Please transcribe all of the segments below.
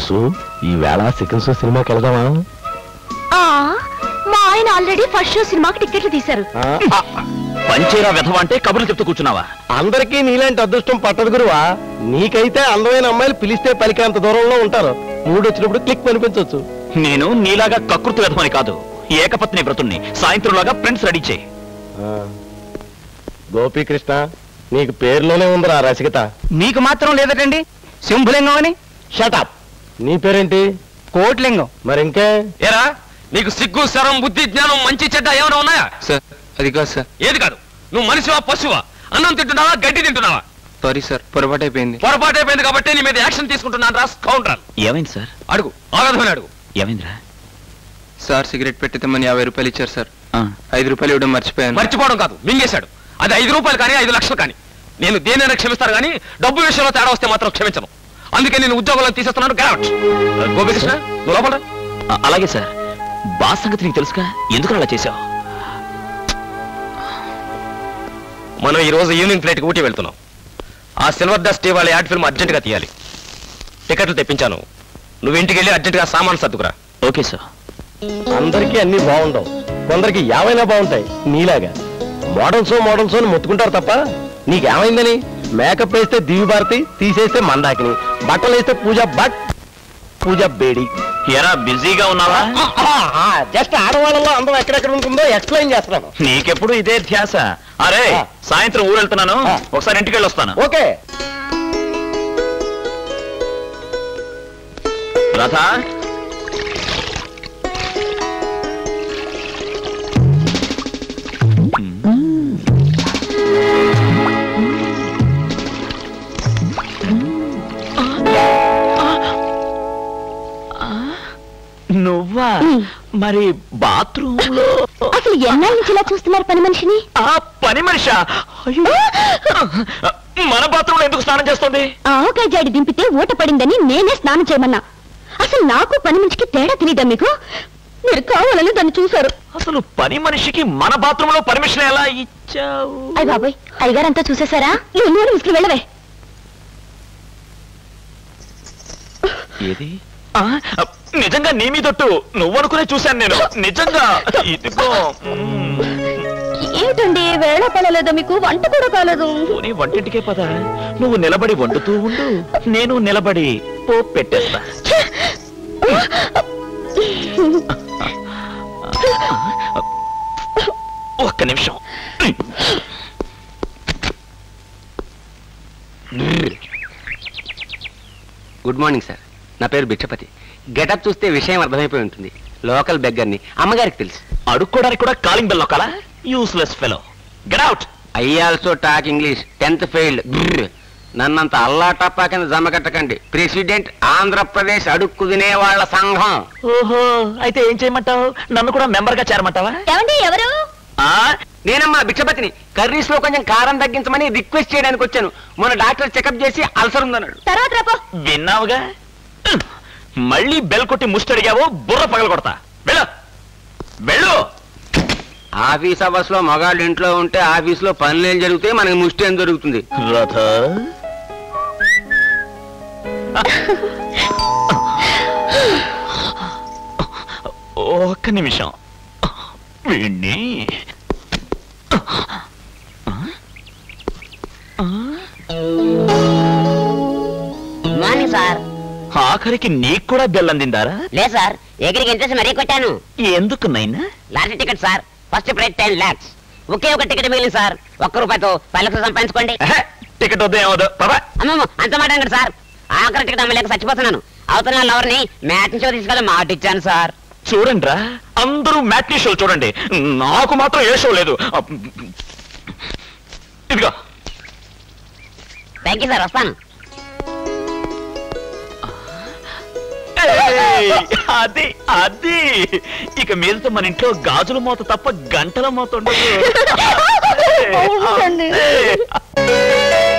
సుసు ఈ వేళ second show సినిమాకి వెళ్దామా ఆ, మా ఆయన ఆల్రెడీ ఫస్ట్ షో సినిమాకి టికెట్లు తీశారు పంచేరా విధవ అంటే కబుర్లు చెప్తూ కూర్చున్నావా అందరికీ నీలాంటి అదృష్టం పట్టదు గురువా నీకైతే అందమైన అమ్మాయిలు పిలిస్తే పలికేంత దూరంలో ఉంటారు మూడు వచ్చినప్పుడు క్లిక్ అనిపించవచ్చు నేను నీలాగా కకృతి విధమని కాదు ఏకపత్ని వ్రతుణ్ణి సాయంత్రంలాగా ప్రింట్స్ రెడీ చేయి గోపీకృష్ణ నీకు పేరులోనే ఉందిరా రసికత మీకు మాత్రం లేదటండి శంభులింగం అని షటప్ నీ పేరేంటి కోట్లింగం మరి ఇంకే ఏరా నీకు సిగ్గు శరం బుద్ధి జ్ఞానం మంచి చెడ్డ ఏమైనా ఉన్నాయా సార్ అది కాదు సార్ ఏది కాదు నువ్వు మనిషివా పశువా అన్నం తింటున్నావా గడ్డి తింటున్నావా సారీ సార్ పొరపాటు అయిపోయింది పొరపాటు అయిపోయింది కాబట్టి నీ మీద యాక్షన్ తీసుకుంటున్నాను రా కౌంటర్ ఏమైంది సార్ అడుగు ఆగదమని అడుగు ఏమైందిరా సార్ సిగరెట్ పెట్టిద్దామని యాభై రూపాయలు ఇచ్చారు సార్ ఆ, ఐదు రూపాయలు ఇవ్వడం మర్చిపోయాను మర్చిపోవడం కాదు మింగేశాడు అది ఐదు రూపాయలు కానీ ఐదు లక్షలు కానీ నేను దేనైనా క్షమిస్తాను కానీ డబ్బు విషయంలో తేడా వస్తే మాత్రం క్షమించను అందుకే నేను ఉద్యోగంలో తీసేస్తున్నాను గెలవట్ గోపికృష్ణ నువ్వు లోపల రా. ఆ, అలాగే సార్ బాస్ సంగతి నీకు తెలుసుగా ఎందుకు అలా చేశావు మనం ఈ రోజు ఈవినింగ్ ఫ్లైట్ ఊటీ వెళ్తున్నాం ఆ సిల్వర్ డస్ట్ వాళ్ళ యాడ్ ఫిల్మ్ అర్జెంట్ గా తీయాలి టికెట్లు తెప్పించాను నువ్వు ఇంటికి వెళ్ళి అర్జెంట్ గా సామాన్ సర్దుకురా ఓకే సార్ అందరికీ అన్ని బాగుండవు కొందరికి ఏమైనా బాగుంటాయి నీలాగా మోడల్స్ మోడల్స్ అని మొత్తుకుంటారు తప్ప నీకేమైందని మేకప్ వేస్తే దివి భారతి తీసేస్తే మందాకిని బట్టలు వేస్తే పూజ బట్ పూజ బేడి ఎరా బిజీగా ఉన్నావా జస్ట్ ఆడవాళ్ళలో అందం ఎక్కడెక్కడ ఉంటుందో ఎక్స్ప్లెయిన్ చేస్తున్నాను నీకెప్పుడు ఇదే ధ్యాస అరే ఆ. సాయంత్రం ఊరు వెళ్తున్నాను ఆ. ఒకసారి ఇంటికి వెళ్ళి వస్తాను ఓకే రథ నువ్వా మరి బాత్రూమ్ లో అసలు ఎన్నాళ్ళ నుంచి ఇలా చూస్తున్నారు పని మనిషిని ఆ పని మనిషా అయ్యో. మన బాత్రూమ్ లో ఎందుకు స్నానం చేస్తుంది ఆవకాయ జాడి దింపితే ఊట పడిందని నేనే స్నానం చేయమన్నా అసలు నాకు పని మనిషికి తేడా తెలియదా మీకు మీరు కావాలని దాన్ని చూశారు అసలు పని మనిషికి మన బాత్రూమ్ లో పర్మిషన్ ఎలా ఇచ్చావు అయ్య బాబాయ్ అయ్యగారంతా చూసేశారా నువ్వు నూనె విసిరి వెళ్ళవే ఏది ఆ, నిజంగా నీ మీదొట్టు నువ్వనుకునే చూశాను నేను నిజంగా ఇదిగో మ్మ్. ఏమిటండి వేళ పడలేదా మీకు వంట కూడా కాలేదు పోనీ వంటింటికే పద నువ్వు నిలబడి వండుతూ ఉండు నేను నిలబడి పోపు పెట్టేస్తా ఒక్క నిమిషం గుడ్ మార్నింగ్ సార్ నా పేరు భిక్షపతి గెటప్ చూస్తే విషయం అర్థమైపోయి ఉంటుంది లోకల్ బెగ్గర్ని అమ్మగారికి తెలుసు అడుక్కోడానికి కూడా కాలింగ్ బెల్ నొక్కాలా useless fellow get out I also talk English tenth failed నన్నంత అల్లా టప్పా కింద జమ కట్టకండి ప్రెసిడెంట్ ఆంధ్రప్రదేశ్ అడుక్కు తినేవాళ్ల సంఘం ఓహో అయితే ఏం చేయమంటావు నన్ను కూడా మెంబర్ గా చేరమంటావా ఏమండి ఎవరు ఆ నేనమ్మా భిక్షపతిని కర్రీస్ లో కొంచెం కారం తగ్గించమని రిక్వెస్ట్ చేయడానికి వచ్చాను మొన్న డాక్టర్ చెకప్ చేసి అల్సర్ ఉందన్నాడు తర్వాత రాపో విన్నావుగా మళ్ళీ బెల్ కొట్టి ముష్టడిగావు బుర్ర పగల కొడతా వెళ్ళు వెళ్ళు ఆఫీస్ అవర్స్ లో మగాళ్ళు ఇంట్లో ఉంటే ఆఫీస్ లో పనులు ఏం జరిగితే మనకి ముష్టి ఏం జరుగుతుంది రథ ఒక్క నిమిషం వీణ్ణి మార్నింగ్ సార్ ఆఖరికి నీకు కూడా బెల్ అందిందారా లేదు సార్ ఎగిరికి ఇంట్రెస్ట్ మరీ కొట్టాను ఎందుకు నైనా lottery ticket sir first prize ten lakhs ఒకే ఒక టికెట్ మిగిలింది సార్ ఒక్క రూపాయితో పది లక్షలు సంపాదించుకోండి ఎహె, టికెట్ వద్దు ఏమవుదు బాబా అమ్మమ్మ అంత మాట అండి సార్ ఆఖరి టికెట్ అమ్మలేక చచ్చిపోతున్నాను అవతల లవర్ని మ్యాచ్ షో తీసుకెళ్ళి మాట ఇచ్చాను సార్ చూడండి రా అందరూ మ్యాట్నీ షోలు చూడండి నాకు మాత్రం ఏ షో లేదు ఇదిగో థ్యాంక్ యూ సార్ వస్తాను ఏయ్, అది అది ఇక మీదతో మన ఇంట్లో గాజుల మూత తప్ప గంటల మూత ఉండదు అవునండి. అదే.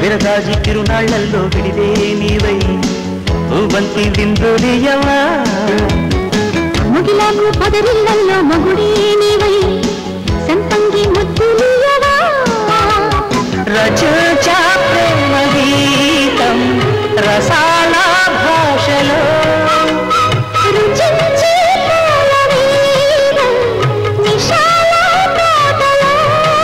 విరజాజి తిరునాళ్లల్లో విడిదే నీవై బంతి విందులియవా ముగిలాకు పదరిళ్ళల్లో మగుడే నీవై సంపంగి ముద్దులియవా రచచా ప్రేమ గీతం రసాల భాషలో రుచించే పూలవీరం నిశాల పాటలో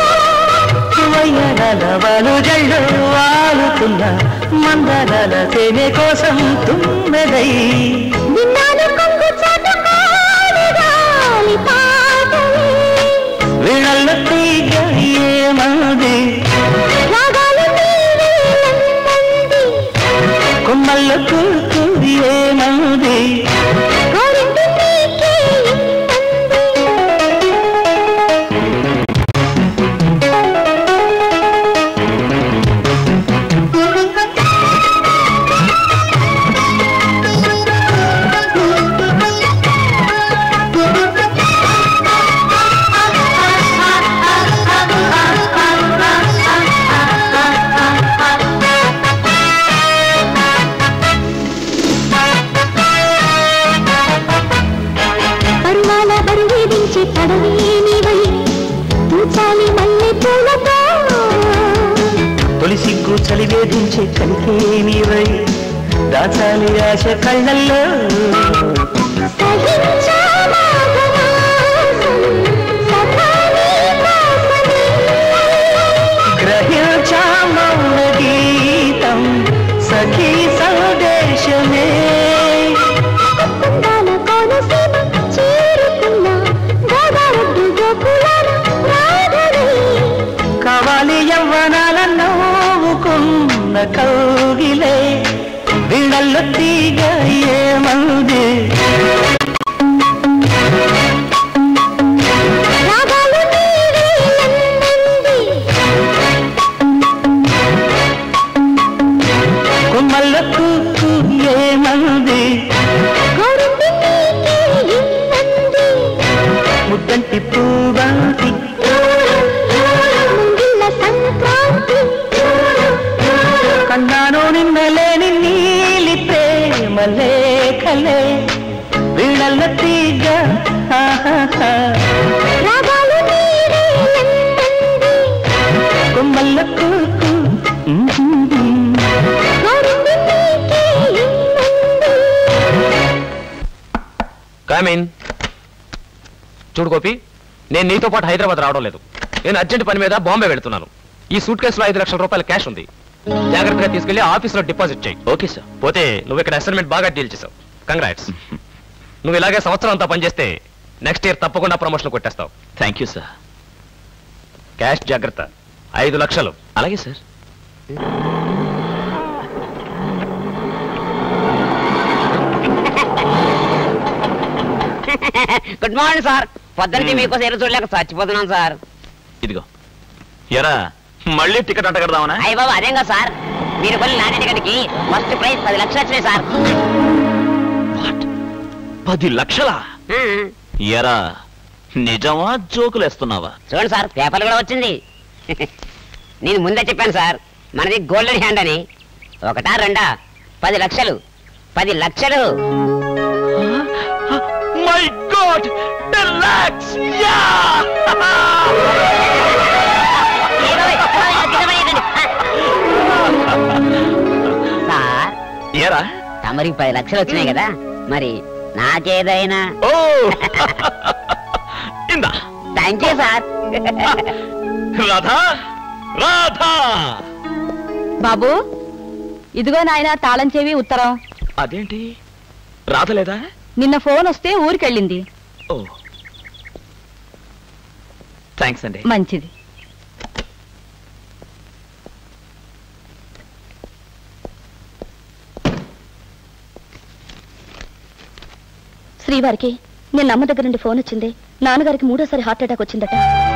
వయ్యనలవలు జళ్ళు వాలుతున్న మందనల తేనె కోసం తుమ్మెదై విన్నాను కొంగు చాటు కాలిగాలి పాటలే వీణల్ల తీగ ఏమంది రాగాలు నీవేలంది కొమ్మల్ల కూర్చు ఏమంది కోరింది నీకే ఇంతంది పరువాల బరువేదించే పడవే నీవై తూచాలి మల్లె పూలతో తొలి సిగ్గు చలివేధించే కలికే నీవై దాచాలి ఆశ కళ్ళల్లో గ్రహించా మౌన గీతం సఖీ సందేశమే కావాలి యవ్వనాల నవ్వుకున్న కౌగిలే వీళ్ళల్లో తీగ ఏమంది కొమ్మల్ల కూకు ఏమంది ముద్దంటి పూవంతి కన్నాను నిన్నలేని నీలి ప్రేమ లేఖలే వీళ్ళల్ల తీగ ఆహాహా. కొమ్మల్ల కూకు కామీన్ చూడు గోపి నేను నీతో పాటు హైదరాబాద్ రావడం లేదు నేను అర్జెంట్ పని మీద బాంబే వెళ్తున్నాను ఈ సూట్ కేసులో ఐదు లక్షల రూపాయల క్యాష్ ఉంది జాగ్రత్తగా తీసుకెళ్లి ఆఫీస్లో డిపాజిట్ చేయి ఓకే సార్ పోతే నువ్వు ఇక్కడ అసైన్మెంట్ బాగా డీల్ చేసావు కంగ్రాట్స్ నువ్వు ఇలాగే సంవత్సరం అంతా పనిచేస్తే నెక్స్ట్ ఇయర్ తప్పకుండా ప్రమోషన్ కొట్టేస్తావు థ్యాంక్ యూ సార్ క్యాష్ జాగ్రత్త ఐదు లక్షలు అలాగే సార్ గుడ్ మార్నింగ్ సార్ పొద్దున్నకి మీకోసం ఎదురు చూడలేక చచ్చిపోతున్నాం సార్ ఇదిగో ఎరా మళ్ళీ టికెట్ అంట కడదామనా అయ్య బాబు అదేం కదా సార్ మీరు కొన్ని నాణ్య టికెట్కి ఫస్ట్ ప్రైజ్ పది లక్షలు వచ్చినాయి సార్ పది లక్షలా ఆ, ఎరా నిజమా జోకులేస్తున్నావా చూడండి సార్ పేపర్లు కూడా వచ్చింది నేను ముందే చెప్పాను సార్ మనది గోల్డెన్ హ్యాండ్ అని ఒకటా రెండా పది లక్షలు పది లక్షలు my God ten lakhs yeah sir ఎరా తమరికి పది లక్షలు వచ్చినాయి కదా మరి నాకేదైనా ఓ ఇందా thank you sir Radha Radha బాబు ఇదిగో నాయన తాళం చెవి ఉత్తరం అదేంటి రాధలేదా నిన్న ఫోన్ వస్తే ఊరికెళ్ళింది ఓ థ్యాంక్స్ అండి మంచిది శ్రీవారికి నిన్న అమ్మ దగ్గర నుండి ఫోన్ వచ్చింది నాన్నగారికి మూడోసారి హార్ట్ అటాక్ వచ్చిందట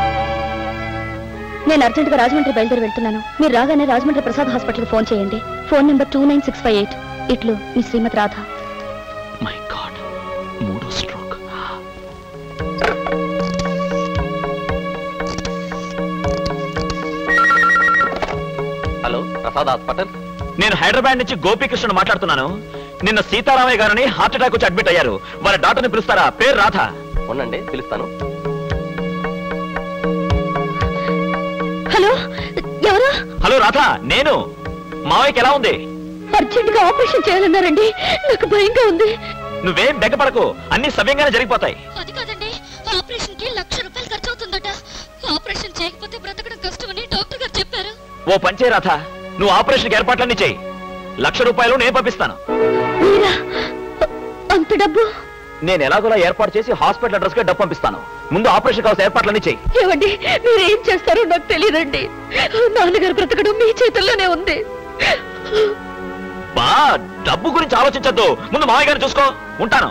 నేను అర్జెంటుగా రాజమండ్రి బయలుదేరి వెళ్తున్నాను మీరు రాగానే రాజమండ్రి ప్రసాద్ హాస్పిటల్కి ఫోన్ చేయండి phone number two nine six five eight ఇట్లు మీ శ్రీమతి రాధ మై గాడ్ మూడో స్ట్రోక్ హలో ప్రసాద్ హాస్పిటల్ నేను హైదరాబాద్ నుంచి గోపీకృష్ణ మాట్లాడుతున్నాను నిన్న సీతారామయ్య గారని హార్ట్ అటాక్ వచ్చి అడ్మిట్ అయ్యారు వారి డాక్టర్ని పిలుస్తారా పేరు రాధ ఉండండి పిలుస్తాను హలో ఎవరు హలో రాధ నేను మావయ్యకి ఎలా ఉంది అర్జెంట్ గా ఆపరేషన్ చేయాలన్నారండి నాకు భయంగా ఉంది నువ్వేం బెగ్గపడకు అన్ని సవ్యంగానే జరిగిపోతాయి అది కాదండి ఆపరేషన్ కి లక్ష రూపాయలు ఖర్చు అవుతుందట ఆపరేషన్ చేయకపోతే బ్రతకడం కష్టమని డాక్టర్ గారు చెప్పారు ఓ పంచే రాధ నువ్వు ఆపరేషన్కి ఏర్పాట్లన్నీ చేయి లక్ష రూపాయలు నేను పంపిస్తాను మీరా అంత డబ్బు నేను ఎలాగోలా ఏర్పాటు చేసి హాస్పిటల్ అడ్రస్ కి డబ్బు పంపిస్తాను ముందు ఆపరేషన్ కావాల్సిన ఏర్పాట్లన్నీ చేయి ఏమండి మీరు ఏం చేస్తారో నాకు తెలియదండి నాన్నగారు బ్రతకడం మీ చేతుల్లోనే ఉంది బా డబ్బు గురించి ఆలోచించద్దు ముందు మావయ్య గారిని చూసుకో ఉంటాను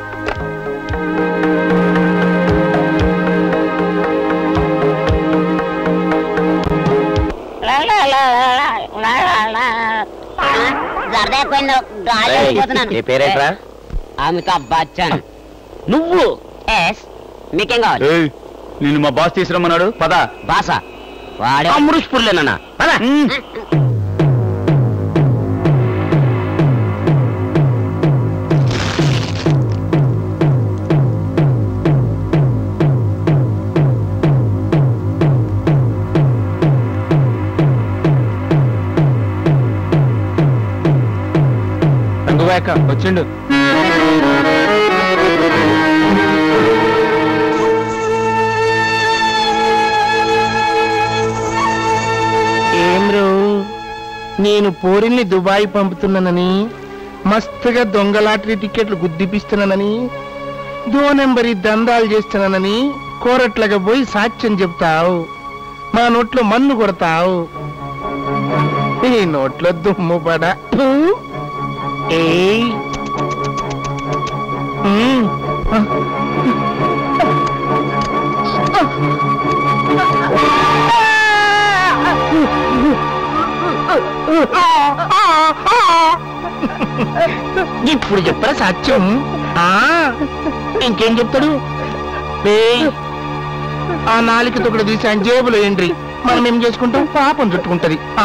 సరదా ఎక్కువైందో గాలి ఏయ్, వెళ్ళిపోతున్నాను. నీ పేరేంట్రా? అమితాబ్ బచ్చన్ నువ్వు ఎస్ మీకేం కావాలి నిన్ను మా బాస్ తీసుకురమ్మన్నాడు పద బాస వాడే అమృష్పూర్లేనన్నా పద రంగువాక వచ్చిండు ఏం రో నేను పోరిల్ని దుబాయ్ పంపుతున్నానని మస్తుగా దొంగ లాటరీ టికెట్లు గుద్దిపిస్తున్నానని దో నెంబరి దందాలు చేస్తున్నానని కోరట్లుగా పోయి సాక్ష్యం చెప్తావు మా నోట్లో మన్ను కొడతావు ఈ నోట్లో దుమ్ము పడ ఏయ్ ఉమ్. ఇప్పుడు చెప్పరా సత్యం ఆ ఇంకేం చెప్తాడు ఏయ్, ఆ నాలుక తొక్కడు తీసి ఆయన జేబులో ఏంట్రి మనం ఏం చేసుకుంటాం పాపం చుట్టుకుంటది ఆ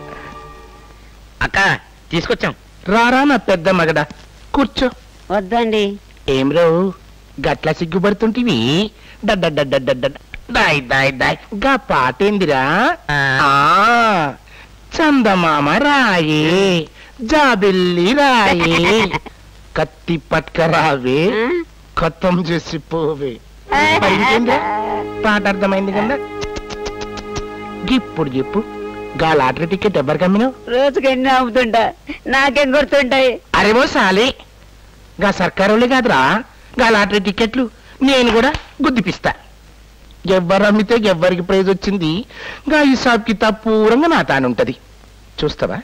అక్క తీసుకొచ్చాం రారా నా పెద్ద మగడ కూర్చో వద్దండి ఏం రావు గట్ల సిగ్గుపడుతుంటివి డడ్డడ్డడ్డడ్డ దాయ్ దాయ్ దాయ్ గా పాటేందిరా ఆ చందమామ రాయే జాబిల్లి రాయే కత్తి పట్కరావే ఖతం చేసి పోవే మరి ఇంకేందిరా? పాట అర్థమైంది కదా ఇప్పుడు చెప్పు గా లాటరీ టికెట్ ఎవరికి అమ్మినావు రోజుకి ఎన్ని అమ్ముతుంటా నాకేం గుర్తుంటాయి అరేమో సాలే గా సర్కారోళ్ళే కాదురా గా లాటరీ టికెట్లు నేను కూడా గుద్దిపిస్తా ఎవ్వరు అమ్మితే ఎవ్వరికి ప్రైజ్ వచ్చింది గా హిసాబ్ కితాబ్ పూరంగా నా తానుంటది చూస్తావా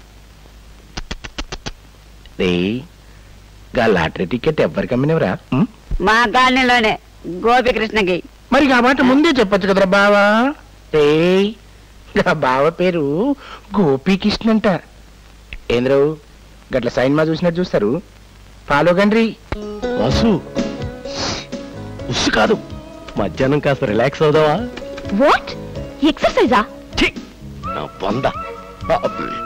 రే గా లాటరీ టికెట్ ఎవ్వరికి అమ్మినవరా ఉం? మా కాలనీలోనే గోపికృష్ణకి మరి ఆ మాట ముందే చెప్పొచ్చు కదరా బావా రే గా బావ పేరు గోపీకృష్ణ అంట ఏంద్రవు గట్ల సైన్ మా చూసినట్టు చూస్తారు ఫాలో గండ్రి వసు ఉస్సు కాదు మధ్యాహ్నం కాస్త రిలాక్స్ అవుదావా వాట్ ఎక్సర్సైజా ఛీ! నా బొంద ఆ,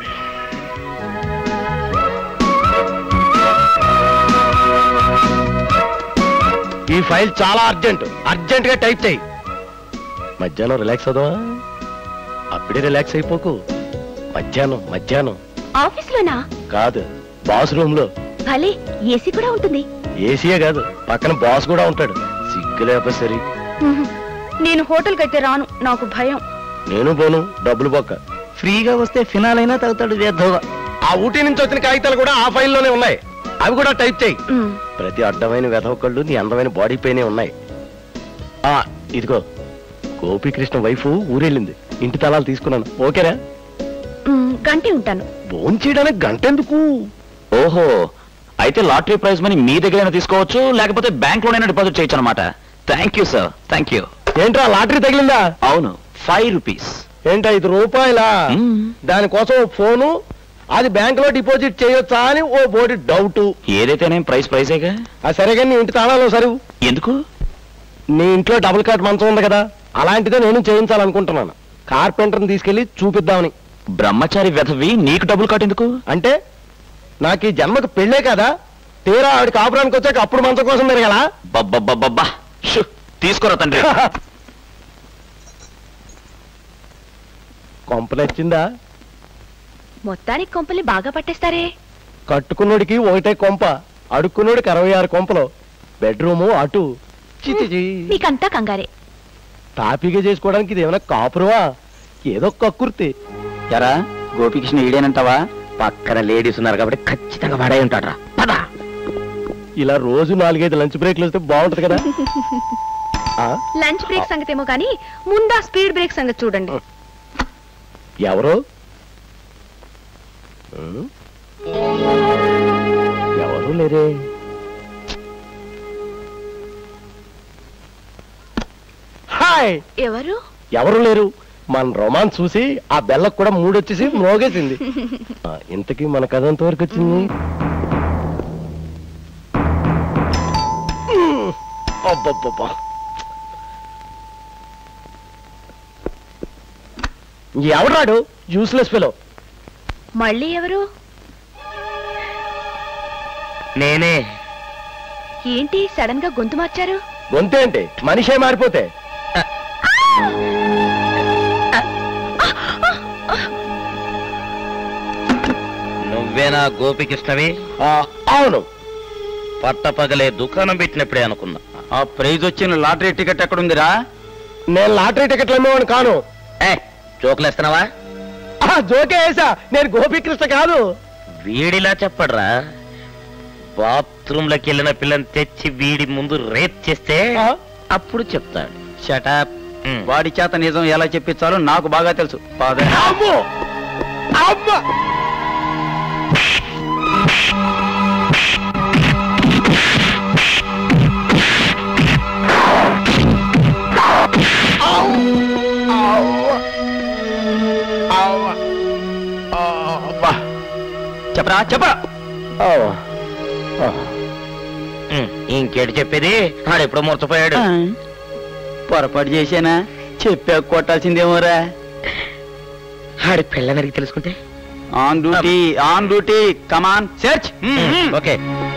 ఈ ఫైల్ చాలా అర్జెంట్ అర్జెంట్ గా టైప్ చేయి మధ్యాహ్నం రిలాక్స్ అవుదావా అప్పుడే రిలాక్స్ అయిపోకు మధ్యాహ్నం మధ్యాహ్నం ఆఫీస్ లోనా కాదు బాస్ రూమ్ లో భలే ఏసీ కూడా ఉంటుంది ఏసీయే కాదు పక్కన బాస్ కూడా ఉంటాడు సిగ్గు లేకపోతే సరి నేను హోటల్ అయితే రాను నాకు భయం నేను పోను డబ్బులు బొక్క ఫ్రీగా వస్తే ఫినాల్ అయినా తగ్గుతాడు వేద్దోగా ఆ ఊటీ నుంచి వచ్చిన కాగితాలు కూడా ఆ ఫైల్లోనే ఉన్నాయి అవి కూడా టైప్ చేయి ప్రతి అడ్డమైన వెధవకళ్ళు నీ అందమైన బాడీ పైనే ఉన్నాయి ఆ ఇదిగో గోపీకృష్ణ వైఫ్ ఊరెళ్ళింది ఇంటి తలాలు తీసుకున్నాను ఓకేరా గంటే ఉంటాను ఫోన్ చేయడానికి గంట ఎందుకు ఓహో అయితే లాటరీ ప్రైజ్ మనీ మీ దగ్గరైనా తీసుకోవచ్చు లేకపోతే బ్యాంక్ లోనైనా డిపాజిట్ చేయొచ్చు అనమాట thank you sir thank you ఏంట్రా లాటరీ తగిలిందా అవును ఫైవ్ రూపీస్ ఏంటా ఐదు రూపాయలా దానికోసం ఓ ఫోను అది బ్యాంక్ లో డిపాజిట్ చేయొచ్చా అని ఓ బోడి డౌట్ ఏదైతేనే ప్రైస్ ప్రైజేగా ఆ సరే కానీ నీ ఇంటి తాళాలో సరువు ఎందుకు నీ ఇంట్లో డబుల్ కాట్ మంచం ఉంది కదా అలాంటిదే నేను చేయించాలనుకుంటున్నాను కార్పెంటర్ని తీసుకెళ్లి చూపిద్దామని బ్రహ్మచారి వెధవి నీకు డబ్బులు కట్టేందుకు అంటే నాకు ఈ జన్మకు పెళ్ళే కదా తీరా ఆవిడ కాపురానికి వచ్చాక అప్పుడు మంచం కోసం మెరగల బబ్బబ్బబ్బబ్బా షు, తీసుకోరా తండ్రి కొంప నచ్చిందా మొత్తానికి కొంపల్ని బాగా పట్టేస్తారే కట్టుకున్నోడికి ఒకటే కొంప అడుక్కున్నోడికి అరవై ఆరు కొంపలు బెడ్రూము అటు చిచి మీకంతా కంగారే తాపీగా చేసుకోవడానికి ఇది ఏమైనా కాపురవా ఏదో కక్కుర్తి ఎరా గోపికృష్ణ ఈడేనంటావా పక్కన లేడీస్ ఉన్నారు కాబట్టి ఖచ్చితంగా వాడే ఉంటాడు పద ఇలా రోజు నాలుగైదు లంచ్ బ్రేక్లు వస్తే బాగుంటది కదా ఆ? లంచ్ బ్రేక్ సంగతి ఏమో కానీ ముందా స్పీడ్ బ్రేక్ సంగతి చూడండి ఎవరు ఉం? ఎవరు లేరే హాయ్ ఎవరు ఎవరు లేరు మన రొమాన్స్ చూసి ఆ బెల్లకు కూడా మూడొచ్చేసి మోగేసింది ఆ, ఇంతకీ మన కథ ఎంతవరకు వచ్చింది ఉమ్, అబ్బబ్బబ్బా. ఎవడాడు యూస్లెస్ ఫెలో మళ్ళీ ఎవరు నేనే ఏంటి సడన్ గా గొంతు మార్చారు గొంతే అంటే మనిషే మారిపోతే నువ్వేనా గోపికృష్ణవి ఆ, అవును పట్టపగలే దుకాణం పెట్టినప్పుడే అనుకున్నా ఆ ప్రైజ్ వచ్చిన లాటరీ టికెట్ ఎక్కడుందిరా నేను లాటరీ టికెట్లు అమ్మేవాడు కాను ఏ జోకులేస్తున్నావా ఆ, జోకే వేసా నేను గోపీకృష్ణ కాదు వీడిలా చెప్పడ్రా బాత్రూమ్ లోకి వెళ్ళిన పిల్లని తెచ్చి వీడి ముందు రేప్ చేస్తే ఆ? అప్పుడు చెప్తాడు షటాప్ ఉమ్. వాడి చేత నిజం ఎలా చెప్పించాలో నాకు బాగా తెలుసు పద. అమ్మో అమ్మా చెప్పరా చెప్పరా ఉమ్, ఇంకేటి చెప్పేది ఆడు ఎప్పుడో మూర్చపోయాడు పొరపాటు చేశానా చెప్పా కొట్టాల్సిందేమోరా ఆడి పిల్లనరికి తెలుసుకుంటే on duty on duty come on search okay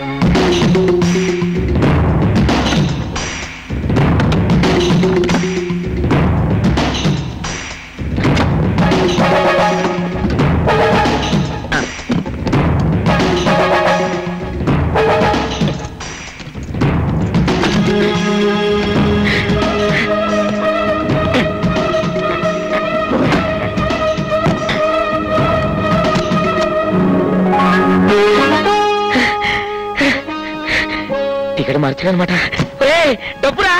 ticket మార్చాడనమాట డబ్బురా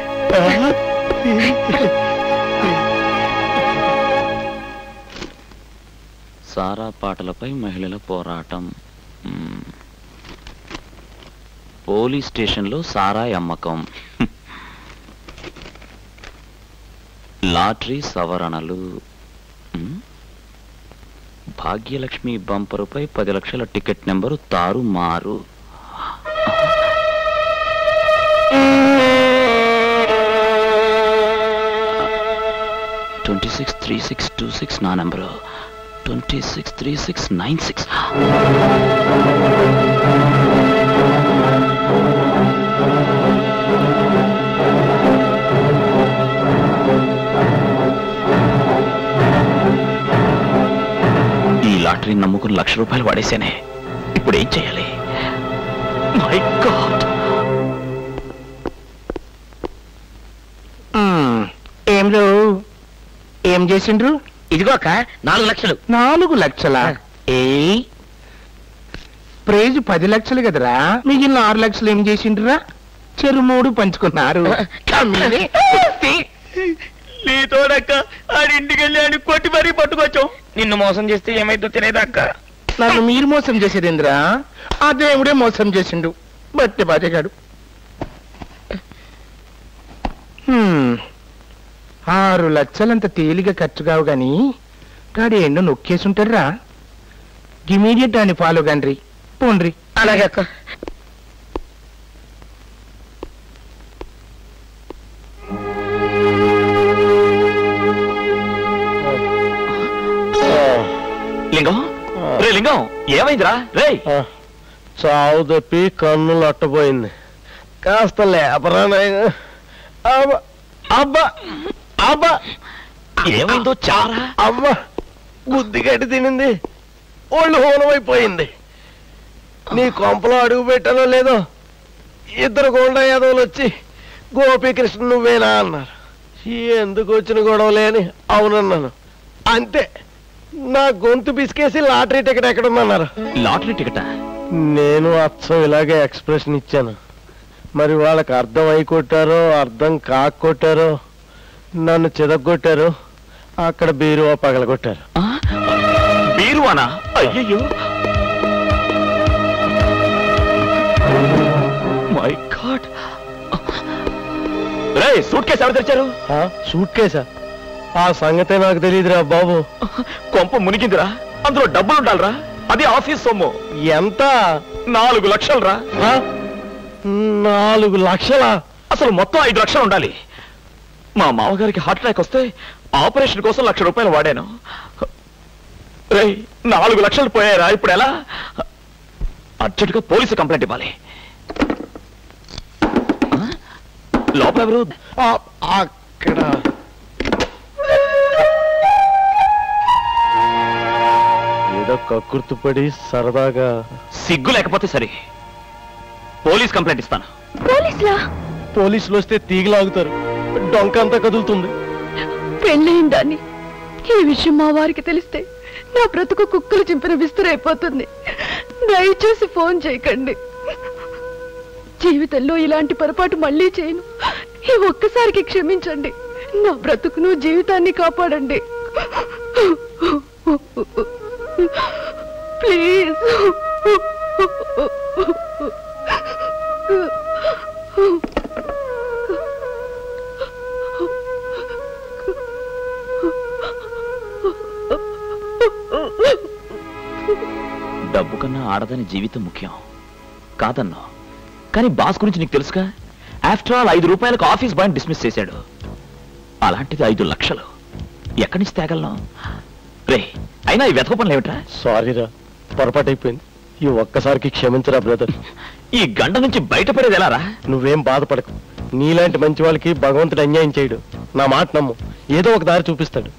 సారా పాటలపై మహిళల పోరాటం మ్మ్. పోలీస్ స్టేషన్లో సారాయి అమ్మకం లాటరీ సవరణలు మ్మ్. భాగ్యలక్ష్మి బంపరుపై పది లక్షల టికెట్ నెంబరు తారుమారు twenty six three six two six నా number twenty six three six nine six ఈ లాటరీ నమ్ముకుని లక్ష రూపాయలు వాడేశానే ఇప్పుడు ఏం చేయాలి మై గాడ్ ఏం రో ఏం చేసిండ్రు ఇదిగోక నాలుగు లక్షలు నాలుగు లక్షల ఏ ప్రైజ్ పది లక్షలు కదరా మిగిలిన ఆరు లక్షలు ఏం చేసిండ్రురా చెరు మూడు పంచుకున్నారు కమ్మిని. నీతోడక్క ఆడింటికి వెళ్ళి అని కొట్టి మరీ పట్టుకొచ్చాం నిన్ను మోసం చేస్తే ఏమైందో తెలియదక్క నన్ను మీరు మోసం చేసేదేంద్రా ఆ దేవుడే మోసం చేసిండు బట్టి బాధగాడు హ్మ్. ఆరు లక్షలంత తేలిగా ఖర్చు కావు గాని గాడి ఎన్నో నొక్కేసుంటారా ఇమీడియట్ అని ఫాలో గండ్రి పోండ్రి అలాగే అక్క లింగం రే లింగం ఏమైందిరా రే ఆ, చావు తప్పి కన్నులు అట్టపోయింది కాస్త లేపరా నాయన అబ్బా అబ్బా అబ్బా ఏమైందో చారా అబ్బా బుద్ధి గడ్డి తినింది ఒళ్ళు హోనమైపోయింది నీ కొంపలో అడుగు పెట్టానో లేదో ఇద్దరు గోండా యాదవులు వచ్చి గోపీకృష్ణ నువ్వేనా అన్నారు ఎందుకు వచ్చిన గొడవలే అని అవునన్నాను అంతే నా గొంతు పిసికేసి లాటరీ టికెట్ ఎక్కడుందన్నారు లాటరీ టికెటా నేను అచ్చం ఇలాగే ఎక్స్ప్రెషన్ ఇచ్చాను మరి వాళ్ళకి అర్థం అయి కొట్టారో అర్థం కాక కొట్టారో నన్ను చిదగొట్టారు అక్కడ బీరువా పగలగొట్టారు ఆ? బీరువానా అయ్యయ్యో మై గాడ్ రే సూట్ కేసు ఎవరు తెచ్చారు ఆ, సూట్ కేసా ఆ సంగతే నాకు తెలియదురా బాబు కొంప మునిగిందిరా అందులో డబ్బులు ఉండాలిరా అది ఆఫీస్ సొమ్ము ఎంత నాలుగు లక్షలు రా ఆ? నాలుగు లక్షల అసలు మొత్తం ఐదు లక్షలు ఉండాలి మా మామగారికి హార్ట్ అటాక్ వస్తే ఆపరేషన్ కోసం లక్ష రూపాయలు వాడాను రే నాలుగు లక్షలు పోయారా ఇప్పుడు ఎలా అర్జెంటుగా పోలీసు కంప్లైంట్ ఇవ్వాలి ఆ? లోపల ఎవరు ఆ, అక్కడ ఏదో కక్కుర్తుపడి సరదాగా సిగ్గు లేకపోతే సరే పోలీస్ కంప్లైంట్ ఇస్తాను పోలీసులా పోలీసులు వస్తే తీగలాగుతారు డొంక అంతా కదులుతుంది పెళ్ళయిన దాన్ని ఈ విషయం మా వారికి తెలిస్తే నా బ్రతుకు కుక్కలు చింపిన విస్తురైపోతుంది దయచేసి ఫోన్ చేయకండి జీవితంలో ఇలాంటి పొరపాటు మళ్ళీ చేయను ఈ ఒక్కసారికి క్షమించండి నా బ్రతుకును జీవితాన్ని కాపాడండి ప్లీజ్ డబ్బు కన్నా ఆడదని జీవితం ముఖ్యం కాదన్నా కానీ బాస్ గురించి నీకు తెలుసుగా ఆఫ్టర్ ఆల్ ఐదు రూపాయలకు ఆఫీస్ బాయ్ డిస్మిస్ చేశాడు అలాంటిది ఐదు లక్షలు ఎక్కడి నుంచి తేగలను రే అయినా ఈ వెతక పనులు ఏమిట్రా సారీరా పొరపాటు అయిపోయింది ఈ ఒక్కసారికి క్షమించరా బ్రదర్ ఈ గంట నుంచి బయటపడేది ఎలారా నువ్వేం బాధపడకు నీలాంటి మంచి వాళ్ళకి భగవంతుడు అన్యాయం చేయడు నా మాట నమ్ము ఏదో ఒక దారి చూపిస్తాడు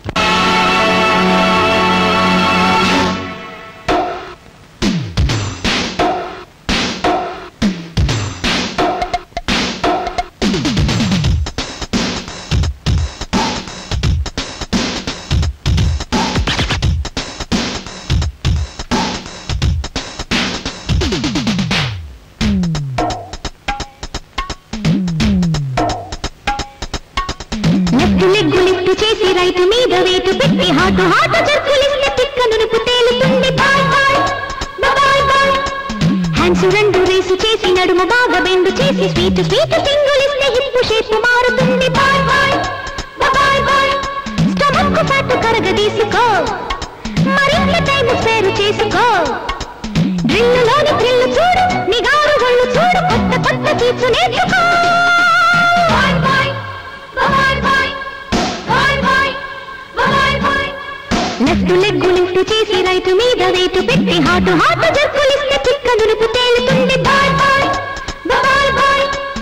లెగ్గులిట్టు చేసి రైతు మీద వేటు పెట్టి హాటు హాటు జర్కులిస్తే తిక్క నునుపు తేలుతుంది boy boy boy boy hands రెండు రేసు చేసి నడుము బాగా బెండు చేసి స్వీట్ స్వీట్ సింగులిస్తే హిప్పు షేపు మారుతుంది boy boy boy boy stomach fat కరగదీసుకో మరింత టైం స్పేరు చేసుకో డ్రిల్లులోని థ్రిల్లు చూడు నిగారు గళ్ళు చూడు కొత్త కొత్త తీర్చు నేర్చుకో boy boy boy boy boy boy boy boy left leg lift చేసి రైతు మీద రైతు పెట్టి హాటు హాటు జర్కులిస్తే చిక్క నునుపు తేలుతుంది boy boy boy boy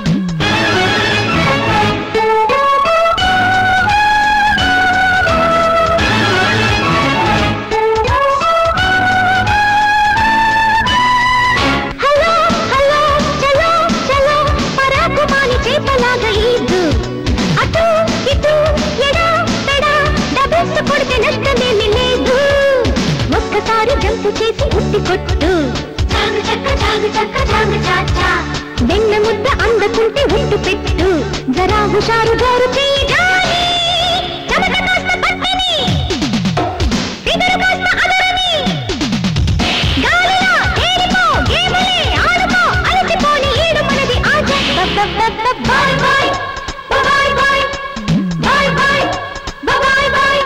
hello hello చలో చలో పరాకు మాని చేపలాగా ఈదు అటు ఇటు ఎడా పెడా డబుల్స్ కొడితే నష్టమేమి లేదు ఒక్కసారి జంపు చేసి ఉట్టి కొట్టు చాగు చక్క చాగు చక్క చాగు చాచా వెన్న ముద్ద అందుకుంటే ఉంటు పెట్టు జరా హుషారు జోరు చెయ్యి జాలి చెమట కాస్త పట్టని ఫిగరు కాస్త అదరని గాలిలో తేలిపో గేములే ఆడుకో అలసిపోని ఈడు మనది ఆట boy boy boy boy boy boy boy boy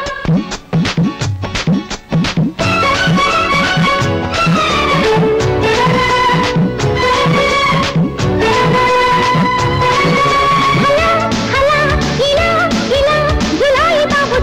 హలా హలా ఇలా ఇలా జులాయి బాబు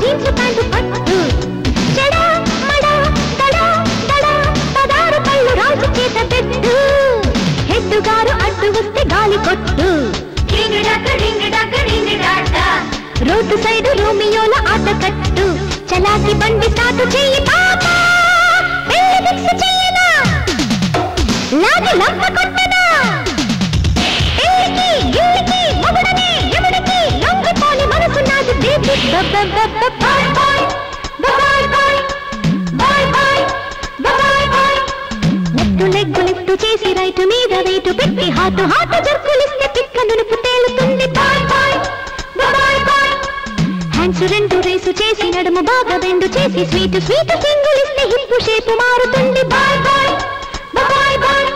సైడు రోమియోల ఆట కట్టు చలాకి బండి స్టార్ట్ చెయ్యి పాప పెళ్లి ఫిక్స్ చెయ్యనా లాగి లంప కొట్టనా పెళ్లికి గిల్లికి మొగుడనే ఎముడికి లొంగిపోని మనసు నాది baby boy boy boy boy boy boy boy boy left leg lift చేసి రైట్ మీద వెయిట్ పెట్టి హాటు హాటు జర్కులిస్తే పిక్క నునుపు తేలుతుంది boy boy boy boy hands రెండు రేసు చేసి నడుము బాగా బెండు చేసి స్వీట్ స్వీట్ సింగుల్ ఇస్తే హిప్పు షేపు మారుతుంది బాయ్ బాయ్ బాయ్ బాయ్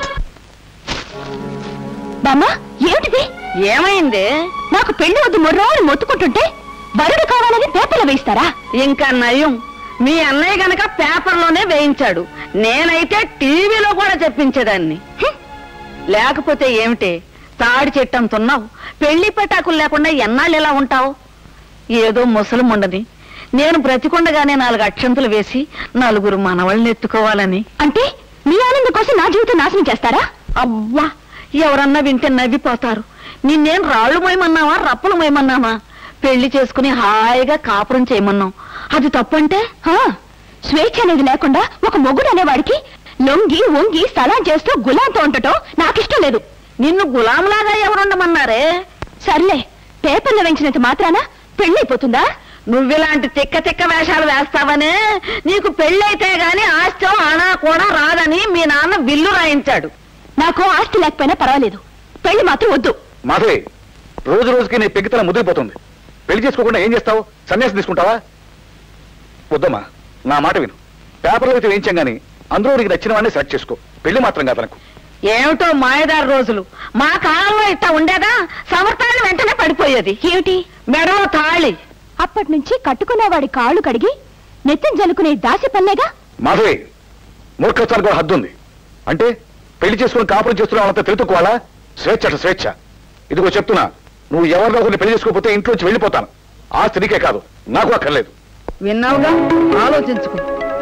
బామ్మ ఏమిటిది ఏమైంది నాకు పెళ్లి వద్దు మొర్రోని మొత్తుకుంటుంటే వరుడు కావాలని పేపర్లు వేయిస్తారా ఇంకా నయం మీ అన్నయ్య గనక పేపర్లోనే వేయించాడు నేనైతే టీవీలో కూడా చెప్పించేదాన్ని హ్మ్. లేకపోతే ఏమిటి తాడి చెట్టంతున్నావు పెళ్లి పటాకులు లేకుండా ఎన్నాళ్ళు ఎలా ఉంటావు ఏదో ముసలముండని నేను బ్రతికొండగానే నాలుగు అక్షంతలు వేసి నలుగురు మనవళ్ళని ఎత్తుకోవాలని అంటే మీ ఆనందం కోసం నా జీవితం నాశనం చేస్తారా అవ్వా ఎవరన్నా వింటే నవ్విపోతారు నిన్నేం రాళ్ళు మోయమన్నావా రప్పలు మోయమన్నావా పెళ్లి చేసుకుని హాయిగా కాపురం చేయమన్నావు అది తప్పంటే హా, స్వేచ్ఛ అనేది లేకుండా ఒక మొగుడు అనేవాడికి లొంగి వంగి సలాం చేస్తూ గులాంతో ఉండటం నాకిష్టం లేదు నిన్ను గులాంలాగా ఎవరుండమన్నారే సర్లే పేపర్లు వెంచినంత మాత్రాన పెళ్ళైపోతుందా నువ్విలాంటి తిక్క తిక్క వేషాలు వేస్తావనే నీకు పెళ్ళైతే గాని ఆస్తం ఆనా కూడా రాదని మీ నాన్న బిల్లు రాయించాడు నాకు ఆస్తి లేకపోయినా పర్వాలేదు పెళ్లి మాత్రం వద్దు మాధవి రోజు రోజుకి నీ పెగ్గితనం ముదిరిపోతుంది పెళ్లి చేసుకోకుండా ఏం చేస్తావు సన్యాసం తీసుకుంటావా వద్దమ్మా నా మాట విను పేపర్లో అయితే వేయించాం గానీ అందులో నీకు నచ్చిన వాడిని సెలెక్ట్ చేసుకో పెళ్లి మాత్రం కాదు నాకు ఏమిటో మాయదారు రోజులు మా కాలంలో ఇట్ట ఉండేదా సమర్థాన్ని వెంటనే పడిపోయేది ఏమిటి మెడలో తాళి అప్పటి నుంచి కట్టుకునేవాడి కాళ్ళు కడిగి నెత్తిన జలుకునే దాసి పల్లేగా మాధవి మూర్ఖత్వానికి కూడా హద్దు ఉంది అంటే పెళ్లి చేసుకుని కాపురం చేస్తున్న వాళ్ళంతా తెలుతుకోవాలా స్వేచ్ఛ అట స్వేచ్ఛ ఇదిగో చెప్తున్నా నువ్వు ఎవరినో ఒకరిని పెళ్లి చేసుకోకపోతే ఇంట్లోంచి వెళ్ళిపోతాను ఆస్తి నీకే కాదు నాకు అక్కర్లేదు విన్నావుగా ఆలోచించుకో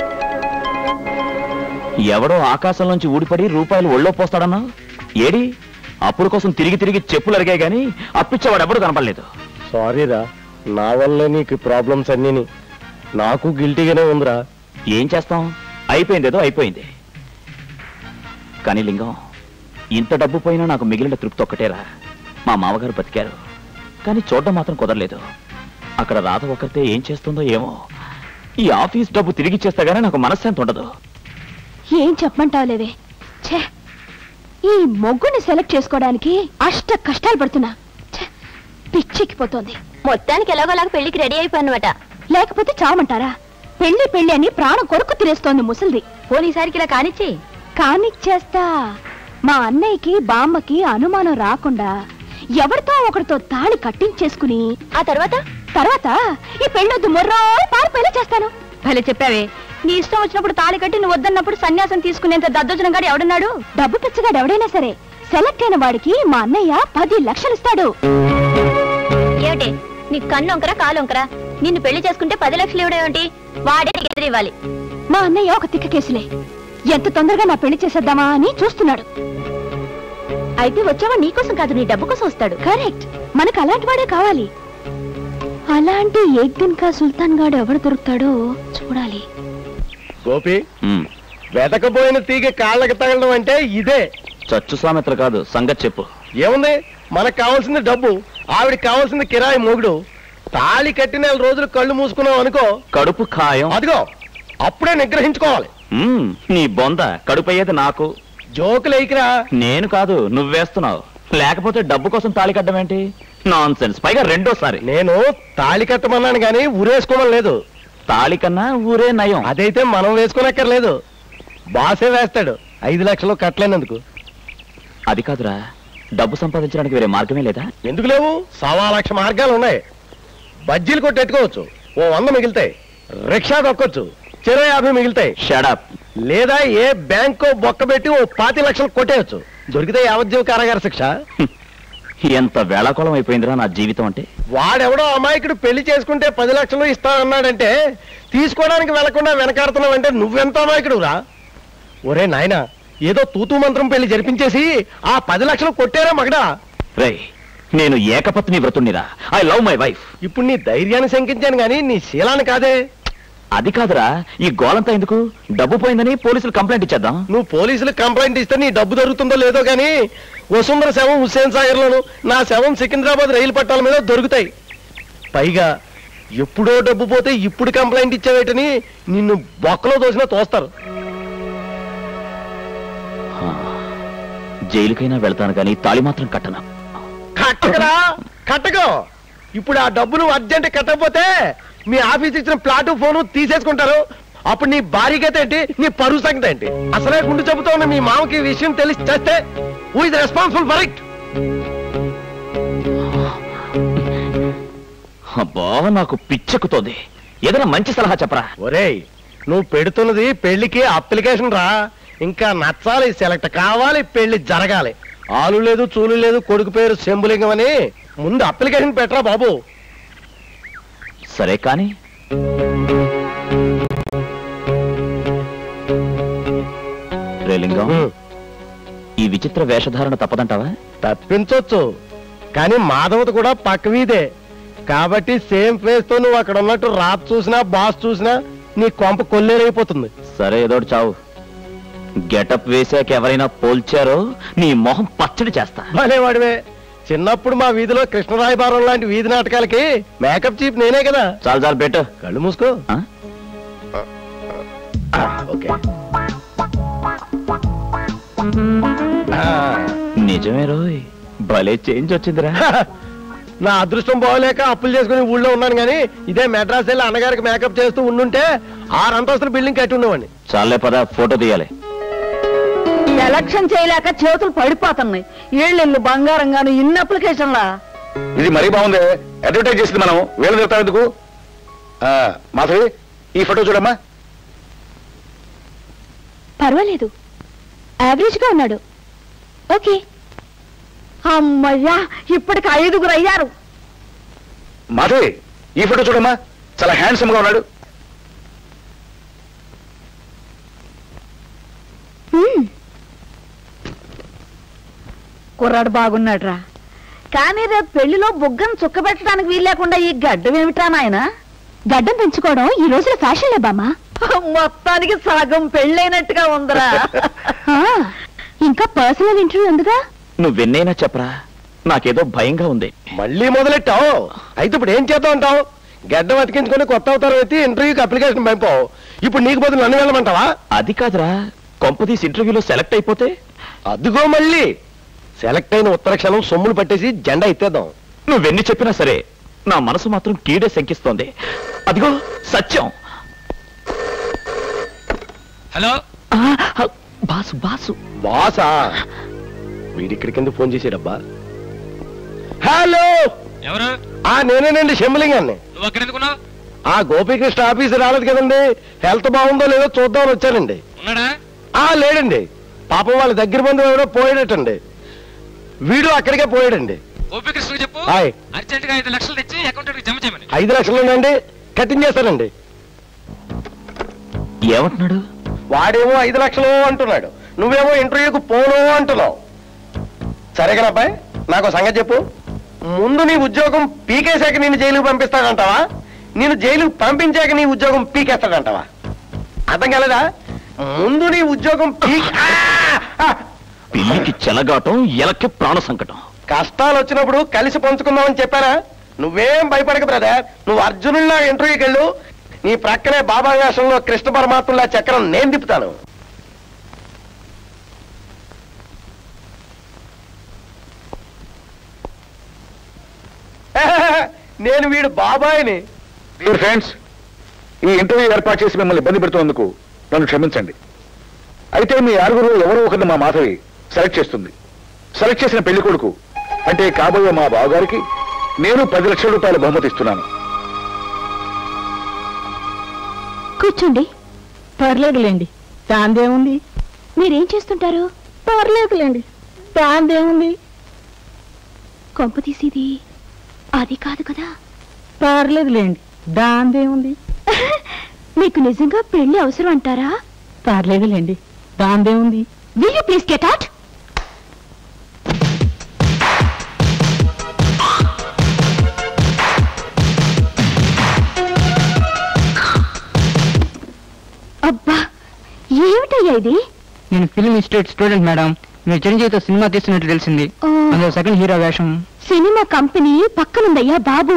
ఎవడో ఆకాశంలోంచి ఊడిపడి రూపాయలు ఒళ్ళో పోస్తాడన్నా ఏడి అప్పుడు కోసం తిరిగి తిరిగి చెప్పులు అరిగాయి గాని అప్పిచ్చేవాడు ఎవడు కనపడలేదు సారీరా నా వల్లే నీకు ప్రాబ్లమ్స్ అన్నీని నాకు గిల్టీగానే ఉందిరా ఏం చేస్తాం అయిపోయిందేదో అయిపోయింది కానీ లింగం ఇంత డబ్బు పోయినా నాకు మిగిలిన తృప్తి ఒక్కటేరా మా మామగారు బతికారు కానీ చూడడం మాత్రం కుదరలేదు అక్కడ రాధ ఒకరితే ఏం చేస్తుందో ఏమో ఈ ఆఫీస్ డబ్బు తిరిగి ఇచ్చేస్తా గానీ నాకు మనశ్శాంతి ఉండదు ఏం చెప్పమంటావులేవే ఛే ఈ మొగ్గుని సెలెక్ట్ చేసుకోవడానికి అష్ట కష్టాలు పడుతున్నా ఛే, పిచ్చెక్కిపోతోంది మొత్తానికి ఎలాగోలాగా పెళ్లికి రెడీ అయిపోయినమాట లేకపోతే చావమంటారా పెళ్లి పెళ్లి అని ప్రాణం కొరకు తినేస్తోంది ముసలిది పోనీసారికి ఇలా కానిచ్చి కానిచ్చేస్తా మా అన్నయ్యకి బామ్మకి అనుమానం రాకుండా ఎవరితో ఒకరితో తాళి కట్టించేసుకుని ఆ తర్వాత తర్వాత ఈ పెళ్ళొద్దు మొర్రో పారిపోయేలా చేస్తాను భలే చెప్పావే నీ ఇష్టం వచ్చినప్పుడు తాళి కట్టి నువ్వు వద్దన్నప్పుడు సన్యాసం తీసుకునేంత దద్దోజనం గాడు ఎవడున్నాడు డబ్బు పిచ్చగాడు ఎవడైనా సరే సెలెక్ట్ అయిన వాడికి మా అన్నయ్య పది లక్షలు ఇస్తాడు ఏమిటి నీ కన్ను వంకరా కాలు వంకరా నిన్ను పెళ్లి చేసుకుంటే పది లక్షలు ఇవ్వడమేంటి వాడే నీకు ఎదురు ఇవ్వాలి మా అన్నయ్య ఒక తిక్క కేసులే ఎంత తొందరగా నా పెళ్లి చేసేద్దామా అని చూస్తున్నాడు అయితే వచ్చావా నీకోసం కాదు నీ డబ్బు కోసం వస్తాడు కరెక్ట్ మనకు అలాంటి వాడే కావాలి అలాంటి ఏక్దిన్ కా సుల్తాన్ గాడు ఎవడు దొరుకుతాడో చూడాలి గోపి ఉమ్, వెతకపోయిన తీగ కాళ్ళకి తగలడం అంటే ఇదే చచ్చు సామెతలు కాదు సంగతి చెప్పు ఏముంది మనకు కావాల్సింది డబ్బు ఆవిడకి కావాల్సింది కిరాయి మొగుడు తాళి కట్టి నెల రోజులు కళ్ళు మూసుకున్నాం అనుకో కడుపు ఖాయం అదిగో అప్పుడే నిగ్రహించుకోవాలి ఉమ్, నీ బొంద కడుపు అయ్యేది నాకు జోకులు ఎయికిరా నేను కాదు నువ్వేస్తున్నావు లేకపోతే డబ్బు కోసం తాళి కట్టడం ఏంటి నాన్ సెన్స్ పైగా రెండోసారి నేను తాళి కట్టమన్నాను గాని ఊరేసుకోమని లేదు తాళి కన్నా ఊరే నయం అదైతే మనం వేసుకోనక్కర్లేదు బాసే వేస్తాడు ఐదు లక్షలు కట్టలేనందుకు అది కాదురా డబ్బు సంపాదించడానికి వేరే మార్గమే లేదా ఎందుకు లేవు సవా లక్ష మార్గాలు ఉన్నాయి బజ్జీలు కొట్టెట్టుకోవచ్చు ఓ వంద మిగులుతాయి రిక్షా దొక్కొచ్చు చెరో యాభై మిగులుతాయి షడప్ లేదా ఏ బ్యాంకో బొక్క పెట్టి ఓ పాతి లక్షలు కొట్టేయచ్చు దొరికితే యావజ్జీవ కారాగార శిక్ష ఎంత వేళాకోళం అయిపోయిందిరా నా జీవితం అంటే వాడెవడో అమాయకుడు పెళ్లి చేసుకుంటే పది లక్షలు ఇస్తానన్నాడంటే తీసుకోవడానికి వెళ్లకుండా వెనకాడుతున్నావంటే నువ్వెంత అమాయకుడు రా ఒరే నాయనా ఏదో తూతూ మంత్రం పెళ్లి జరిపించేసి ఆ పది లక్షలు కొట్టారా మగడా రేయ్ నేను ఏకపత్ని వ్రతుణ్ణిరా ఐ లవ్ మై వైఫ్ ఇప్పుడు నీ ధైర్యాన్ని శంకించాను గాని నీ శీలాన్ని కాదే అది కాదురా ఈ గోలంతా ఎందుకు డబ్బు పోయిందని పోలీసులు కంప్లైంట్ ఇచ్చేద్దాం నువ్వు పోలీసులు కంప్లైంట్ ఇస్తే నీ డబ్బు దొరుకుతుందో లేదో గాని వసుంధర శవం హుస్సేన్ సాగర్ లోను నా శవం సికింద్రాబాద్ రైలు పట్టాల మీద దొరుకుతాయి పైగా ఎప్పుడో డబ్బు పోతే ఇప్పుడు కంప్లైంట్ ఇచ్చావేటని నిన్ను బొక్కలో దోసినా తోస్తారు జైలుకైనా వెళ్తాను కానీ తాళి మాత్రం కట్టను కట్టకరా కట్టకో ఇప్పుడు ఆ డబ్బు నువ్వు అర్జెంట్ కట్టకపోతే మీ ఆఫీస్ ఇచ్చిన ప్లాటు ఫోను తీసేసుకుంటారు అప్పుడు నీ భార్యగత ఏంటి నీ పరువు సంగతి ఏంటి అసలే గుండు చెబుతూ ఉన్న మీ మామకి ఈ విషయం తెలిసి చేస్తే who is responsible for it అబ్బా నాకు పిచ్చెక్కుతోంది ఏదైనా మంచి సలహా చెప్పరా ఒరేయ్ నువ్వు పెడుతున్నది పెళ్లికి అప్లికేషన్ రా ఇంకా నచ్చాలి సెలెక్ట్ కావాలి పెళ్లి జరగాలి ఆలు లేదు చూలు లేదు కొడుకు పేరు శంభులింగం అని ముందు అప్లికేషన్ పెట్టరా బాబు సరే కానీ రేలింగం ఈ విచిత్ర వేషధారణ తప్పదంటావా తప్పించవచ్చు కానీ మాధవత కూడా పక్క వీధే కాబట్టి సేమ్ ఫేస్ తో నువ్వు అక్కడ ఉన్నట్టు రాత్ చూసినా బాస్ చూసినా నీ కొంప కొల్లేరైపోతుంది సరే ఏదోటి చావు గెటప్ వేసాక ఎవరైనా పోల్చారో నీ మొహం పచ్చడి చేస్తా భలే వాడివే చిన్నప్పుడు మా వీధిలో కృష్ణరాయబారం లాంటి వీధి నాటకాలకి మేకప్ చీప్ నేనే కదా చాలు చాలు బెట్ కళ్ళు మూసుకో ఆ? ఆ, ఓకే ఆ, నిజమే రోయ్ భలే చేంజ్ వచ్చిందిరా నా అదృష్టం బాగోలేక అప్పులు చేసుకుని ఊళ్ళో ఉన్నాను కానీ ఇదే మెడ్రాస్ వెళ్ళి అన్నగారికి మేకప్ చేస్తూ ఉండుంటే ఆరు అంతస్తుల బిల్డింగ్ కట్టి ఉండేవాడిని చాలే పద ఫోటో తీయాలి ఎలక్షన్ చేయలేక చేతులు పడిపోతున్నాయి ఏళ్ళు బంగారం గాను ఇన్ని అప్లికేషన్లా ఇది మరీ బాగుంది అడ్వర్టైజ్ చేసింది మనం వేలు తిరుగుతాం ఎందుకు ఆ, మాధవి ఈ ఫోటో చూడమ్మా పర్వాలేదు యావరేజ్ గా ఉన్నాడు ఓకే అమ్మయ్యా ఇప్పటికి ఐదుగురు అయ్యారు మాధవి ఈ ఫోటో చూడమ్మా చాలా హ్యాండ్సమ్ గా ఉన్నాడు హ్మ్, కుర్రాడు బాగున్నాడురా కానీ రేపు పెళ్లిలో బుగ్గను చుక్కబెట్టడానికి వీలు లేకుండా ఈ గడ్డం ఏమిటా నాయనా గడ్డం పెంచుకోవడం ఈ రోజుల ఫ్యాషన్ లే బామ్మా మొత్తానికి సగం పెళ్ళైనట్టుగా ఉందిరా ఆ, ఇంకా పర్సనల్ ఇంటర్వ్యూ ఉందిగా నువ్వెన్నైనా చెప్పరా నాకేదో భయంగా ఉంది మళ్ళీ మొదలెట్టావు అయితే ఇప్పుడు ఏం చేద్దాం అంటావు గడ్డం అతికించుకొని కొత్త అవతారం ఎత్తి ఇంటర్వ్యూకి అప్లికేషన్ పంపావు ఇప్పుడు నీకు బదులు నన్ను వెళ్ళమంటావా అది కాదురా కొంపదీస్ ఇంటర్వ్యూలో సెలెక్ట్ అయిపోతే అదిగో మళ్ళీ సెలెక్ట్ అయిన ఉత్తర క్షణం సొమ్ములు పట్టేసి జెండా ఎత్తేద్దాం నువ్వెన్ని చెప్పినా సరే నా మనసు మాత్రం కీడే శంకిస్తోంది అదిగో సత్యం హలో ఆ, ఆ, బాసు బాసు బాసా వీడిక్కడి కింద ఫోన్ చేసాడబ్బా హలో ఎవరు ఆ నేనేనండి శంభలింగాన్ని నువ్వు అక్కడ ఎందుకున్నావు ఆ గోపీకృష్ణ ఆఫీస్ రాలేదు కదండి హెల్త్ బాగుందో లేదో చూద్దామని వచ్చానండి ఉన్నాడా ఆ లేడండి పాపం వాళ్ళ దగ్గర బంధువు ఎవరో పోయాడటండి వీడు అక్కడికే పోయాడండి గోపికృష్ణ చెప్పు హాయ్. అర్జెంట్ గా ఐదు లక్షలు తెచ్చి అకౌంట్ జమ చేయమని ఐదు లక్షలుందండి కటింగ్ చేస్తానండి ఏమంటున్నాడు వాడేమో ఐదు లక్షలు అంటున్నాడు నువ్వేమో ఇంటర్వ్యూకి పోను అంటున్నావు సరే కనబ్బాయ్ నాకు ఓ సంగతి చెప్పు ముందు నీ ఉద్యోగం పీకేశాక నేను జైలుకి పంపిస్తాడంటావా నేను జైలుకి పంపించాక నీ ఉద్యోగం పీకేస్తాడంటావా అర్థం కాలేదా ముందు నీ ఉద్యోగం పీక్ ఆ! ఆ! పిల్లికి చెలగాటం ఎలకి ప్రాణ సంకటం కష్టాలు వచ్చినప్పుడు కలిసి పంచుకుందామని చెప్పానా నువ్వేం భయపడక బ్రదర్ నువ్వు అర్జునుల్లా ఇంటర్వ్యూకి వెళ్ళు నీ ప్రక్కనే బాబా వేషంలో కృష్ణ పరమాత్మలా చక్రం నేను తిప్పుతాను నేను వీడు బాబాయిని డియర్ ఫ్రెండ్స్ ఈ ఇంటర్వ్యూ ఏర్పాటు చేసి మిమ్మల్ని ఇబ్బంది పెడుతున్నందుకు నన్ను క్షమించండి అయితే మీ ఆరుగురు ఎవరో ఒకరిని మా మాధవి సెలెక్ట్ చేస్తుంది సెలెక్ట్ చేసిన పెళ్లి కొడుకు అంటే కాబోయే మా బావగారికి నేను పది లక్షల రూపాయల బహుమతి ఇస్తున్నాను కూర్చోండి పర్లేదులేండి దాందేముంది మీరేం చేస్తుంటారు పర్లేదులేండి దాందేముంది కొంప తీసేది అది కాదు కదా పర్లేదులేండి దాందేముంది మీకు నిజంగా పెళ్లి అవసరం అంటారా పర్లేదులేండి దాందేముంది will you please get out అబ్బా ఏమిటయ్యా ఇది నేను ఫిల్మ్ ఇన్స్టిట్యూట్ స్టూడెంట్ మేడం మీరు చిరంజీవితో సినిమా తీస్తున్నట్టు తెలిసింది ఓ. అందులో సెకండ్ హీరో వేషం సినిమా కంపెనీ పక్కనుందయ్యా బాబు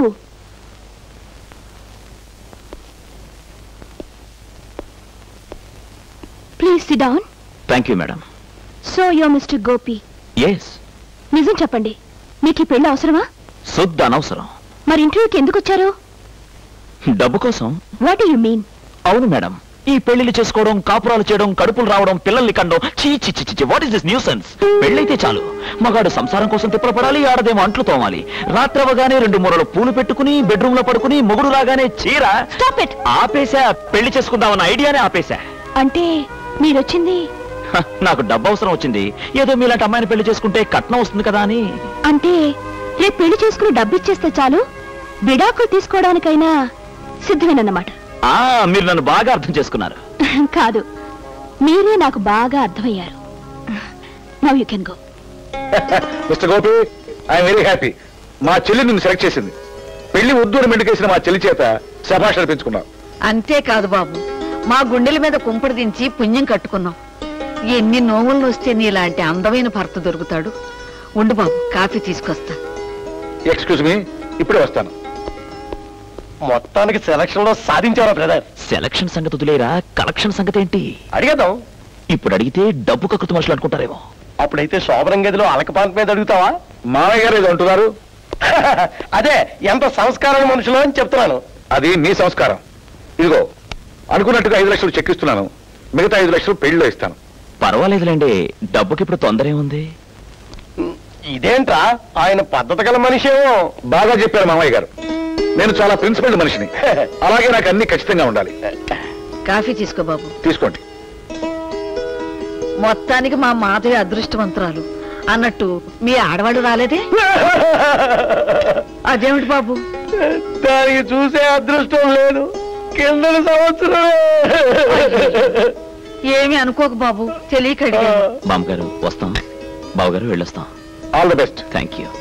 please sit down thank you madam so you mister Gopi yes నిజం చెప్పండి మీకు ఈ పెళ్లి అవసరమా శుద్ధ అనవసరం మరి ఇంటర్వ్యూకి ఎందుకు వచ్చారు డబ్బు కోసం వాట్ యు మీన్ అవును మేడం ఈ పెళ్లిళ్ళు చేసుకోవడం కాపురాలు చేయడం కడుపులు రావడం పిల్లల్ని కండం చీ చి చి చి what is this nonsense పెళ్ళైతే చాలు మగాడు సంసారం కోసం తిప్పలు పడాలి ఆడదేమో అంట్లు తోమాలి రాత్రి అవగానే రెండు మూరలు పూలు పెట్టుకుని బెడ్రూమ్ లో పడుకుని మొగుడు రాగానే చీర స్టాప్ ఇట్ ఆపేసా పెళ్లి చేసుకుందామన్న ఐడియానే ఆపేసా అంటే మీరొచ్చింది హ, నాకు డబ్బు అవసరం వచ్చింది ఏదో మీలాంటి అమ్మాయిని పెళ్లి చేసుకుంటే కట్నం వస్తుంది కదా అని అంటే రేపు పెళ్లి చేసుకుని డబ్బు ఇచ్చేస్తే చాలు విడాకులు తీసుకోవడానికైనా సిద్ధమేనన్నమాట ఆ మీరు నన్ను బాగా అర్థం చేసుకున్నారు కాదు మీరే నాకు బాగా అర్థమయ్యారు now you can go mister Gopi I'm very happy మా చెల్లి నిన్ను సెలెక్ట్ చేసింది పెళ్లి ఉద్దూరు మెండుకేసిన మా చెల్లి చేత శభాష్ అనిపించుకున్నాం అంతేకాదు బాబు మా గుండెల మీద కుంపడి దించి పుణ్యం కట్టుకున్నాం ఎన్ని నోవులు వస్తే నీలాంటి అందమైన భర్త దొరుకుతాడు ఉండు బాబు కాఫీ తీసుకొస్తా ఎక్స్క్యూజ్ మీ ఇప్పుడే వస్తాను మొత్తానికి సెలక్షన్ లో సాధించారా బ్రదర్ సెలక్షన్ సంగతి వదిలేరా కలెక్షన్ సంగతి ఏంటి అడిగేద్దాం ఇప్పుడు అడిగితే డబ్బు కక్కుతు మనుషులు అనుకుంటారేమో అప్పుడైతే శోభనం గదిలో అలకపాంత మీద అడుగుతావా మామయ్య గారు ఏదో అంటున్నారు అదే ఎంత సంస్కారం మనుషులు అని చెప్తున్నాను అది నీ సంస్కారం ఇదిగో అనుకున్నట్టుగా ఐదు లక్షలు చెక్ ఇస్తున్నాను మిగతా ఐదు లక్షలు పెళ్లిలో ఇస్తాను పర్వాలేదులేండి డబ్బుకి ఇప్పుడు తొందర ఏముంది ఇదేంట్రా ఆయన పద్ధతి గల మనిషేమో బాగా చెప్పారు మామయ్య గారు నేను చాలా ప్రిన్సిపల్ మనిషిని అలాగే నాకు అన్ని ఖచ్చితంగా ఉండాలి కాఫీ తీసుకో బాబు తీసుకోండి మొత్తానికి మా మాధవి అదృష్టవంతురాలు అన్నట్టు మీ ఆడవాళ్ళు రాలేదే అదేమిటి బాబు దానికి చూసే అదృష్టం లేదు కింద సంవత్సరమే ఏమి అనుకోకు బాబు తెలియక అడిగాను. బామ్మగారు వస్తాం బావగారు వెళ్ళొస్తాం all the best thank you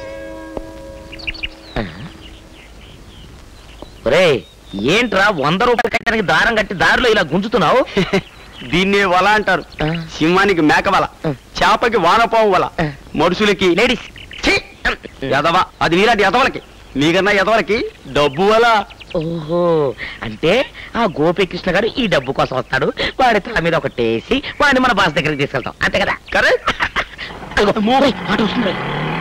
రే ఏంట్రా వంద రూపాయలు కట్టడానికి దారం కట్టి దారిలో ఇలా గుంజుతున్నావు దీన్నే వల అంటారు సింహానికి మేక వల చేపకి వానపావు వల మనుషులకి లేడీస్ ఎదవ అది నీలాంటి ఎదవలకి మీకన్నా ఎదవలకి డబ్బు వల ఓహో అంటే ఆ గోపీకృష్ణ గారు ఈ డబ్బు కోసం వస్తాడు వాడి తల మీద ఒకటేసి వాడిని మన బాస్ దగ్గరికి తీసుకెళ్తాం అంతే కదా కరెక్ట్ ఆట వస్తుంది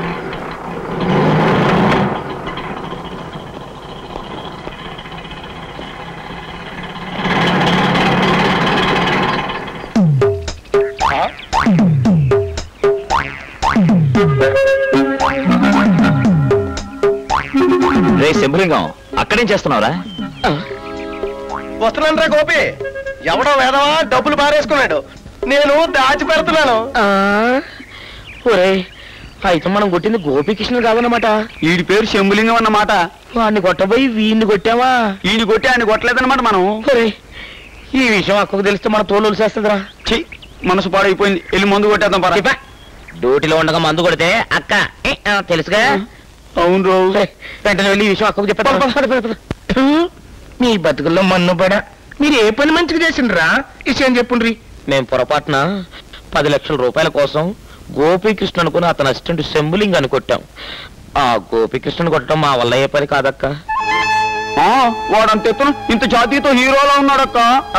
రే శంభులింగం అక్కడేం చేస్తున్నావురా వస్తున్నాను రా గోపి ఎవడో వేదవా డబ్బులు పారేసుకున్నాడు నేను దాచి పెడుతున్నాను ఒరే అయితే మనం కొట్టింది గోపీకృష్ణ కాదన్నమాట వీడి పేరు శంభులింగం అన్నమాట వాడిని కొట్టబోయి వీడిని కొట్టావా వీడిని కొట్టి ఆయన కొట్టలేదన్నమాట మనం ఒరే ఈ విషయం అక్కకు తెలిస్తే మన తోలు చేస్తుందిరా ఛీ మనసు పాడైపోయింది వెళ్ళి మందు కొట్టేద్దాం పరా డ్యూటీలో ఉండగా మందు కొడితే అక్క ఏ, ఆ, తెలుసుగా అవును రోజు వెంటనే వెళ్ళి ఈ విషయం అక్కకు చెప్పేద్దాం మీ బతుకుల్లో మన్ను పడ మీరు ఏ పని మంచిగా చేసిండ్రా విషయం చెప్పుండ్రి మేము పొరపాటున పది లక్షల రూపాయల కోసం గోపీకృష్ణ అనుకుని అతని అసిస్టెంట్ శంభులింగ్ అని కొట్టాం ఆ గోపీకృష్ణను కొట్టడం మా వల్ల ఏ పని కాదక్క వాడంత ఎత్తున ఇంత జాతీయతో హీరోలో ఉన్నాడక్క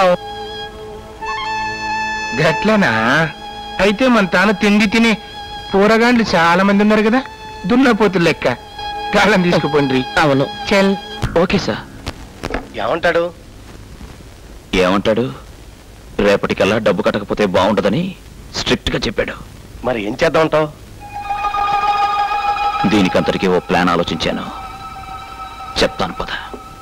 గట్లనా అయితే మన తాను తిండి తిని పూరగాండ్లు చాలా మంది ఉన్నారు కదా దున్నపోతులు లెక్క కాలం తీసుకుపోండ్రి అవును చెల్ ఓకే సార్ ఏమంటాడు ఏమంటాడు రేపటికల్లా డబ్బు కట్టకపోతే బాగుంటదని స్ట్రిక్ట్ గా చెప్పాడు మరి ఏం చేద్దామంటావు దీనికంతటికీ ఓ ప్లాన్ ఆలోచించాను చెప్తాను పద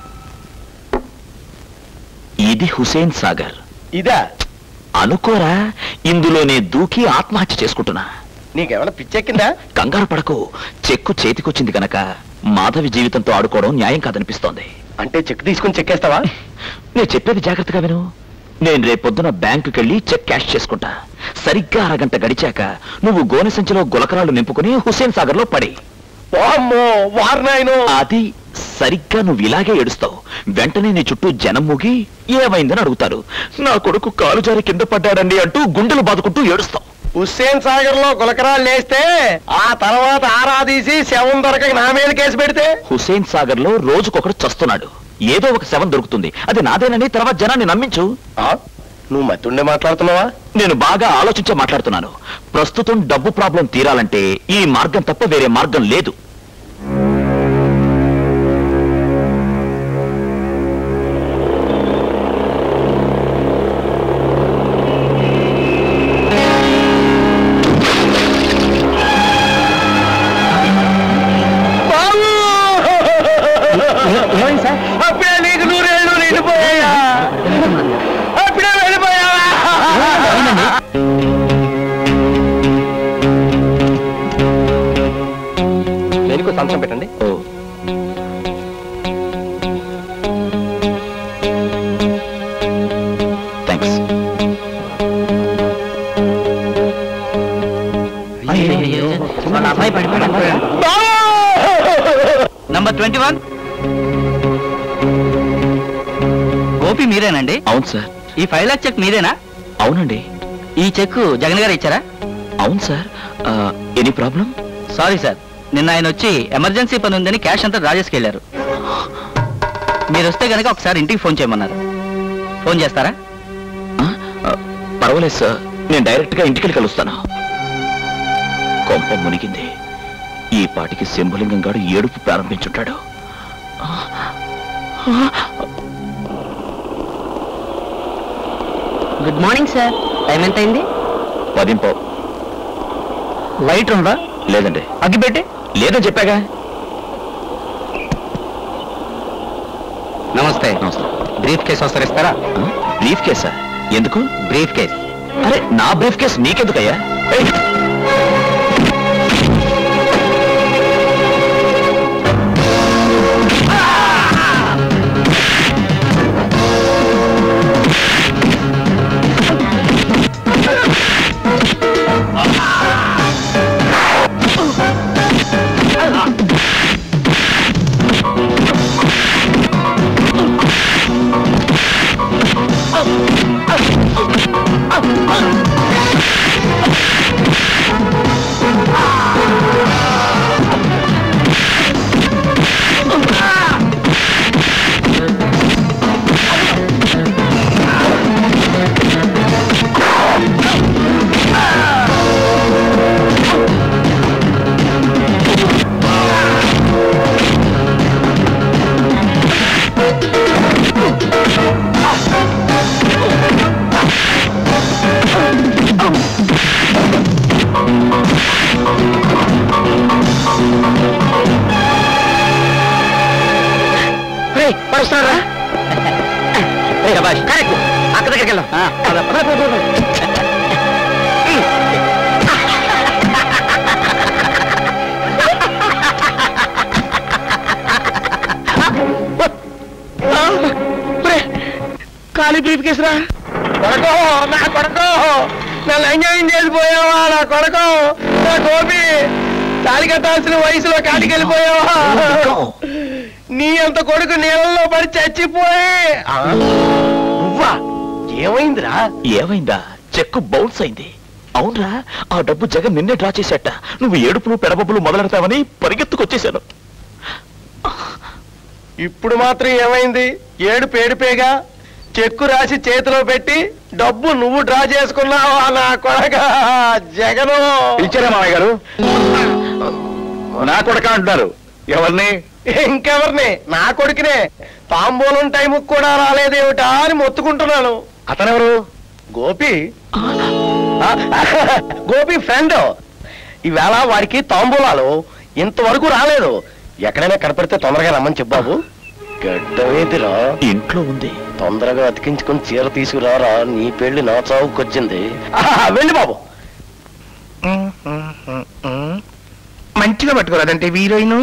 ఇది హుసేన్ సాగర్ ఇదా అనుకోరా ఇందులోనే దూకి ఆత్మహత్య చేసుకుంటున్నా నీకేమైనా పిచ్చెక్కిందా కంగారు పడకు చెక్కు చేతికొచ్చింది గనక మాధవి జీవితంతో ఆడుకోవడం న్యాయం కాదనిపిస్తోంది అంటే చెక్ తీసుకుని చెక్కేస్తావా నేను చెప్పేది జాగ్రత్తగా విను నేను రేపొద్దున బ్యాంకుకి వెళ్ళి చెక్ క్యాష్ చేసుకుంటా సరిగ్గా అరగంట గడిచాక నువ్వు గోనె సంచిలో గులకరాలు నింపుకుని హుసేన్ సాగర్ లో పడి వామ్మో వారినాయను అది సరిగ్గా నువ్వు ఇలాగే ఏడుస్తావు వెంటనే నీ చుట్టూ జనం మూగి ఏమైందని అడుగుతారు నా కొడుకు కాలు జారి కింద పడ్డాడండి అంటూ గుండెలు బాదుకుంటూ ఏడుస్తావు హుస్సేన్ సాగర్ లో గులకరాలు లేస్తే ఆ తర్వాత ఆరాదీసి శవం దొరక నా మీద కేసు పెడితే హుసేన్ సాగర్ లో రోజుకొకడు చస్తున్నాడు ఏదో ఒక శవం దొరుకుతుంది అది నాదేనని తర్వాత జనాన్ని నమ్మించు నువ్వు మతుండే మాట్లాడుతున్నావా నేను బాగా ఆలోచించే మాట్లాడుతున్నాను ప్రస్తుతం డబ్బు ప్రాబ్లం తీరాలంటే ఈ మార్గం తప్ప వేరే మార్గం లేదు అప్పుడే నీకు నూరేళ్ళు నిండిపోయా అప్పుడే వెళ్ళిపోయావా దేనికో సంతకం పెట్టండి oh thanks number twenty one Gopi మీరేనండి అవును సార్ ఈ ఫైవ్ లాక్ చెక్ మీరేనా అవునండి ఈ చెక్ జగన్ గారు ఇచ్చారా అవును sir any problem sorry sir నిన్న ఆయన వచ్చి ఎమర్జెన్సీ పని ఉందని క్యాష్ అంతా రాజేష్కి వెళ్ళారు మీరు వస్తే కనుక ఒకసారి ఇంటికి ఫోన్ చేయమన్నారు ఫోన్ చేస్తారా పర్వాలేదు సార్ నేను డైరెక్ట్ గా ఇంటికి కలుస్తాను కొంప మునిగింది ఈ పాటికి శంభులింగం గాడు ఏడుపు ప్రారంభించుంటాడు గుడ్ మార్నింగ్ సార్ టైం ఎంత అయింది పదింపో లైట్ ఉందా లేదండి అగ్గిపెట్టి లేదని చెప్పాగా నమస్తే నమస్తే బ్రీఫ్ కేసు వస్తారు ఇస్తారా బ్రీఫ్ కేసా ఎందుకు బ్రీఫ్ కేస్ అరే నా బ్రీఫ్ కేస్ నీకెందుకయ్యా ఏయ్! పడుస్తారా కరెక్ట్ అక్క దగ్గరికి వెళ్దాం ఖాళీ బ్రీఫ్ కేసురా కొడకో నా కొడకో నన్ను ఎంజాయ్ చేసిపోయావా నా కొడకో నా గోపి తాళి కట్టాల్సిన వయసులో కాటికి వెళ్ళిపోయావా నీ అంత కొడుకు నీళ్ళలో పడి చచ్చిపోయి నువ్వా ఏమైందిరా ఏమైందా చెక్కు బౌన్స్ అయింది అవునరా ఆ డబ్బు జగన్ నిన్నే డ్రా చేసేట నువ్వు ఏడుపులు పెడబబ్బులు మొదలెడతావని పరిగెత్తుకొచ్చేశాను ఇప్పుడు మాత్రం ఏమైంది ఏడుపు ఏడుపేగా చెక్కు రాసి చేతిలో పెట్టి డబ్బు నువ్వు డ్రా చేసుకున్నావా నా కొడక జగను పిలిచారా మామయ్య గారు నా కొడక అంటున్నారు ఎవరిని ఇంకెవరిని నా కొడుకునే తాంబూలం టైంకి కూడా రాలేదేమిటా అని మొత్తుకుంటున్నాను అతనెవరు గోపి ఆ, గోపి ఫ్రెండ్ ఈవేళ వాడికి తాంబూలాలు ఇంతవరకు రాలేదు ఎక్కడైనా కనపడితే తొందరగా రమ్మని చెప్పు బాబు గడ్డమేదిరా ఇంట్లో ఉంది తొందరగా అతికించుకొని చీర తీసుకురారా నీ పెళ్లి నా చావుకొచ్చింది వెళ్ళి బాబు మంచిగా పట్టుకోరాదంటే హీరోయిన్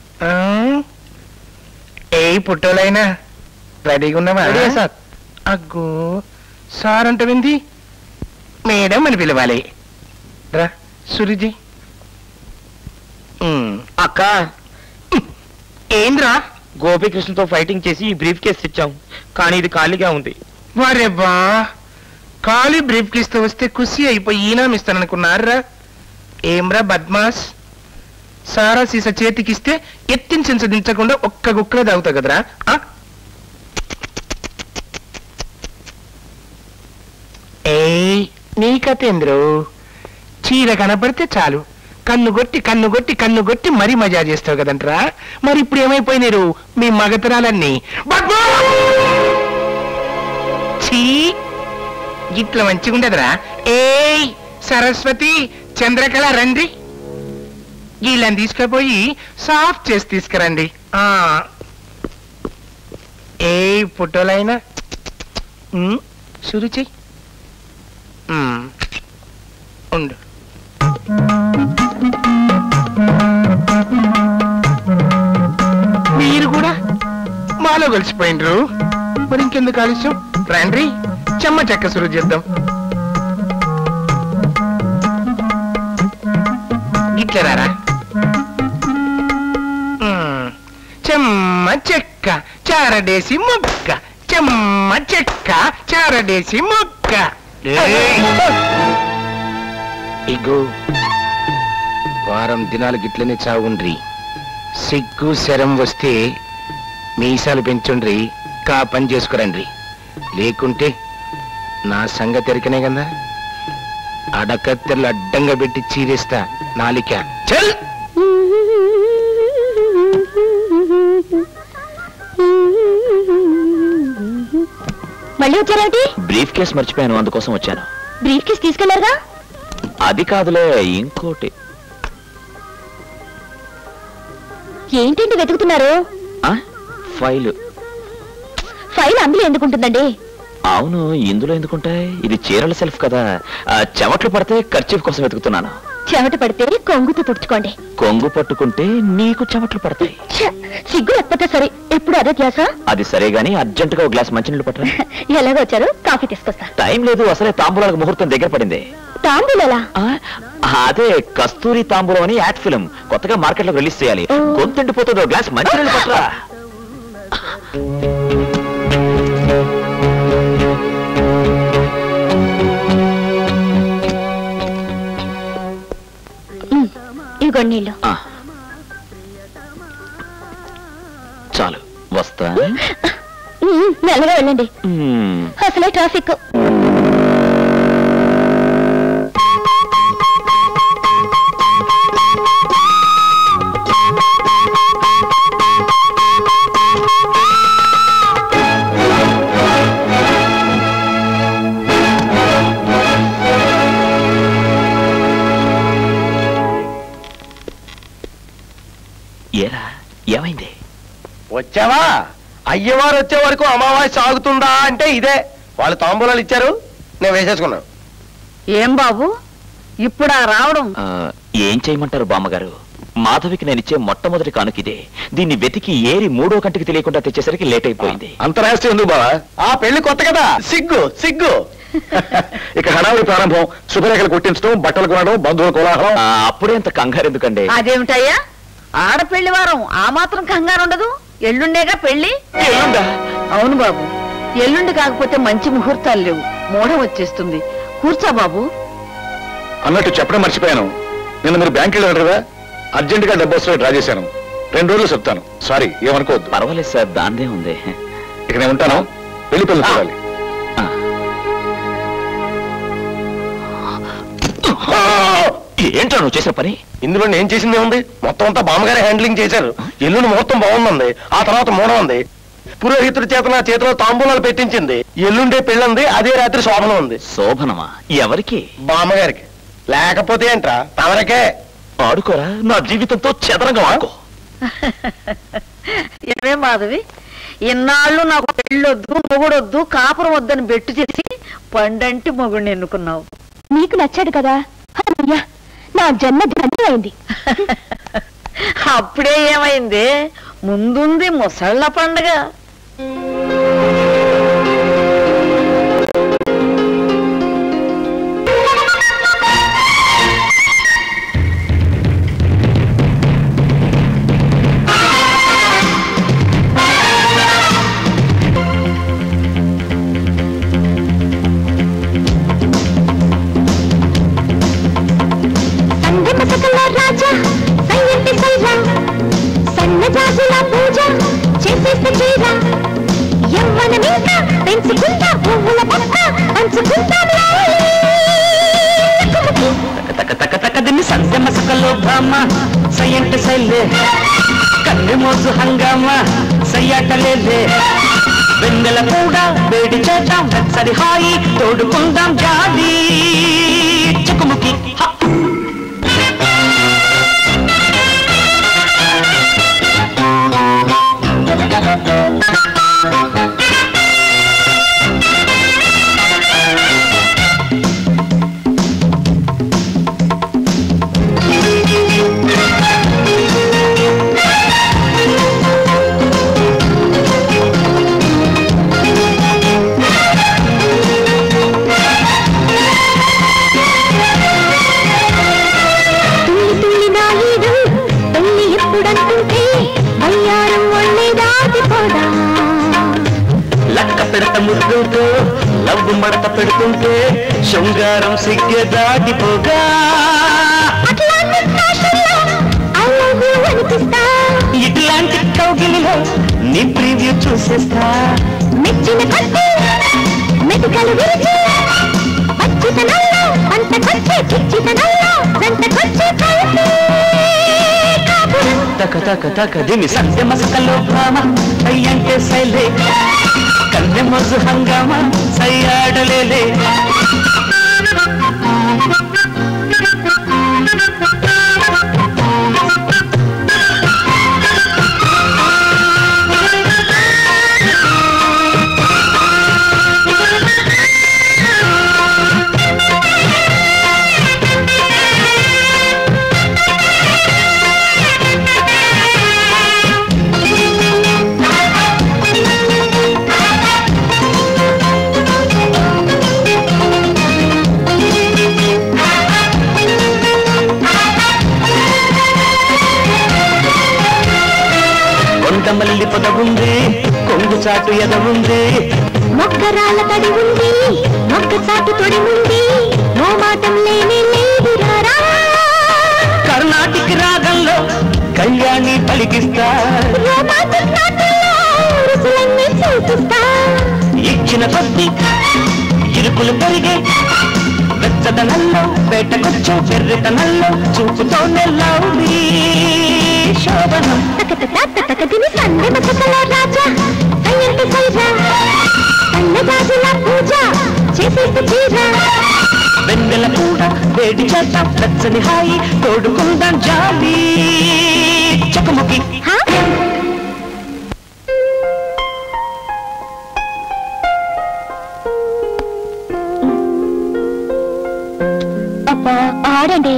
ఏ పుట్టోలైనా రెడీగా ఉన్నావా రెడీ సార్. అగ్గో సార్ అంటే వింది మేడం అని పిలవాలి రా సురిజీ అక్క ఏంద్రా గోపీకృష్ణతో ఫైటింగ్ చేసి ఈ బ్రీఫ్ కేసు తెచ్చాం కానీ ఇది ఖాళీగా ఉంది వారే బా ఖాళీ బ్రీఫ్ కిస్తూ వస్తే కుసి అయిపోయి ఈనాం ఇస్తాననుకున్నారా ఏమ్రా బద్మాస్ సారా సీస చేతికిస్తే ఎత్తిన చించ దించకుండా ఒక్క గుక్కలే తాగుతావు కదరా ఆ? ఏయ్ నీ కథేంద్రు చీర కనపడితే చాలు కన్ను కొట్టి కన్ను కొట్టి కన్ను కొట్టి మరీ మజా చేస్తావు కదంట్రా మరి ఇప్పుడు ఏమైపోయినారు మీ మగతరాలన్నీ బద్మా! ఛీ ఇట్లా మంచిగుండదురా ఏయ్ సరస్వతి చంద్రకళ రండి వీళ్ళని తీసుకుపోయి సాఫ్ట్ చేసి తీసుకురండి ఆ ఏ ఫోటోలైనా ఉమ్, షురు చెయ్యి ఉమ్, ఉండు మీరు కూడా మాలో కలిసిపోయినరు మరి ఇంకెందుకు ఆలస్యం రండి చెమ్మ చెక్క సురు చేద్దాం ఇట్లా రారా మ్మ్. చెమ్మ చెక్క చారడేసి మొక్క చెమ్మ చెక్క చారడేసి మొక్క ఇగో వారం దినాలు గిట్లనే చావుండ్రి సిగ్గు శరం వస్తే మీసాలు పెంచుండ్రి కా పని చేసుకురండ్రి లేకుంటే నా సంగతి ఎరికనే కదా అడకత్తెర్లు అడ్డంగా పెట్టి చీరేస్తా నాలిక చల్ మళ్ళీ వచ్చారేమిటి బ్రీఫ్ కేస్ మర్చిపోయాను అందుకోసం వచ్చాను బ్రీఫ్ కేస్ తీసుకెళ్లారుగా అది కాదులే ఇంకోటి ఏంటండి వెతుకుతున్నారు ఆ? ఫైల్ ఫైల్ అందులో ఎందుకుంటుందండి అవును ఇందులో ఎందుకుంటాయి ఇది చీరల సెల్ఫ్ కదా ఆ, చెమట్లు పడితే ఖర్చు కోసం వెతుకుతున్నాను చెమట పడితే కొంగుతో తుడుచుకోండి కొంగు పట్టుకుంటే నీకు చెమట్లు పడతాయి ఛ, సిగ్గు లేకపోతే సరే ఎప్పుడు అదే ధ్యాస అది సరే గానీ అర్జెంట్ గా ఒక గ్లాస్ మంచినీళ్ళు పట్టరా ఎలాగో వచ్చారు కాఫీ తీసుకొస్తా టైం లేదు అసలే తాంబూలాలకు ముహూర్తం దగ్గర పడింది తాంబూలలా ఆ, అదే కస్తూరి తాంబూలం అని యాడ్ ఫిల్మ్ కొత్తగా మార్కెట్ లో రిలీజ్ చేయాలి గొంతుండిపోతుంది ఒక గ్లాస్ మంచినీళ్ళు పట్టరా ఇదిగోండి నీళ్ళు ఆ. చాలు వస్తా ఉమ్, మెల్లగా వెళ్ళండి మ్మ్. అసలే ట్రాఫిక్ ఏరా ఏమైంది వచ్చావా అయ్యవారు వచ్చే వరకు అమావాస్య సాగుతుందా అంటే ఇదే వాళ్ళు తాంబూలాలు ఇచ్చారు నేను వేసేసుకున్నాను ఏం బాబు ఇప్పుడా రావడం ఆ, ఏం చేయమంటారు బామ్మగారు మాధవికి నేను ఇచ్చే మొట్టమొదటి కానుక ఇదే దీన్ని వెతికి ఏరి మూడో కంటికి తెలియకుండా తెచ్చేసరికి లేట్ అయిపోయింది అంతరాష్ట్రీయ ఎందుకు బావా ఆ పెళ్లి కొత్త కదా సిగ్గు సిగ్గు ఇక హడావుడి ప్రారంభం శుభరేఖలు కొట్టించడం బట్టలు కొనడం బంధువుల కోలాహలం ఆ, అప్పుడే అంత కంగారు ఎందుకండి అదేమిటయ్యా ఆడపెళ్లి వారం ఆ మాత్రం కంగారు ఉండదు ఎల్లుండేగా పెళ్లి అవును బాబు ఎల్లుండి కాకపోతే మంచి ముహూర్తాలు లేవు మూఢ వచ్చేస్తుంది కూర్చో బాబు అన్నట్టు చెప్పడం మర్చిపోయాను నిన్న మీరు బ్యాంక్ వెళ్ళారు కదా అర్జెంట్ గా డబ్బు వస్తే డ్రా చేశాను రెండు రోజులు చెప్తాను సారీ ఏమనుకోవద్దు పర్వాలేదు సార్ దాందే ఉంది ఇక నేను ఉంటాను వెళ్ళి పిల్లలు చూడాలి ఏంటో నువ్వు చేసిన పని ఇందులో నేను చేసింది ఉంది మొత్తం అంతా బామ్మగారే హ్యాండ్లింగ్ చేశారు ఎల్లుండి ముహూర్తం బాగుంది ఆ తర్వాత మూడం ఉంది పురోహితుడి చేత నా చేతిలో తాంబూలాలు పెట్టించింది ఎల్లుండే పెళ్ళంది అదే రాత్రి శోభనం ఉంది శోభనమా ఎవరికి బామ్మగారికి లేకపోతే ఏంట్రా తమరకే ఆడుకోరా నా జీవితంతో చెదరంగా ఆడుకో ఏమే మాధవి ఇన్నాళ్ళు నాకు పెళ్ళొద్దు మొగుడొద్దు కాపురం వద్దని బెట్టు చేసి పండంటి మొగుడిని ఎన్నుకున్నావు నీకు నచ్చాడు కదా అమ్మయ్యా, నా జన్మ ధన్యమైంది అప్పుడే ఏమైంది ముందుంది ముసళ్ళ పండగ ఇంకా పెంచుకుంటా పువ్వుల పక్క పంచుకుంటాం తక్క తక్క తక్క దీన్ని సంధ్య మసకలో భామ సయ్యంట సైలే కన్నె మోజు హంగామా సయ్యాటలేలే వెన్నెల కూడా వేడి చేద్దాం వెచ్చని హాయి తోడుకుందాం జాలి చుకుముకి హ. తుల్లి తుల్లి నాయుడు పెళ్లి ఎప్పుడంటుంటే వయ్యారం ఒళ్ళే దాటిపోదా లక్క పెడత ముద్దుతో లవ్వు మడత పెడుతుంటే శృంగారం సిగ్గె దాటిపోగా అట్లాంటి ఫ్యాషన్లో I love you అనిపిస్తా ఇట్లాంటి కౌగిలిలో నీ ప్రివ్యూ చూసేస్తా మెచ్చిన కొద్ది మెతుకలు విరిచి పచ్చితనంలో పంటకొచ్చే చిచ్చితనంలో జంటకొచ్చే కలిసి కాపురం తక తక తక దిమి సంధ్య మసకలో భామ అయ్యంటే సైలే కన్నె మొజు హంగామా సయ్యాడలేలే కొండమల్లి పొద ఉంది కొంగు చాటు ఎద ఉంది మొక్కరాల తడి ఉంది మొక్క చాటు తొడి ఉంది నో మాటం లేనే లేదు రారా కర్ణాటిక్ రాగంలో కళ్యాణి పలికిస్తా రోమాంటిక్ నాటల్లో రుసులన్నీ చూపిస్తా ఇచ్చిన కొద్ది ఇరుకులు పెరిగే వెచ్చదనంలో వేటకొచ్చు వెర్రితనంలో చూపుతోనే లౌడీ శోభనం తక తక తక తిని సందె మసకల రాజా సయ్యంటి సైరా సన్నజాజుల పూజ చేసేసి చీర వెన్నెల కూడా వేడి చేద్దాం వెచ్చని హాయి తోడుకుందాం జాలి చకముకి హా? అబ్బా ఆడండి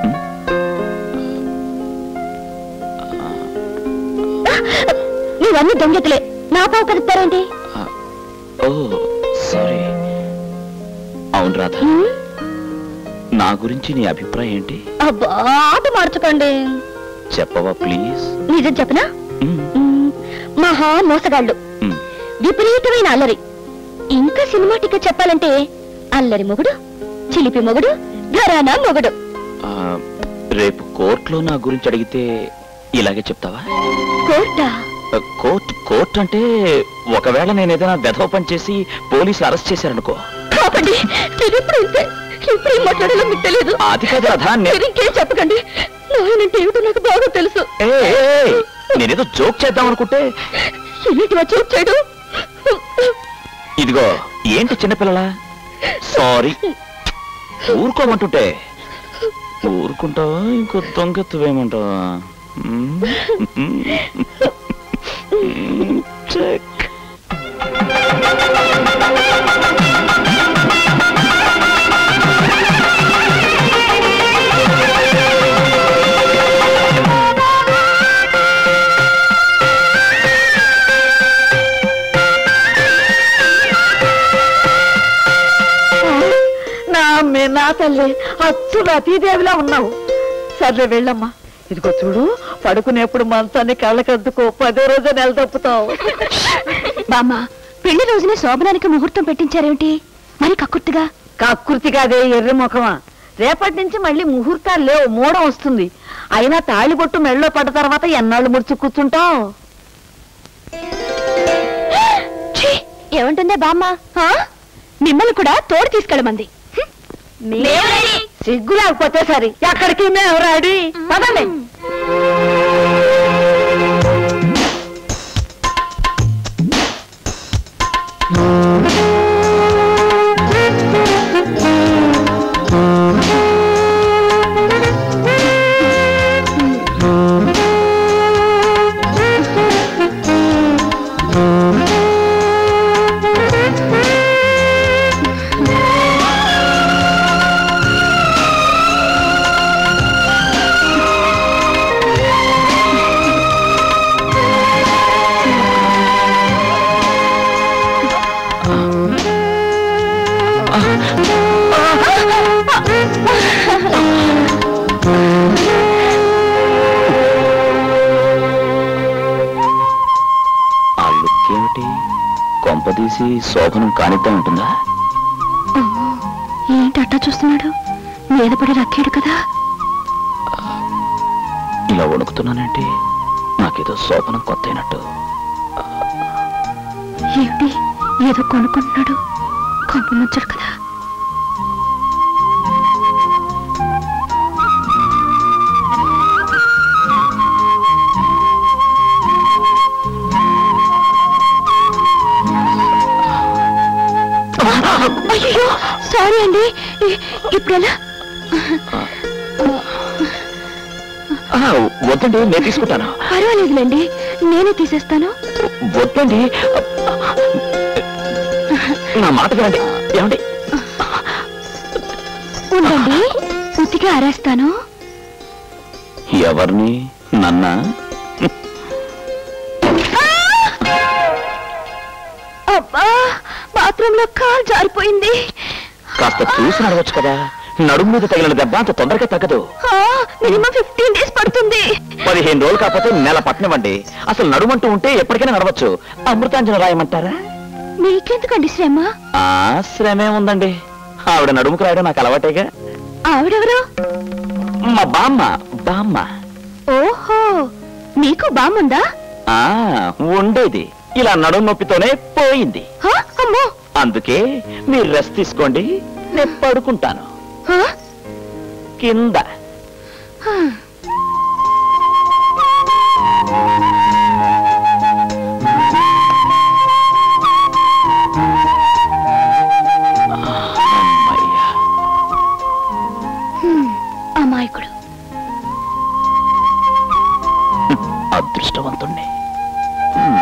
ఇవన్నీ దొంగతులే నా పావు కలుపుతారేంటి ఓ సారీ అవును రాధ నా గురించి నీ అభిప్రాయం ఏంటి అబ్బా ఆట మార్చకండి చెప్పవా ప్లీజ్ నిజం చెప్పనా మ్మ్, మహా మోసగాళ్ళు మ్మ్. విపరీతమైన అల్లరి ఇంకా సినిమాటిక్ గా చెప్పాలంటే అల్లరి మొగుడు చిలిపి మొగుడు ఘరానా మొగుడు రేపు కోర్టులో నా గురించి అడిగితే ఇలాగే చెప్తావా కోర్టా ఆ, కోర్ట్ కోర్ట్ అంటే ఒకవేళ నేను ఏదైనా వెధవ పని చేసి పోలీసులు అరెస్ట్ చేశారనుకో కాపండి మీరు ఇప్పుడు ఇంతే ఇప్పుడు ఏం మాట్లాడాలో మీకు తెలియదు అది కాదు రాధా నే- మీరు ఇంకేం చెప్పకండి నాయనంటే ఏమిటో నాకు బాగా తెలుసు ఏ, ఏ, ఏ, నేనేదో జోక్ చేద్దాం అనుకుంటే ఏంటి వచ్చి చేయడం ఇదిగో ఏంటి చిన్నపిల్లలా సారీ ఊరుకోమంటుంటే ఊరుకుంటావా ఇంకో దొంగెత్తువేమంటావా మ్మ్. మ్మ్. చెక్ నా అమ్మే నా తల్లి అచ్చు రతీదేవిలా ఉన్నావు సర్లే వెళ్ళమ్మా ఇదిగో చూడు పడుకునేప్పుడు మంచాన్ని కళ్ళకద్దుకో పదో రోజు నెల తప్పుతావు బామ్మ పెళ్లి రోజునే శోభనానికి ముహూర్తం పెట్టించారేమిటి మరి కక్కుర్తిగా కక్కుర్తిగా అదే ఎర్రి ముఖమా రేపటి నుంచి మళ్ళీ ముహూర్తాలు లేవు మూడం వస్తుంది అయినా తాళిబొట్టు మెళ్ళో పడ్డ తర్వాత ఎన్నాళ్ళు ముడుచు కూర్చుంటావు ఛీ! ఏమంటుందే బామ్మ ఆ? మిమ్మల్ని కూడా తోడు తీసుకెళ్ళమంది సిగ్గు లేకపోతే సరి ఎక్కడికి మేము రెడీ పదండి ఆ లుక్ ఏమిటి కొంపదీసి శోభనం కానిద్దా ఉంటుందా ఏంటి అట్టా చూస్తున్నాడు మీద పడి రక్కాడు కదా ఇలా వణుకుతున్నానంటే నాకేదో శోభనం కొత్త అయినట్టు ఏమిటి ఏదో కొనుక్కుంటున్నాడు కొంప ముంచడు కదా అయ్యో సారీ అండి ఇ- ఇప్పుడెలా ఆ, వద్దండి నేను తీసుకుంటాను పర్వాలేదులేండి నేనే తీసేస్తాను వద్దండి నా మాట వినండి ఏమండి ఉండండి ఉతికి ఆరేస్తాను ఎవరిని నన్నా అబ్బా బాత్రూమ్ లో కాల్ జారిపోయింది కాస్త చూసి నడవచ్చు కదా నడుము మీద తగిలిన దెబ్బ అంత తొందరగా తగ్గదు మినిమం ఫిఫ్టీన్ డేస్ పడుతుంది పదిహేను రోజులు కాకపోతే నెల పట్టనివ్వండి అసలు నడుమంటూ ఉంటే ఎప్పటికైనా నడవచ్చు అమృతాంజన రాయమంటారా మీకెందుకండి శ్రమ ఆ శ్రమే ఉందండి ఆవిడ నడుముకు రాయడం నాకు అలవాటేగా ఆవిడెవరు మా బామ్మ బామ్మ ఓహో మీకు బాముందా ఆ ఉండేది ఇలా నడుము నొప్పితోనే పోయింది హా? అమ్మో అందుకే మీరు రెస్ట్ తీసుకోండి నేను పడుకుంటాను హా? కింద హా. అమ్మయ్యా హ్మ్. అమాయకుడు అదృష్టవంతుణ్ణి హ్మ్.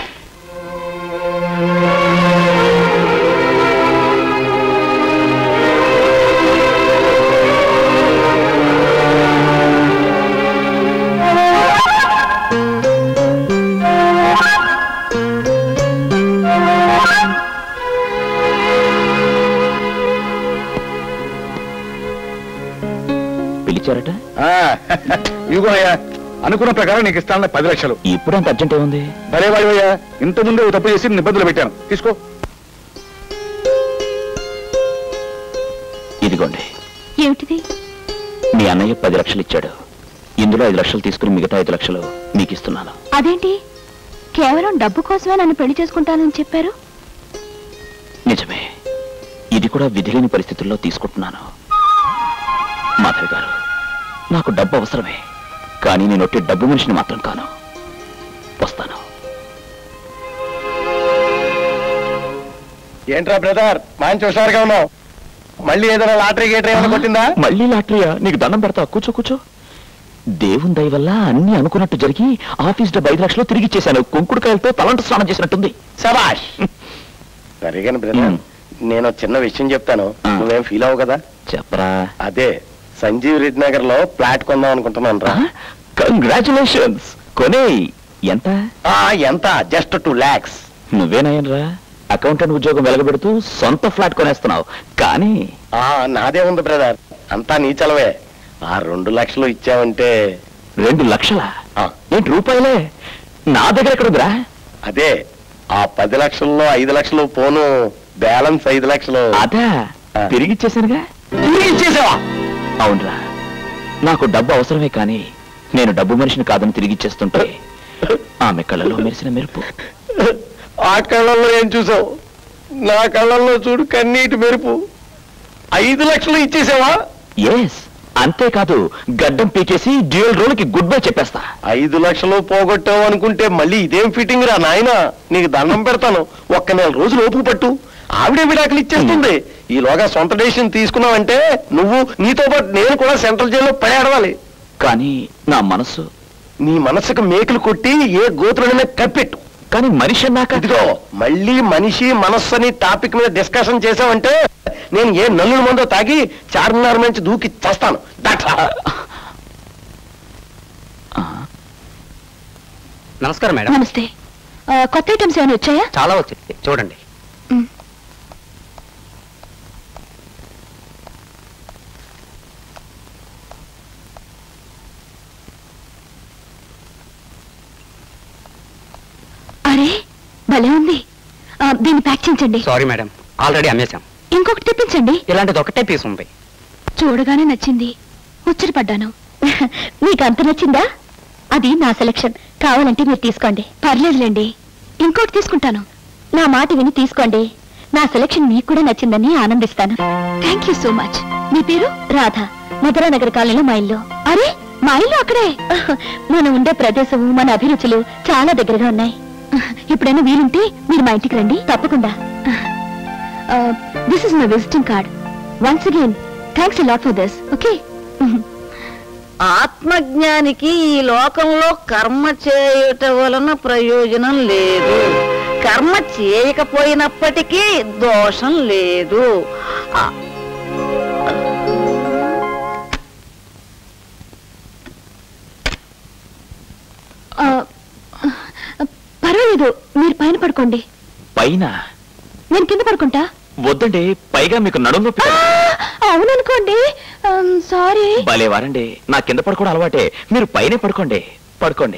పిలిచారట ఆ, ఇదిగోనయ్యా అనుకున్న ప్రకారం నీకు ఇస్తానన్న పది లక్షలు ఇప్పుడు అంత అర్జెంట్ ఏముంది భలే వాడివయ్యా ఇంత ముందే ఓ తప్పు చేసి నిబంధనలు పెట్టాను తీసుకో ఇదిగోండి ఏమిటిది మీ అన్నయ్య పది లక్షలు ఇచ్చాడు ఇందులో ఐదు లక్షలు తీసుకుని మిగతా ఐదు లక్షలు మీకు ఇస్తున్నాను అదేంటి కేవలం డబ్బు కోసమే నన్ను పెళ్లి చేసుకుంటానని చెప్పారు నిజమే ఇది కూడా విధిలేని పరిస్థితుల్లో తీసుకుంటున్నాను మాధవి గారు నాకు డబ్బు అవసరమే కానీ నేను ఒట్టి డబ్బు మనిషిని మాత్రం కాను వస్తాను ఏంట్రా బ్రదర్ మంచి హుషారుగా ఉన్నావు మళ్ళీ ఏదైనా లాటరీ గేటరీ ఏమైనా కొట్టిందా మళ్ళీ లాటరీయా నీకు దండం పెడతా కూర్చో కూర్చో దేవుని దయ వల్ల అన్ని అనుకున్నట్టు జరిగి ఆఫీస్ డబ్బు ఐదు లక్షలు తిరిగి ఇచ్చేశాను కుంకుడుకాయలతో తలంట స్నానం చేసినట్టుంది సబాష్ సరిగాని బ్రదర్ మ్. నేను ఒక చిన్న విషయం చెప్తాను ఆ. నువ్వేం ఫీల్ అవ్వు కదా చెప్పరా అదే సంజీవ్ రెడ్డి నగర్ లో ఫ్లాట్ కొందాం అనుకుంటున్నాను రా కంగ్రాచులేషన్స్ కొనే ఎంత ఆ, ఎంత జస్ట్ టూ లాక్స్ నువ్వేనాయనరా అకౌంటెంట్ ఉద్యోగం వెలగబెడుతూ సొంత ఫ్లాట్ కొనేస్తున్నావు కానీ ఆ నాదే ఉంది బ్రదర్ అంతా నీ చలవే ఆ రెండు లక్షలు ఇచ్చావంటే రెండు లక్షల ఆ, ఏంటి రూపాయలే నా దగ్గర ఎక్కడ ఉందిరా అదే ఆ పది లక్షల్లో ఐదు లక్షలు పోను బ్యాలెన్స్ ఐదు లక్షలు అదా ఆ. తిరిగి ఇచ్చేసానుగా తిరిగి ఇచ్చేసావా అవునరా నాకు డబ్బు అవసరమే కానీ నేను డబ్బు మనిషిని కాదని తిరిగి ఇచ్చేస్తుంటే ఆమె కళ్ళలో మెరిసిన మెరుపు ఆ కళ్ళల్లో ఏం చూసావు నా కళ్ళల్లో చూడు కన్నీటి మెరుపు ఐదు లక్షలు ఇచ్చేసావా ఎస్ అంతేకాదు గడ్డం పీకేసి డ్యూయల్ రోల్ కి గుడ్ బై చెప్పేస్తా ఐదు లక్షలు పోగొట్టావు అనుకుంటే మళ్ళీ ఇదేం ఫిట్టింగ్ రా నాయనా నీకు దండం పెడతాను ఒక్క నెల రోజులు ఓపిక పట్టు ఆవిడే విడాకులు ఇచ్చేస్తుంది ఈలోగా సొంత డెసిషన్ తీసుకున్నావంటే నువ్వు నీతో పాటు నేను కూడా సెంట్రల్ జైల్లో పడేడవాలి కానీ నా మనసు నీ మనసుకు మేకులు కొట్టి ఏ గోతులైనా కప్పెట్టు కానీ మనిషి అన్నాక ఇదిగో మళ్ళీ మనిషి మనస్సు అని టాపిక్ మీద డిస్కషన్ చేసావంటే నేను ఏ నల్లుల మందో తాగి చార్మినార్ నుంచి దూకి చేస్తాను నమస్కారం మేడం నమస్తే ఆ, కొత్త ఐటమ్స్ ఏమైనా వచ్చాయా చాలా వచ్చింది చూడండి మ్. అరే భలే ఉంది ఆ, దీన్ని ప్యాక్ చేయించండి సారీ మేడం ఆల్రెడీ అమ్మేశాం ఇంకొకటి తెప్పించండి ఇలాంటిది ఒకటే పీస్ ఉంది చూడగానే నచ్చింది ముచ్చటపడ్డాను మీకు అంత నచ్చిందా అది నా సెలక్షన్ కావాలంటే మీరు తీసుకోండి పర్లేదులేండి ఇంకోటి తీసుకుంటాను నా మాట విని తీసుకోండి నా సెలక్షన్ మీకు కూడా నచ్చిందని ఆనందిస్తాను థ్యాంక్ యూ సో మచ్ మీ పేరు రాధ మధురానగర్ కాలనీలో మా ఇల్లు అరే మా ఇల్లు అక్కడే మనం ఉండే ప్రదేశం మన అభిరుచులు చాలా దగ్గరగా ఉన్నాయి ఇప్పుడైనా వీలుంటే మీరు మా ఇంటికి రండి తప్పకుండా this is my visiting card once again thanks lot for this okay ఆత్మజ్ఞానికి ఈ లోకంలో కర్మ చేయుట వలన ప్రయోజనం లేదు కర్మ చేయకపోయినప్పటికీ దోషం లేదు ఆ, పర్వాలేదు మీరు పైన పడుకోండి పైన నేను కింద పడుకుంటా వద్దండి పైగా మీకు నడుము నొప్పి కదా. అవుననుకోండి సారీ భలే వారండి నా కింద పడుకోవడం అలవాటే మీరు పైనే పడుకోండి పడుకోండి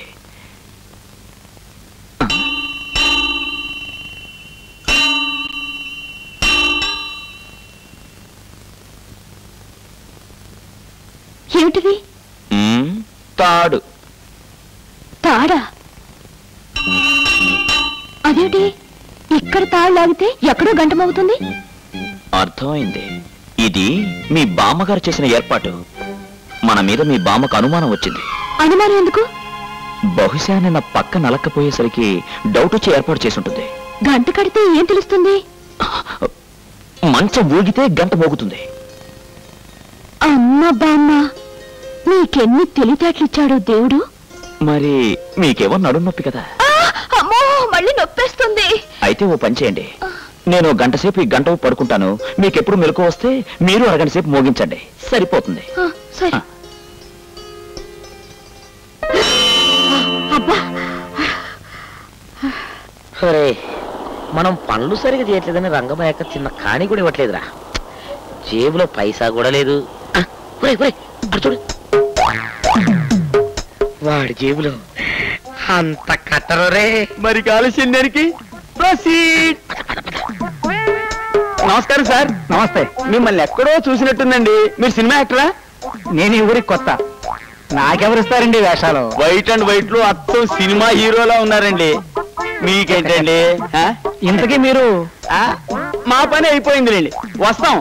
ఏమిటిది మ్మ్, తాడు తాడా అదేమిటి ఇక్కడ తాడు లాగితే ఎక్కడో గంటమవుతుంది అర్థమైంది ఇది మీ బామ్మగారు చేసిన ఏర్పాటు మన మీద మీ బామ్మకు అనుమానం వచ్చింది అనుమానం ఎందుకు బహుశా నిన్న పక్క నలక్కపోయేసరికి డౌట్ వచ్చి ఏర్పాటు చేసి ఉంటుంది గంట కడితే ఏం తెలుస్తుంది మంచం ఊగితే గంట మోగుతుంది అమ్మ బామ్మ నీకెన్ని తెలివితేటలు ఇచ్చాడు దేవుడు మరి మీకేమో నడుము నొప్పి కదా అమ్మో మళ్ళీ నొప్పేస్తుంది అయితే ఓ పని చేయండి నేను గంట సేపు ఈ గంట పడుకుంటాను మీకెప్పుడు మెలకు వస్తే మీరు అరగంట సేపు మోగించండి సరిపోతుంది ఆ, సరే అబ్బా ఒరే మనం పనులు సరిగా చేయట్లేదని రంగమయ్యక చిన్న కాణి కూడా ఇవ్వట్లేదురా జేబులో పైసా కూడా లేదు ఆ, ఒరేయ్, ఒరేయ్, అటు చూడు వాడి జేబులో అంత కట్టరు రే మరి కాలుష్యం దానికి Proceed. నమస్కారం సార్ నమస్తే మిమ్మల్ని ఎక్కడో చూసినట్టుందండి మీరు సినిమా యాక్టరా నేను ఈ ఊరికి కొత్త నాకెవరిస్తారండి వేషాలు వైట్ అండ్ వైట్ లో అచ్చం సినిమా హీరోలా ఉన్నారండి మీకేంటండి ఆ? ఇంతకీ మీరు ఆ? మా పని అయిపోయిందిలేండి వస్తాం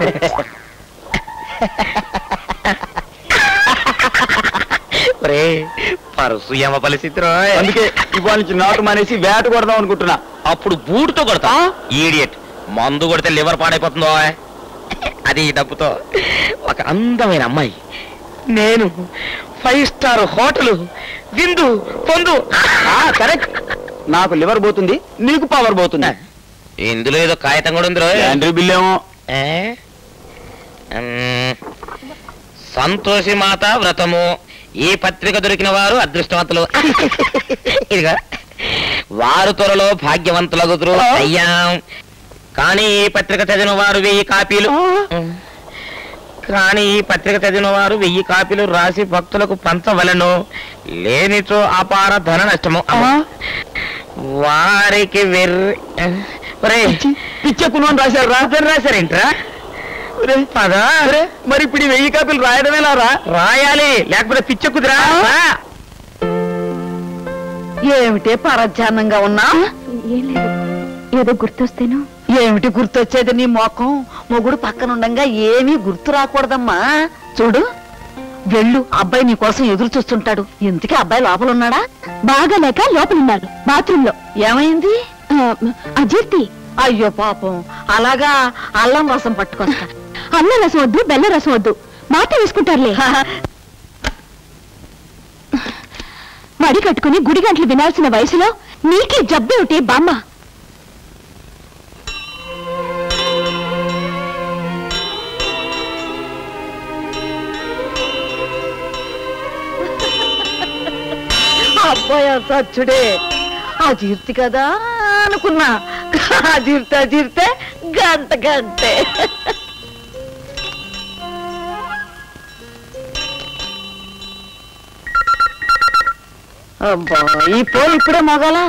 ఒరే పరుసు యమ పరిస్థితి అందుకే ఇవాళ నుంచి నాటు మానేసి వేట కొడదాం అనుకుంటున్నా అప్పుడు బూటుతో కొడతా ఈడియట్ మందు కొడితే లివర్ పాడైపోతుందో అది ఈ డబ్బుతో ఒక అందమైన అమ్మాయి నేను ఫైవ్ స్టార్ హోటల్ విందు పొందు కరెక్ట్ నాకు లివర్ పోతుంది నీకు పవర్ పోతుంది ఇందులో ఏదో కాగితం కూడా ఉంది యాండ్రీ బిల్ ఏమో సంతోషి మాత వ్రతము ఈ పత్రిక దొరికిన వారు అదృష్టవంతులు ఇదిగా వారు త్వరలో భాగ్యవంతులగుతురు అయ్యాం కానీ ఈ పత్రిక చదివిన వారు వెయ్యి కాపీలు కానీ ఈ పత్రిక చదివిన వారు వెయ్యి కాపీలు రాసి భక్తులకు పంచవలను లేనిచో అపార ధన నష్టము వారికి వెర్రి పిచ్చెక్కును అని రాశారు రా రాశారేంట్రా పదా మరి ఇప్పుడు ఈ వెయ్యి కాపీలు రాయడమే రా రాయాలి లేకపోతే పిచ్చెక్కుదిరా రా. ఏమిటే పరధ్యానంగా ఉన్నా ఏం లేదు ఏదో గుర్తొస్తేను ఏమిటి గుర్తొచ్చేది నీ మోకం మొగుడు పక్కనుండంగా ఏమీ గుర్తు రాకూడదమ్మా చూడు వెళ్ళు అబ్బాయి నీ కోసం ఎదురు చూస్తుంటాడు ఇంతకీ అబ్బాయి లోపల ఉన్నాడా బాగా లేక లోపలున్నారు బాత్రూమ్ లో ఏమైంది అజీర్తి అయ్యో పాపం అలాగా అల్లం రసం పట్టుకొస్తా అల్ల రసం వద్దు బెల్ల రసం వద్దు మాట వేసుకుంటారులే మడి కట్టుకుని గుడి గంటలు వినాల్సిన వయసులో నీకే జబ్బు ఒకటి బామ్మ అబ్బాయి సచ్చుడే అజీర్తి కదా అనుకున్నా అజీర్తి అజీర్తే గంట గంటే అబ్బా ఈ పోలు ఇప్పుడే మొగలా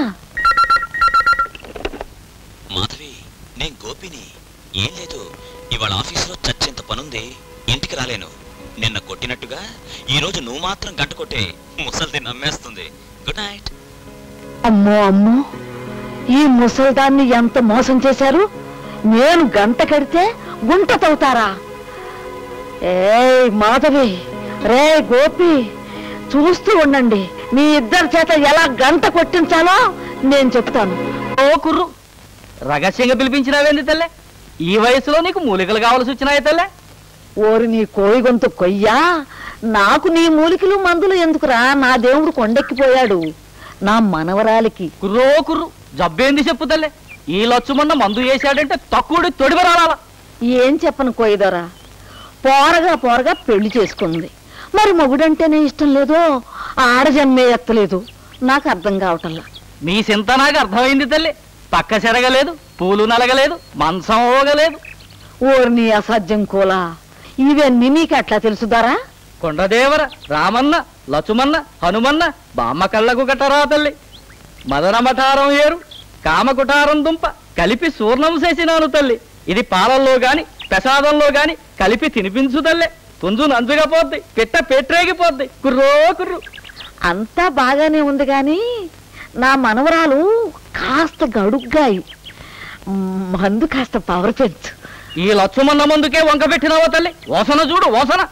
మాధవి నేను గోపిని ఏం లేదు ఇవాళ ఆఫీసులో చచ్చేంత పనుంది ఇంటికి రాలేను నిన్న కొట్టినట్టుగా ఈ రోజు నువ్వు మాత్రం గంట కొట్టే ముసల్ది నమ్మేస్తుంది గుడ్ నైట్ అమ్మో అమ్మో ఈ ముసల్దాన్ని ఎంత మోసం చేశారు నేను గంట కడితే గుంట తవ్వుతారా ఏయ్ మాధవి రే గోపి చూస్తూ ఉండండి మీ ఇద్దరి చేత ఎలా గంట కొట్టించాలో నేను చెప్తాను ఓ కుర్రు రహస్యంగా పిలిపించినావేంది తల్లే ఈ వయసులో నీకు మూలికలు కావాల్సి వచ్చినాయి తల్లే ఓరి నీ కోయి గొంతు కొయ్యా నాకు నీ మూలికలు మందులు ఎందుకురా నా దేవుడు కొండెక్కిపోయాడు నా మనవరాలికి కుర్రో కుర్రు జబ్బేంది చెప్పు తల్లే ఈ లచ్చుమన్న మందు వేసాడంటే తక్కువ తొడివరాల ఏం చెప్పను కోయిదరా పోరగా పోరగా పెళ్లి చేసుకుంది మరి మొగుడంటేనే ఇష్టం లేదో ఆడజన్మే ఎత్తలేదు నాకు అర్థం కావటంలా మీ సింత నాకు అర్థమైంది తల్లి పక్క చెరగలేదు పూలు నలగలేదు మంచం ఓగలేదు ఓర్ని అసాధ్యం కోలా ఇవన్నీ నీకు ఎట్లా తెలుసుదారా కొండదేవర రామన్న లచుమన్న హనుమన్న బామ్మ కళ్ళకు కట్టరా తల్లి మదన మఠారం ఏరు కామకుటారం దుంప కలిపి సూర్ణం చేసినాను తల్లి ఇది పాలల్లో గాని ప్రసాదంలో గాని కలిపి తినిపించు తల్లే పుంజు నంజుగా పోద్ది పిట్ట పెట్టరేగిపోద్ది కుర్రో కుర్రు అంతా బాగానే ఉంది గాని నా మనవరాలు కాస్త గడుగ్గాయి మందు కాస్త పవర్ పెంచు ఈ లచ్చుమన్న ముందుకే వంక పెట్టినావో తల్లి ఓసన చూడు ఓసన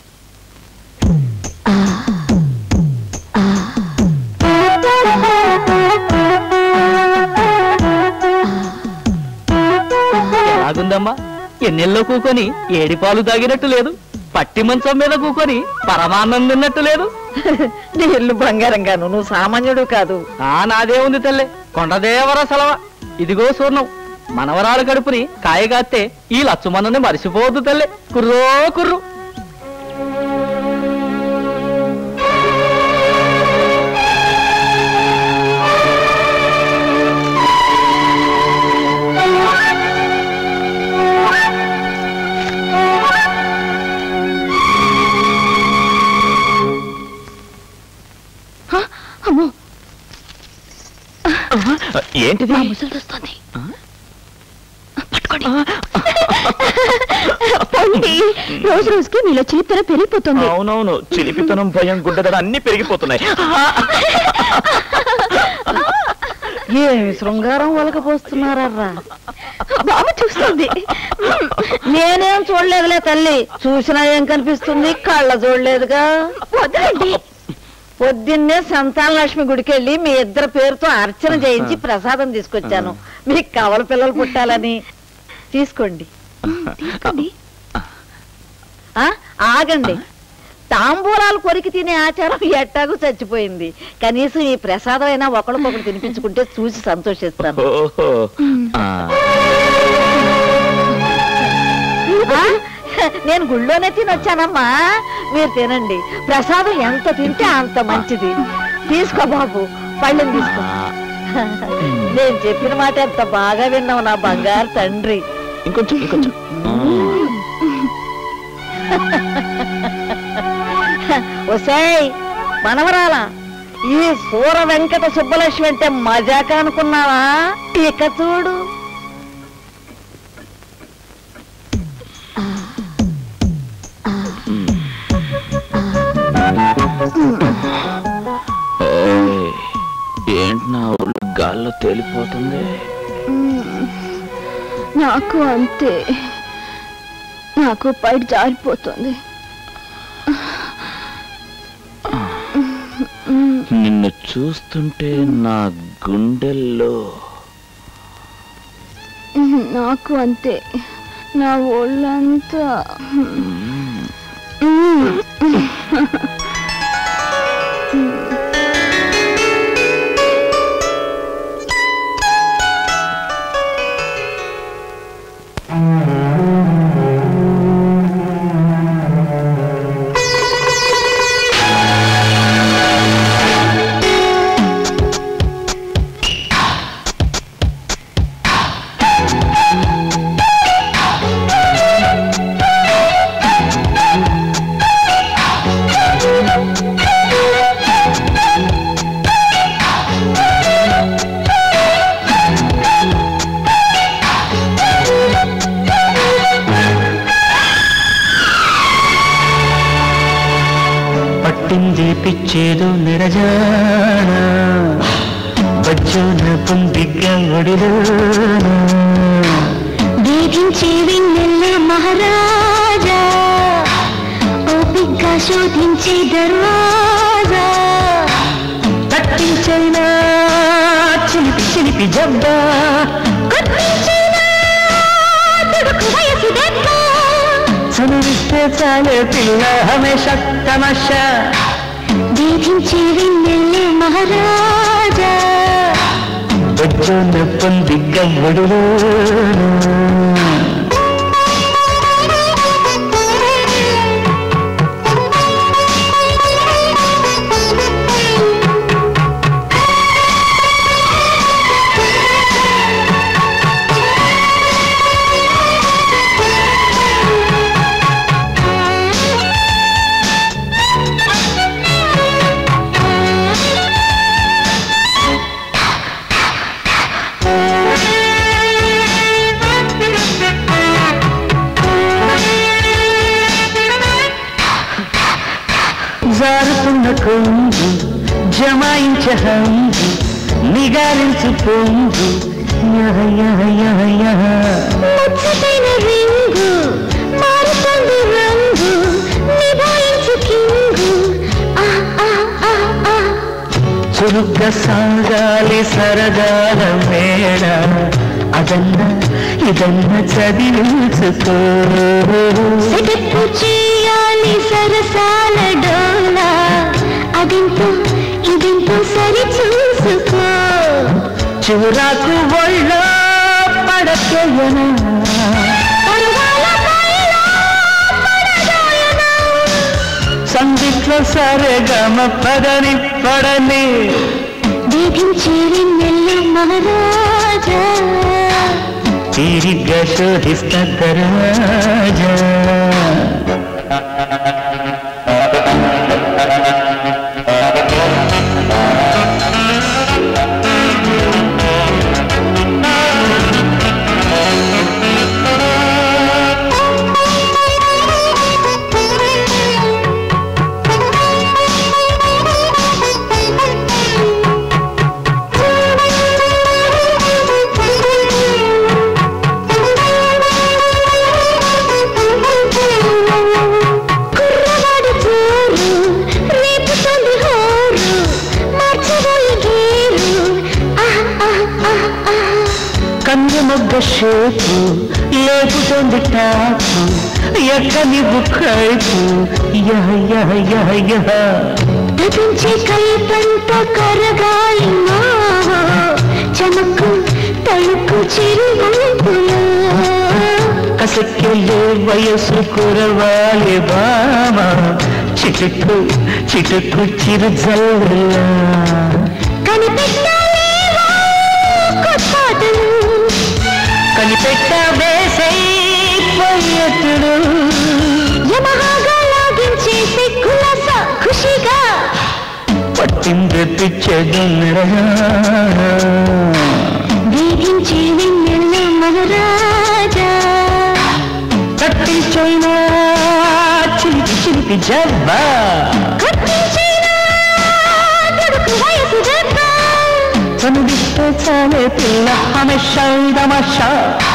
ఎలాగుందమ్మా ఎన్నెల్లో కూకొని ఏడిపాలు తాగినట్టు లేదు పట్టి మంచం మీద కూకొని పరమాన్నం తిన్నట్టు లేదు నీ ఇల్లు బంగారంగాను నువ్వు సామాన్యుడు కాదు ఆ నాదే ఉంది తల్లి కొండదేవర సెలవ ఇదిగో సూర్ణం మనవరాలు కడుపుని కాయగాస్తే ఈ లచ్చుమన్నని మరిసిపోవద్దు తల్లి కుర్రో కుర్రు అమ్మో ఏంటిది ముసలి వస్తుంది పట్టుకోండి పోండి రోజు రోజుకి మీలో చిలిపితన పెరిగిపోతుంది అవునవును చిలిపితనం భయం గుడ్డదడ అన్ని పెరిగిపోతున్నాయి ఏమి శృంగారం వలకపోస్తున్నారా బామ్మ చూస్తుంది నేనేం చూడలేదులే తల్లి చూసినా ఏం కనిపిస్తుంది కళ్ళ చూడలేదుగా వదలండి పొద్దున్నే సంతాన లక్ష్మి గుడికి వెళ్ళి మీ ఇద్దరు పేరుతో అర్చన చేయించి ప్రసాదం తీసుకొచ్చాను మీకు కవల పిల్లలు పుట్టాలని తీసుకోండి తీసుకోండి ఆ ఆగండి తాంబూలాలు కొరికి తినే ఆచారం ఎట్టాగు చచ్చిపోయింది కనీసం ఈ ప్రసాదం అయినా ఒకరికొకరు తినిపించుకుంటే చూసి సంతోషిస్తాను ఓహో ఆ, ఆ? నేను గుళ్ళోనే తినొచ్చానమ్మా మీరు తినండి ప్రసాదం ఎంత తింటే అంత మంచిది తీసుకో బాబు పళ్ళని తీసుకో నేను చెప్పిన మాట ఎంత బాగా విన్నావు నా బంగారు తండ్రి ఇంకొంచెం ఇంకొంచెం ఒసేయ్ మనవరాలా ఈ సూర వెంకట సుబ్బలక్ష్మి అంటే మజాక అనుకున్నావా ఇక చూడు ఓయ్, ఏంటి నా ఒళ్ళు గాల్లో తేలిపోతుంది నాకు అంతే నాకు బయట జారిపోతుంది నిన్ను చూస్తుంటే నా గుండెల్లో నాకు అంతే నా ఒళ్ళంతా పట్టింది పిచ్చేదో నిరజాన బజ్జోన పొందిగ్గా ఒడిలోన వేధించే వెన్నెల్ల మహారాజా ఓపిగ్గా శోధించే దర్వాజా తట్టించైనా చిలిపి చిలిపి జబ్బా కొట్టించైనా తుడుకు వయసు దెబ్బ చనువిస్తే చాలే పిల్ల హమేష తమాషా వేధించే వెన్నెల్ల మహారాజా బజ్జోన పొందిగ్గా ఒడిలోన జారుతున్న కొంగు జమాయించ హంగు నిగారించు పొంగు యహ యహ యహ యహ ముచ్చటైన రింగు మారుతుంది రంగు నిభాయించు కింగు ఆ ఆ ఆ ఆ చురుగ్గా సాగాలి సరదాల మేడ అదన్న ఇదన్న చదివించుకో సెటప్పు చేయాలి సరసాల డోలా అదింతో ఇదింతో సరి చూసుకో చివరాకు ఒళ్ళో పడకేయనా పరువాల పైలో పడదోయనా. సంగీట్లో సరే గమ పదని పడని వేధించే వెన్నెల్ల మహారాజా తీరిగ్గా శోధిస్తా తరాజా కుర్రవాడి జోరు రేపుతోంది హోరు మార్చబోయే గేరు ఆహ్ ఆహ్ ఆహ్ ఆహ్ కన్ను మొగ్గ షేపు లేపుతోంది టాపు ఎక్కని బుక్కైపు యహ యహ యహ యహ తపించే కల్పంత కరగాలి మావో చమకు తళుకు చిరువంపులో కసక్కెళ్ళే వయసు కురవాలి బామ చిటుకు చిటుకు చిరు జల్లా కనిపెట్టాలేవో కొట్టాటలు కనిపెట్ట వేసై పోయేతుడు యమహాగా లాగించేసి కులస ఖుషిగా పట్టింది పిచ్చెడు వేధించే వెన్నెల్ల మహారాజా తట్టించైనా చిలిపి చిలిపి జబ్బా కట్టించేనా తుడుకు వయసు దెబ్బ చనువిస్తే చేస్తానే పిల్ల హమేషా ఇదమషా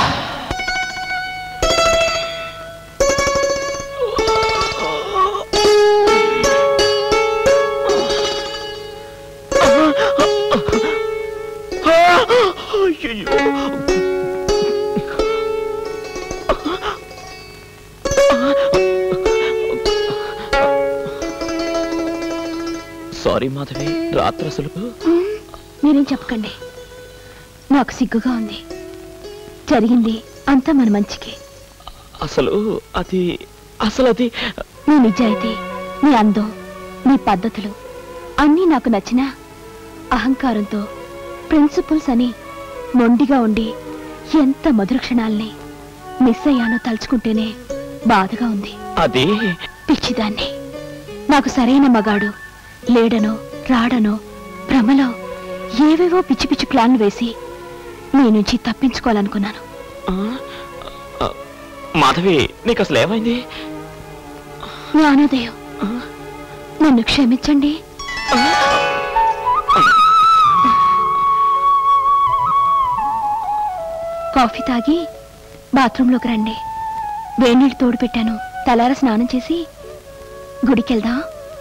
సారీ మాధవి రాత్రి అసలు మీరేం చెప్పకండి నాకు సిగ్గుగా ఉంది జరిగింది అంతా మన మంచికి అసలు అది అసలు అది నీ నిజాయితీ నీ అందం నీ పద్ధతులు అన్నీ నాకు నచ్చిన అహంకారంతో ప్రిన్సిపల్స్ అని మొండిగా ఉండి ఎంత మధుర క్షణాల్ని మిస్ అయ్యానో తలుచుకుంటేనే బాధగా ఉంది అది పిచ్చిదాన్ని నాకు సరైన మగాడు లేడనో రాడనో భ్రమలో ఏవేవో పిచ్చి పిచ్చి ప్లాన్లు వేసి నీ నుంచి తప్పించుకోవాలనుకున్నాను మాధవి నీకు అసలు ఏమైంది జ్ఞానోదయం నన్ను క్షమించండి కాఫీ తాగి బాత్రూంలోకి రండి వేణీళ్ళు తోడు పెట్టాను తలార స్నానం చేసి గుడికెళ్దాం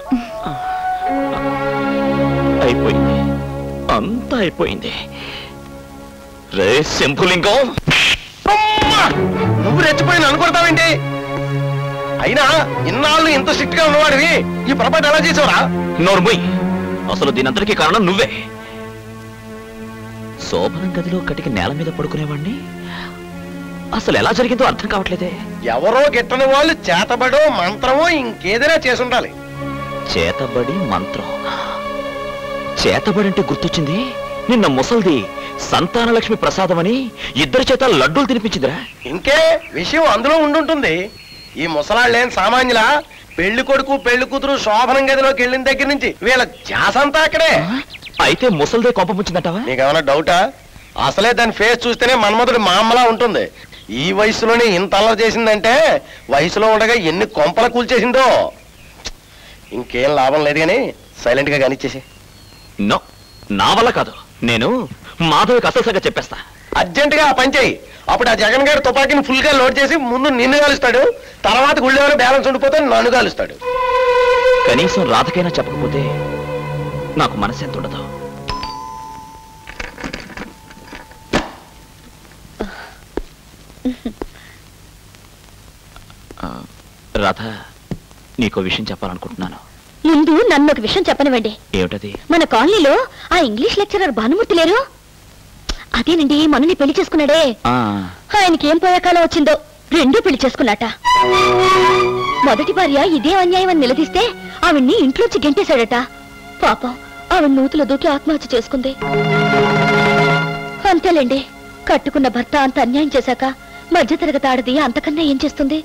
అయిపోయింది అంతా అయిపోయింది రే శంభులింగం నువ్వు రెచ్చిపోయిన అనుకుంటావేంటి అయినా ఇన్నాళ్ళు ఇంత స్ట్రిక్ట్ గా ఉన్నవాడివి ఈ పొరపాటు ఎలా చేసావురా నోర్మోయ్ అసలు దీనంతటికీ కారణం నువ్వే శోభనం గదిలో కటికి నేల మీద పడుకునేవాణ్ణి అసలు ఎలా జరిగిందో అర్థం కావట్లేదే ఎవరో గిట్టని వాళ్ళు చేతబడో మంత్రమో ఇంకేదైనా చేసి ఉండాలి చేతబడి మంత్రం చేతబడి అంటే గుర్తొచ్చింది నిన్న ముసల్ది సంతానలక్ష్మి ప్రసాదం అని ఇద్దరి చేత లడ్డూలు తినిపించిందిరా ఇంకే విషయం అందులో ఉండుంటుంది ఈ ముసలాళ్ళేం సామాన్యులా పెళ్లి కొడుకు పెళ్లి కూతురు శోభనం గదిలోకి వెళ్ళిన దగ్గర నుంచి వీళ్ళ జాసంతా అక్కడే అయితే ముసల్దే కోపం ముంచిందటవా నీకేమైనా డౌటా అసలే దాని ఫేస్ చూస్తేనే మన్మధుడు మా అమ్మలా ఉంటుంది ఈ వయసులోనే ఇంత అల్లరి చేసిందంటే వయసులో ఉండగా ఎన్ని కొంపల కూల్చేసిందో ఇంకేం లాభం లేదు కానీ సైలెంట్ గా కానిచ్చేసి నో నా వల్ల కాదు నేను మాధవికి అసలు సంగతి చెప్పేస్తా అర్జెంట్ గా ఆ పని చేయి అప్పుడు ఆ జగన్ గారి తుపాకీని ఫుల్ గా లోడ్ చేసి ముందు నిన్ను కాలుస్తాడు తర్వాత గుళ్ళెవరో బ్యాలెన్స్ ఉండిపోతే నన్ను కాలుస్తాడు కనీసం రాధకైనా చెప్పకపోతే నాకు మనసెంత ఉండదు ఆ, రాధ నీకో విషయం చెప్పాలనుకుంటున్నాను ముందు నన్ను ఒక విషయం చెప్పనివ్వండి ఏమిటది మన కాలనీలో ఆ ఇంగ్లీష్ లెక్చరర్ భానుమూర్తి లేరు అదేనండి మనని పెళ్లి చేసుకున్నాడే ఆ, ఆయనకి ఏం పోయే కాలం వచ్చిందో రెండూ పెళ్లి చేసుకున్నట మొదటి భార్య ఇదే అన్యాయం అని నిలదీస్తే ఆవిడ్ని ఇంట్లోంచి గెంటేశాడట పాపం ఆవిడ నూతులో దూకి ఆత్మహత్య చేసుకుంది అంతేలేండి కట్టుకున్న భర్త అంత అన్యాయం చేశాక మధ్యతరగతి ఆడది అంతకన్నా ఏం చేస్తుంది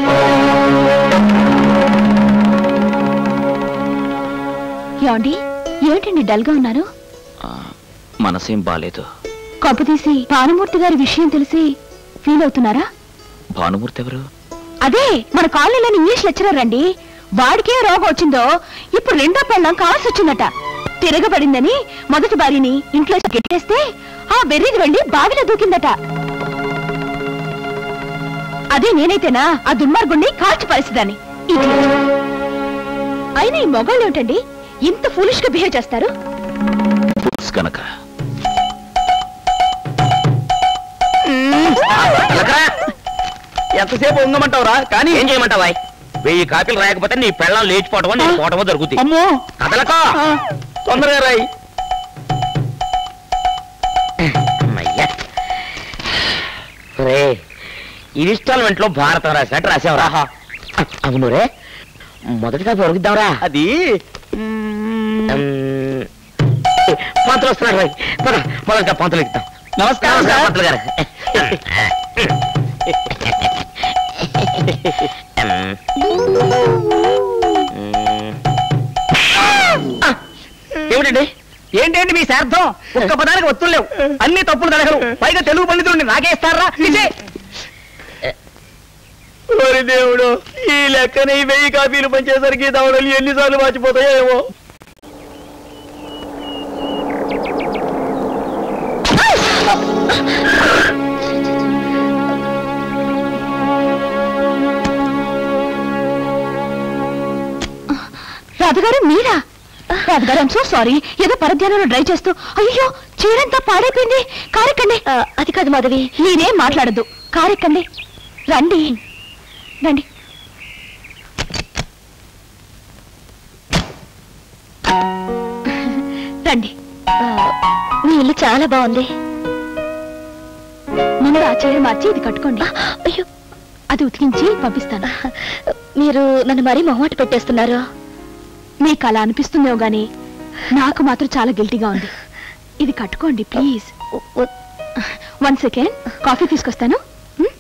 ఏమండి ఏమిటండి డల్ గా ఉన్నారు మనసేం బాలేదు కొంపతీసి భానుమూర్తి గారి విషయం తెలిసి ఫీల్ అవుతున్నారా భానుమూర్తి ఎవరు అదే మన కాలనీలోని ఇంగ్లీష్ లెక్చరర్ అండి వాడికే రోగం వచ్చిందో ఇప్పుడు రెండో పెళ్ళం కావాల్సి వచ్చిందట తిరగబడిందని మొదటి భార్యని ఇంట్లో గెట్టేస్తే ఆ బెర్రీది వెళ్ళి బావిలో దూకిందట అదే నేనైతేనా ఆ దుర్మార్గుణ్ణి కాల్చి పరిస్థిదాన్ని అయినా ఈ మొగాళ్ళు ఏమిటండి ఇంత ఫూలిష్ గా బిహేవ్ చేస్తారు ఫుడ్స్ కనుక ఎంతసేపు ఉంగమంటావురా కానీ ఏం చేయమంటావా వెయ్యి కాపీలు రాయకపోతే నీ పెళ్ళం లేచిపోవటమో నీ పోవటమో జరుగుతుంది అమ్మో కదలకో తొందరగా రాయి అమ్మయ్యా రే ఇన్స్టాల్మెంట్ లో భారతం రాసినట్టు రాసావురా అవును రే మొదటి కాపీ ఉరకిద్దాంరా అది పంతులు వస్తున్నారు రాయ్ పద మొదటి పంతులు ఎక్కుతాం నమస్కారం సార్. పంతులు గారు ఏమిటండి ఏంటండి మీ శార్థం ఒక్క పదానికి ఒత్తులేవు అన్ని తప్పులు తడగలు పైగా తెలుగు పండితుడిని నాకే ఇస్తారా ఇదే ఓరి దేవుడు ఈ లెక్కన ఈ వెయ్యి కాపీలు పంచేసరికి దవడలు ఎన్నిసార్లు మర్చిపోతాయో ఏమో రాధగారు మీరా రాధగారు ఐమ్ సో సారీ ఏదో పరధ్యానంలో డ్రైవ్ చేస్తూ అయ్యో చీరంతా పాడైపోయింది కారెక్కండి అది కాదు మాధవి మీరేం మాట్లాడద్దు కారెక్కండి రండి రండి రండి మీ ఇల్లు చాలా బాగుంది ముందు ఆ చీర మార్చి ఇది కట్టుకోండి అయ్యో అది ఉతికించి పంపిస్తాను మీరు నన్ను మరీ మొహమాట పెట్టేస్తున్నారు మీకు అలా అనిపిస్తుందేమో గాని నాకు మాత్రం చాలా గిల్టీగా ఉంది ఇది కట్టుకోండి ప్లీజ్ వన్ సెకండ్ కాఫీ తీసుకొస్తాను హ్మ్?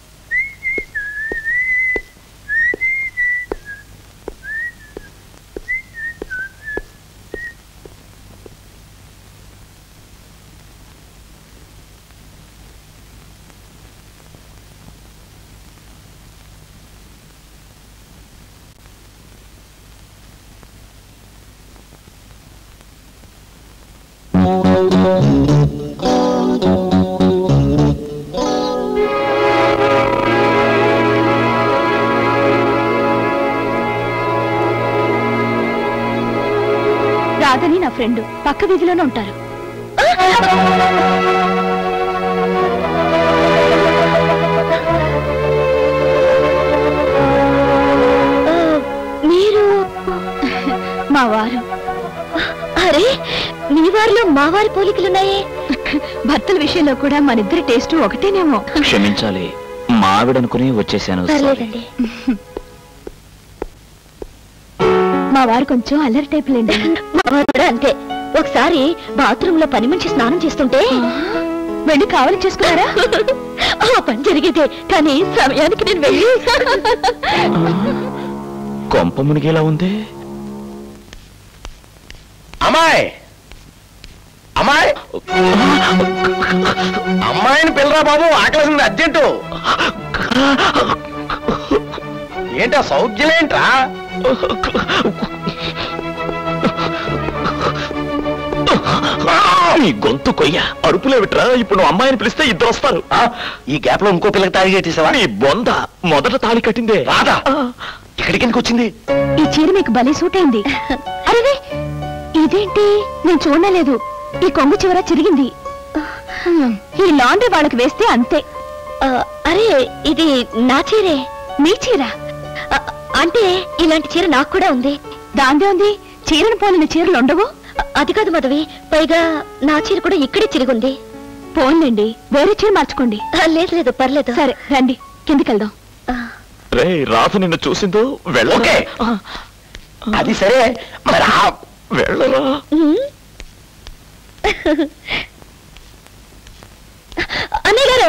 రాధని నా ఫ్రెండ్ పక్క వీధిలోనే ఉంటారు మీరు మా వారు అరే మీ వారిలో మా వారి పోలికలున్నాయే భర్తల విషయంలో కూడా మన ఇద్దరి టేస్ట్ ఒకటేనేమో క్షమించాలి మా ఆవిడనుకుని వచ్చేసాను sorry. పర్లేదండి మా వారు కొంచెం అల్లరి టైపులేండి మా వారు కూడా అంతే ఒకసారి బాత్రూమ్ లో పని మనిషి స్నానం చేస్తుంటే వెళ్ళి కావాలి చేసుకున్నారా ఆ పని జరిగితే కానీ సమయానికి నేను వెళ్ళి కొంప మునిగేలా ఉంది అమ్మాయి అమ్మాయి అమ్మాయిని పిల్లరా బాబు ఆకలిసింది అర్జెంటు ఏంటా సౌఖ్యలేంట్రా నీ గొంతు కొయ్య అరుపులే విట్రా ఇప్పుడు నువ్వు అమ్మాయిని పిలిస్తే ఇద్దరు వస్తారు ఈ గ్యాప్ లో ఇంకో పిల్లకి తాగి కట్టేసావా నీ బొంద మొదట తాళి కట్టిందే రాదా ఇక్కడికి ఎందుకు వచ్చింది ఈ చీర మీకు భలే సూట్ అయింది అరే ఇదేంటి నేను చూడలేదు ఈ కొంగు చివర చిరిగింది ఈ లాండ్రీ వాళ్ళకి వేస్తే అంతే అరే ఇది నా చీరే మీ చీర అంటే ఇలాంటి చీర నాకు కూడా ఉంది దాందే ఉంది చీరను పోలిన చీరలు ఉండవు అది కాదు మధవి పైగా నా చీర కూడా ఇక్కడే చిరుగుంది పోన్లేండి వేరే చీర మార్చుకోండి లేదు లేదు పర్లేదు సరే రండి కిందికి వెళ్దాం రే రాధ నిన్ను చూసిందో వెళ్ళ ఓకే అది సరే మరి ఆ వెళ్ళరా అన్నయ్య గారు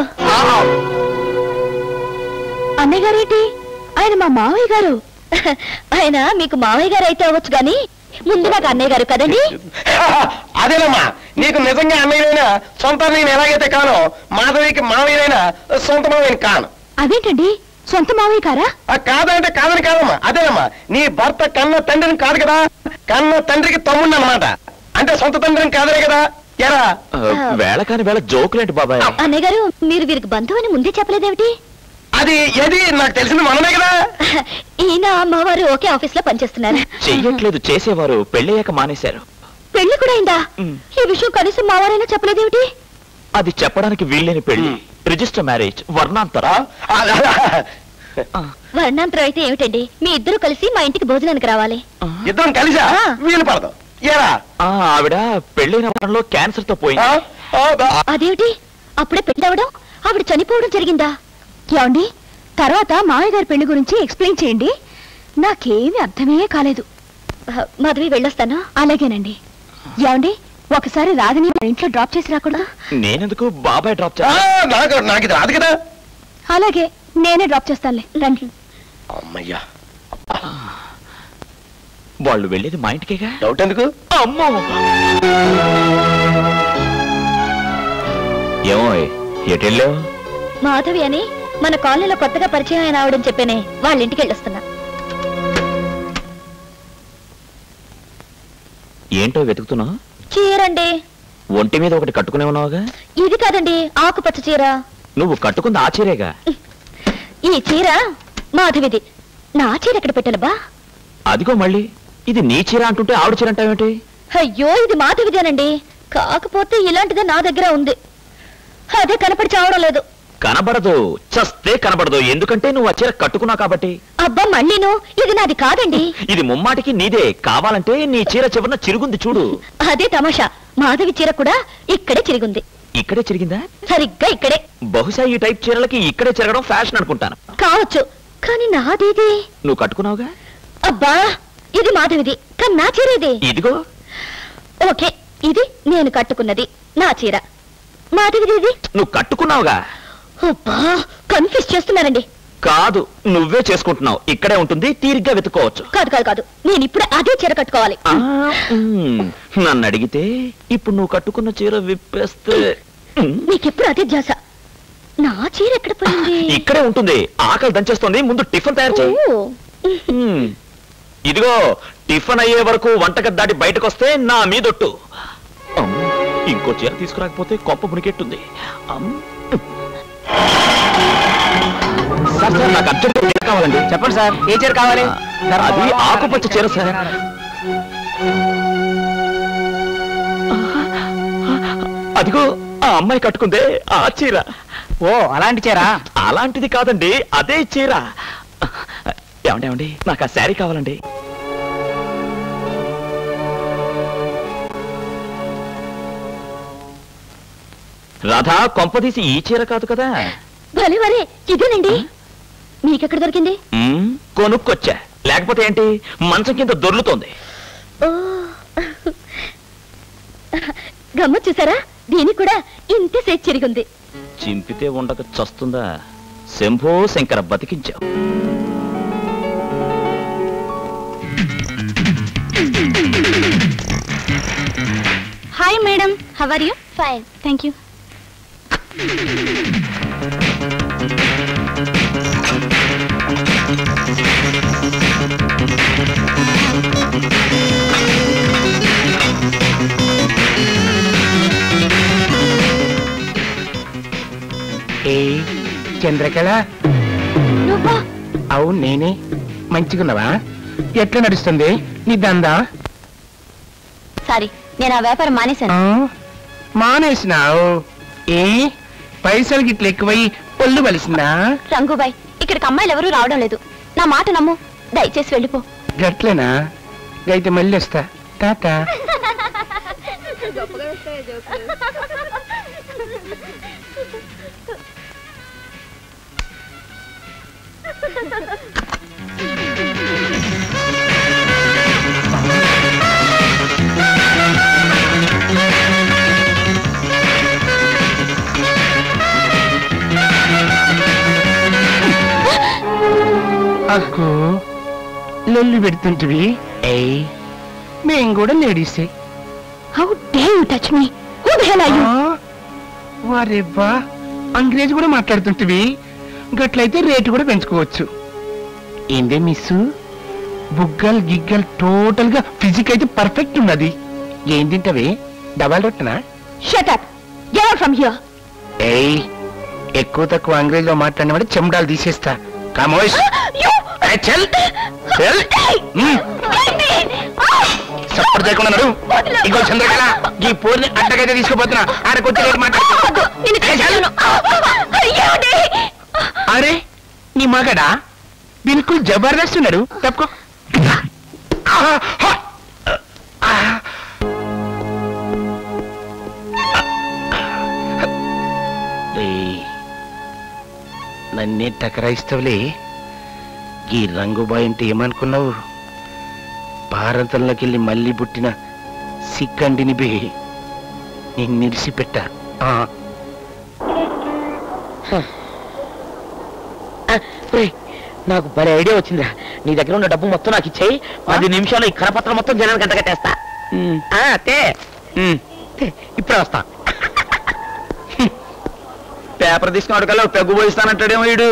అన్నయ్య గారేంటి ఆయన మా మావయ్య గారు ఆయన మీకు మావయ్య గారు అయితే అవ్వచ్చు గాని ముందు నాకు అన్నయ్య గారు కదండి అదేనమ్మా నీకు నిజంగా అన్నయ్యనైనా సొంత నేను ఎలాగైతే కానో మాధవికి మావయ్యనైనా సొంత మావయ్యని కాను అదేంటండి సొంత మావయ్య గారా ఆ కాదంటే కాదని కాదమ్మా అదేనమ్మా నీ భర్త కన్న తండ్రిని కాదు కదా కన్న తండ్రికి తమ్ముడు అనమాట అంటే సొంత తండ్రిని కాదనే కదా ఎరా ఆ, వేళ కాని వేళ జోకులేంటి బాబాయ్ అన్నయ్య గారు మీరు వీరికి బంధువు అని ముందే చెప్పలేదేమిటి అది ఏది నాకు తెలిసింది మనమే కదా ఈయన అమ్మవారు ఒకే ఆఫీస్ లో పనిచేస్తున్నారు చెయ్యట్లేదు చేసేవారు పెళ్ళయ్యాక మానేశారు పెళ్లి కూడా అయిందా ఈ విషయం కనీసం మావారైనా చెప్పలేదేమిటి అది చెప్పడానికి వీల్లేని పెళ్లి రిజిస్టర్ మ్యారేజ్ వర్ణాంతర వర్ణాంతరం అయితే ఏమిటండి మీ ఇద్దరు కలిసి మా ఇంటికి భోజనానికి రావాలి ఇద్దరం కలిసా వీలు పడదు ఎరా ఆ, ఆవిడ పెళ్ళైన వారంలో క్యాన్సర్ తో పోయింది అదేమిటి అప్పుడే పెళ్ళవడం ఆవిడ చనిపోవడం జరిగిందా ఏమండి తర్వాత మావయ్య గారి పెళ్లి గురించి ఎక్స్ప్లెయిన్ చేయండి నాకేమీ అర్థమే కాలేదు మధవి వెళ్ళొస్తాను అలాగేనండి ఏమండి ఒకసారి రాధని మా ఇంట్లో డ్రాప్ చేసి రాకూడదు నేనెందుకు బాబాయ్ డ్రాప్ ఆ, నాకు నాకు ఇది రాదు కదా అలాగే నేనే డ్రాప్ చేస్తానులే రండి అమ్మయ్యా వాళ్ళు వెళ్ళేది మా ఇంటికేగా డౌట్ ఎందుకు అమ్మో ఏమో ఎటెళ్ళావు మాధవి అని మన కాలనీలో కొత్తగా పరిచయం అయిన ఆవిడని చెప్పేనే వాళ్ళ ఇంటికి వెళ్ళొస్తున్నా ఏంటో వెతుకుతున్నావు చీరండి ఒంటి మీద ఒకటి కట్టుకునే ఉన్నావుగా ఇది కాదండి ఆకుపచ్చ చీర నువ్వు కట్టుకుంది ఆ చీరేగా ఈ చీర మాధవిది నా చీర ఎక్కడ పెట్టాలబ్బా అదిగో మళ్ళీ ఇది నీ చీర అంటుంటే ఆవిడ చీర అంటావేంటి అయ్యో ఇది మాధవిదేనండి కాకపోతే ఇలాంటిదే నా దగ్గర ఉంది అదే కనపడి చావడం లేదు కనబడదు చస్తే కనబడదు ఎందుకంటే నువ్వు ఆ చీర కట్టుకున్నావు కాబట్టి అబ్బా మళ్ళీను ఇది నాది కాదండి ఇది ముమ్మాటికి నీదే కావాలంటే నీ చీర చివరన చిరుగుంది చూడు అదే తమాషా మాధవి చీర కూడా ఇక్కడే చిరిగుంది ఇక్కడే చిరిగిందా సరిగ్గా ఇక్కడే బహుశా ఈ టైప్ చీరలకి ఇక్కడే చిరగడం ఫ్యాషన్ అనుకుంటాను కావచ్చు కానీ నాదేది నువ్వు కట్టుకున్నావుగా అబ్బా ఇది మాధవిది కానీ నా చీర ఇది ఇదిగో ఓకే ఇది నేను కట్టుకున్నది నా చీర మాధవిది ఇది నువ్వు కట్టుకున్నావుగా అబ్బా కన్ఫ్యూజ్ చేస్తున్నారండి కాదు నువ్వే చేసుకుంటున్నావు ఇక్కడే ఉంటుంది తీరిగ్గా వెతుక్కోవచ్చు కాదు కాదు కాదు నేను ఇప్పుడు అదే చీర కట్టుకోవాలి మ్మ్. నన్ను అడిగితే ఇప్పుడు నువ్వు కట్టుకున్న చీర విప్పేస్తే మ్మ్. నీకెప్పుడు అదే ధ్యాస నా చీర ఎక్కడ పోయింది ఇక్కడే ఉంటుంది ఆకలి దంచేస్తోంది ముందు టిఫిన్ తయారు చేయి ఓ, మ్మ్. ఇదిగో టిఫిన్ అయ్యే వరకు వంటగది దాటి బయటకు వస్తే నా మీదొట్టు అమ్, ఇంకో చీర తీసుకురాకపోతే కొప్ప మునికెట్టుంది అమ్. సార్ సార్ నాకు అర్జెంట్ చీర కావాలండి చెప్పండి సార్ ఏ చీర కావాలి అది ఆకుపచ్చ చీర సార్ అదిగో ఆ అమ్మాయి కట్టుకుందే ఆ చీర ఓ అలాంటి చీర అలాంటిది కాదండి అదే చీర ఏమండి ఏమండి నాకు ఆ శారీ కావాలండి రాధా కొంపదీసి ఈ చీర కాదు కదా భలే వరే ఇదేనండి మీకెక్కడ దొరికింది మ్మ్, కొనుక్కొచ్చా లేకపోతే ఏంటి మంచం కింద దొర్లుతోంది ఓ గమ్మత్ చూసారా దీనికి కూడా ఇంతే సేచ్ చిరిగింది చింపితే ఉండక చస్తుందా శంభో శంకర బతికించావు hi madam how are you fine thank you ఏ చంద్రకళ నువ్వా అవును నేనే మంచిగున్నావా ఎట్లా నడుస్తుంది నీ దందా సారీ నేను ఆ వ్యాపారం మానేశాను ఆ? మానేసినావు ఏ పైసలు గిట్ల ఎక్కువై ఒళ్ళు బలిసిందా రంగుబాయ్ ఇక్కడికి అమ్మాయిలు ఎవరూ రావడం లేదు నా మాట నమ్ము దయచేసి వెళ్ళిపో గట్లేనా అయితే మళ్ళీ వస్తా టాటా అక్కో లొల్లి పెడుతుంటివి ఏయ్ మేం కూడా లేడీసే how dare you touch me who the hell are you వారెవ్వా అంగ్రేజీ కూడా మాట్లాడుతుంటివి గట్లయితే రేటు కూడా పెంచుకోవచ్చు ఏందే మిస్సు బుగ్గల్ గిగ్గల్ టోటల్ గా ఫిజిక్ అయితే పర్ఫెక్ట్ ఉన్నది ఏం తింటవే డబల్ రొట్టెనా shut up get out from here ఏయ్ ఎక్కువ తక్కువ అంగ్రేజీలో మాట్లాడిన వాడు చెమడాలు తీసేస్తా కమోష్ ఏయ్, చల్ చల్ మ్మ్. సపోర్ట్ చేయకుండా నడు ఇగో చంద్రకళ ఈ పూర్ని అడ్డకైతే తీసుకుపోతున్నా ఆడకొచ్చి రేటు మాట్లాడు ఏయ్, చల్. అరే నీ మగడా బిల్కుల్ జబర్దస్త్ ఉన్నాడు తప్పుకో నన్నే టకరాయిస్తావులే ఈ రంగుబాయ్ అంటే ఏమనుకున్నావు భారతంలోకి వెళ్ళి మళ్ళీ పుట్టిన సిక్కండిని బే నిన్నిడిసిపెట్ట ఆ. నాకు భలే ఐడియా వచ్చిందిరా నీ దగ్గర ఉన్న డబ్బు మొత్తం నాకు ఇచ్చేయి పది నిమిషాలు ఈ కరపత్రం మొత్తం జనానికి అంత కట్టేస్తా ఆ, తే తే, ఇప్పుడే వస్తా పేపర్ తీసుకున్నాడు కల్లా పెగ్గు పోయిస్తానంటాడేమో వీడు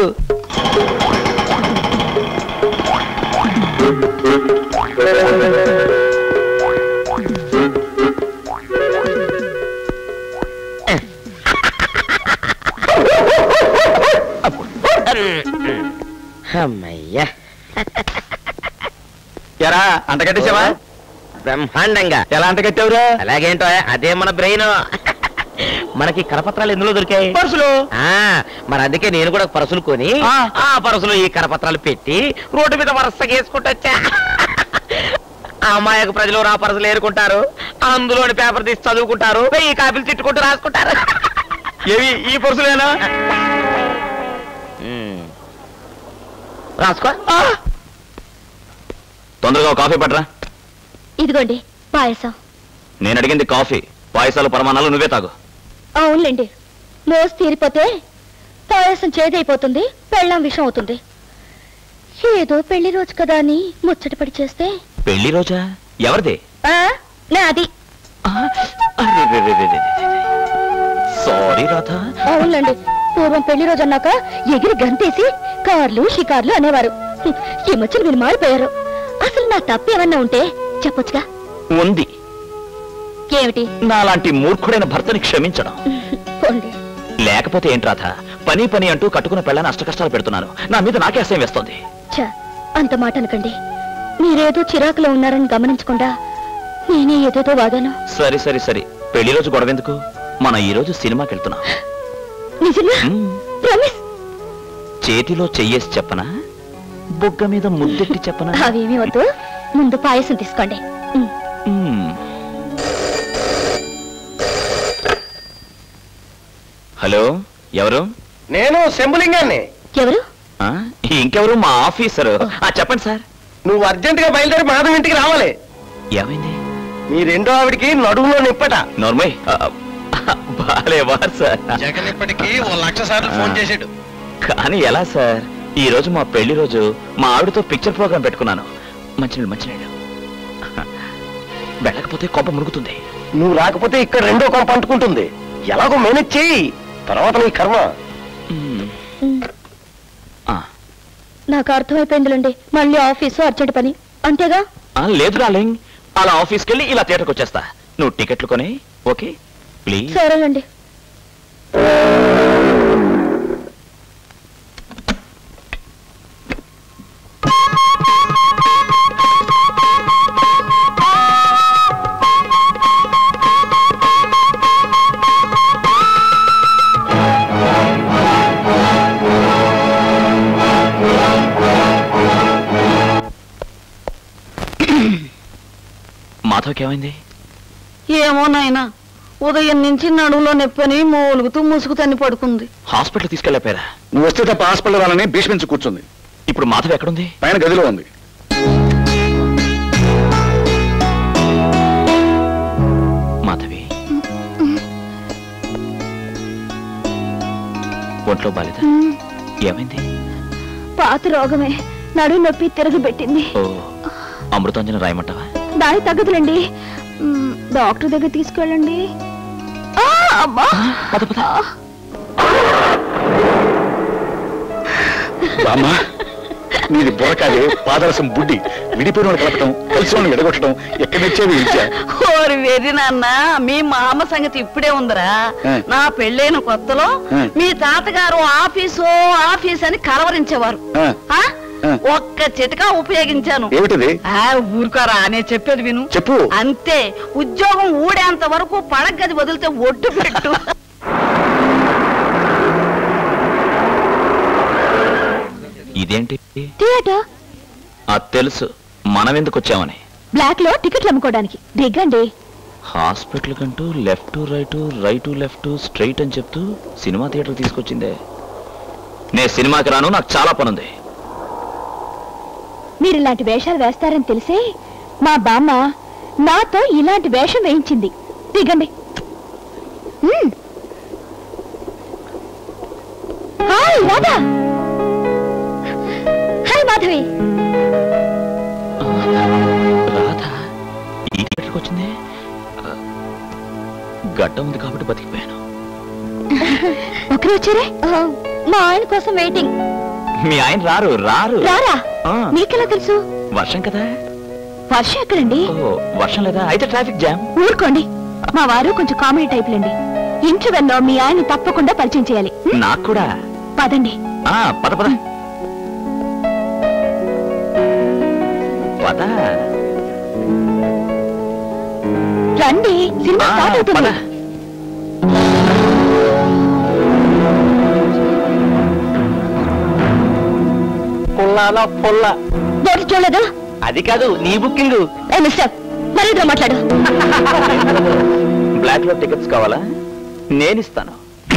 ఎరా అంట కట్టేసావా బ్రహ్మాండంగా ఎలా అంట కట్టావురా అలాగేంటో అదే మన బ్రెయిన్ మనకి కరపత్రాలు ఎందులో దొరికాయి పర్సులు ఆ, మరి అందుకే నేను కూడా పరసులు కొని ఆ. ఆ పరసులో ఈ కరపత్రాలు పెట్టి రోడ్డు మీద వరుసగా వేసుకుంటూ వచ్చా ఆ అమాయక ప్రజలు నా పరసలు ఏరుకుంటారు అందులోని పేపర్ తీసి చదువుకుంటారు ఈ కాపీలు తిట్టుకుంటూ రాసుకుంటారు ఏవి ఈ పర్సులేనా ఉమ్. రాసుకో తొందరగా ఒక కాఫీ పట్రా ఇదిగోండి పాయసం నేను అడిగింది కాఫీ పాయసాలు పరమాణాలు నువ్వే తాగు అవునులేండి మోసు తీరిపోతే పాయసం చేదైపోతుంది పెళ్ళాం విషం అవుతుంది ఏదో పెళ్లి రోజు కదా అని ముచ్చటపడి చేస్తే పెళ్లి రోజా ఎవరిది ఆ, నాది సారీ రాధా అవునులేండి పూర్వం పెళ్లి రోజు అన్నాక ఎగిరి గంతేసి కార్లు షికార్లు అనేవారు హ్మ్, ఈ మధ్యన మీరు మారిపోయారు అసలు నా తప్పు ఏమన్నా ఉంటే చెప్పొచ్చుగా ఉంది ఏమిటి నాలాంటి మూర్ఖుడైన భర్తని క్షమించడం పోండి లేకపోతే ఏంటి రాధ పని పని అంటూ కట్టుకున్న పెళ్ళని అష్ట కష్టాలు పెడుతున్నాను నా మీద నాకే అసహ్యం వేస్తోంది ఛ, అంత మాట అనకండి మీరేదో చిరాకులో ఉన్నారని గమనించకుండా నేనే ఏదేదో వాగాను సరే సరే సరే పెళ్లి రోజు గొడవ ఎందుకు మనం ఈ రోజు సినిమాకి వెళ్తున్నాం నిజంగా మ్మ్. ప్రామిస్ చేతిలో చెయ్యేసి చెప్పనా బొగ్గ మీద ముద్దెట్టి చెప్పనా అవేమీ వద్దు ముందు పాయసం తీసుకోండి ఉమ్. మ్మ్. హలో ఎవరు నేను శంభులింగాన్ని ఎవరు ఆ? ఇంకెవరు మా ఆఫీసరు ఆ, చెప్పండి సార్ నువ్వు అర్జెంట్ గా బయలుదేరి మాధవ్ ఇంటికి రావాలి ఏమైంది మీ రెండో ఆవిడికి నడువులో నిప్పట నోర్మయ్ బాలేవారు సార్ జగన్ ఇప్పటికి ఓ లక్ష సార్లు ఫోన్ చేసాడు కానీ ఎలా సార్ ఈ రోజు మా పెళ్లి రోజు మా ఆవిడతో పిక్చర్ ప్రోగ్రామ్ పెట్టుకున్నాను మంచినీళ్ళు మంచినీళ్ళు వెళ్ళకపోతే కోప మునుగుతుంది నువ్వు రాకపోతే ఇక్కడ రెండో కొంప అంటుకుంటుంది ఎలాగో మేనేజ్ చెయ్యి తర్వాత నీ కర్మ మ్మ్. ఉమ్. ఆ. నాకు అర్థమైపోయిందిలేండి మళ్ళీ ఆఫీసు అర్జెంట్ పని అంతేగా ఆ, లేదు డార్లింగ్ అలా ఆఫీస్కి వెళ్ళి ఇలా థియేటర్కి వచ్చేస్తా నువ్వు టికెట్లు కొని ఓకే ప్లీజ్ సరేనండి మాధవ్కి ఏమైంది ఏమో నాయనా ఉదయం నుంచి నడువులో నొప్పని మూలుగుతూ ముసుగు తన్ని పడుకుంది హాస్పిటల్ తీసుకెళ్ళపోయారా నువ్వు వస్తే తప్ప హాస్పిటల్ రాలని భీష్మించి కూర్చుంది ఇప్పుడు మాధవ్ ఎక్కడుంది పైన గదిలో ఉంది మాధవి ఒంట్లో బాలేదా ఏమైంది పాత రోగమే నడు నొప్పి తిరగబెట్టింది ఓ అమృతాంజన రాయమంటావా దాని తగ్గదులండి మ్, డాక్టర్ దగ్గర తీసుకెళ్ళండి ఆ, అమ్మా పద పద బామ్మ నీది బుర్రకాదే పాదరసం బుడ్డి విడిపోయిన వాడు కలపటం కలిసి వాడిని విడగొట్టడం ఎక్కడి నుంచేది విద్య ఓరి వెర్రి నాన్న మీ మామ సంగతి ఇప్పుడే ఉందిరా ఆ. నా పెళ్ళైన కొత్తలో ఆ. మీ తాతగారు ఆఫీసు ఆఫీస్ అని కలవరించేవారు ఆ, ఆ? ఆ. ఒక్క చిటకా ఉపయోగించాను ఏమిటిది ఆ ఊరుకోరా నేను చెప్పేది విను చెప్పు అంతే ఉద్యోగం ఊడేంత వరకు పడగది వదిలితే ఒడ్డు పెట్టు ఇదేంటి థియేటర్ అది తెలుసు మనం ఎందుకు వచ్చామని బ్లాక్ లో టికెట్లు అమ్ముకోవడానికి దిగండి హాస్పిటల్ కంటూ left right right left straight అని చెప్తూ సినిమా థియేటర్ తీసుకొచ్చిందే నే సినిమాకి రాను నాకు చాలా పనుంది మీరు ఇలాంటి వేషాలు వేస్తారని తెలిసే మా బామ్మ నాతో ఇలాంటి వేషం వేయించింది దిగండి మ్మ్. హాయ్ రాధా హాయ్ మాధవి రాధా ఈ థియేటర్కి వచ్చింది ఆ, గడ్డ ఉంది కాబట్టి బతికిపోయాను ఒకరు వచ్చారే ఆ, మా ఆయన కోసం వెయిటింగ్ మీ ఆయన రారు రారు రారా ఆ, మీకెలా తెలుసు వర్షం కదా వర్షం ఎక్కడండి ఓ వర్షం లేదా అయితే ట్రాఫిక్ జామ్ ఊరుకోండి మా వారు కొంచెం కామెడీ టైప్లండి ఇంటర్వెల్లో మీ ఆయన తప్పకుండా పరిచయం చేయాలి మ్? నాకు కూడా పదండి ఆ పద పద పద రండి సినిమా ఆ, స్టార్ట్ అవుతుంది పద. పుల్లాలో పుల్ల బోర్డు చూడలేదు అది కాదు నీ బుకింగ్ ఏ మిస్టర్ మరిదిలో మాట్లాడు బ్లాక్ లో టికెట్స్ కావాలా నేనిస్తాను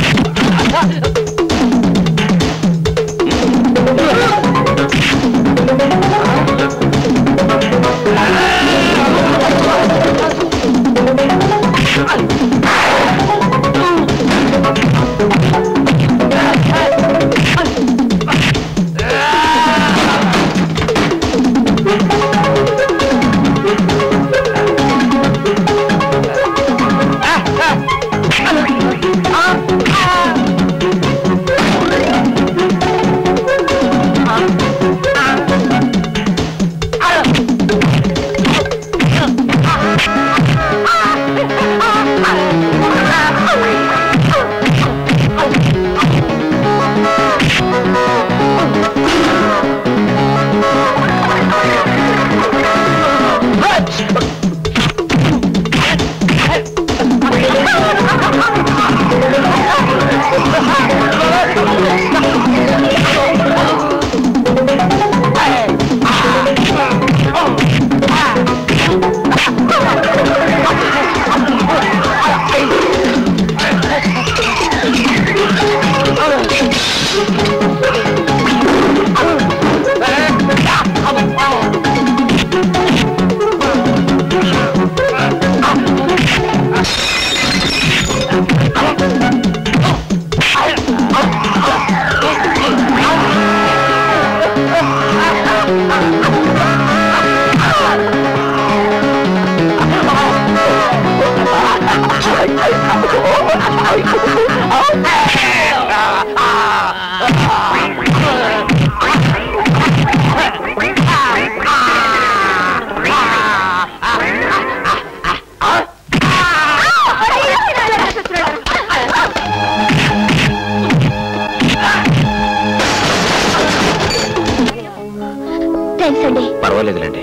థ్యాంక్స్ అండి పర్వాలేదులేండి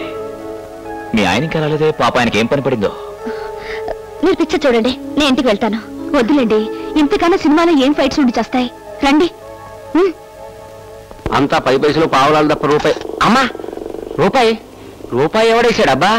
మీ ఆయనకి రాలేదే పాప ఆయనకి ఏం పని పడిందో మీరు పిక్చర్ చూడండి నేను ఇంటికి వెళ్తాను వద్దులేండి ఇంతకన్నా సినిమాలో ఏం ఫైట్స్ ఉండి చేస్తాయి రండి అంతా పై పైసలు పావులాలు తప్ప రూపాయి అమ్మా రూపాయి రూపాయి ఎవడేసాడు అబ్బా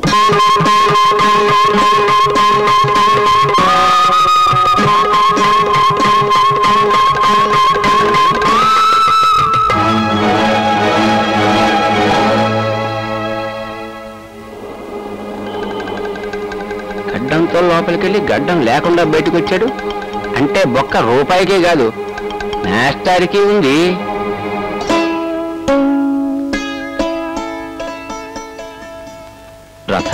గడ్డంతో లోపలికి వెళ్ళి గడ్డం లేకుండా బయటకు వచ్చాడు అంటే బొక్క రూపాయికే కాదు మాస్టర్కి ఉంది రాధ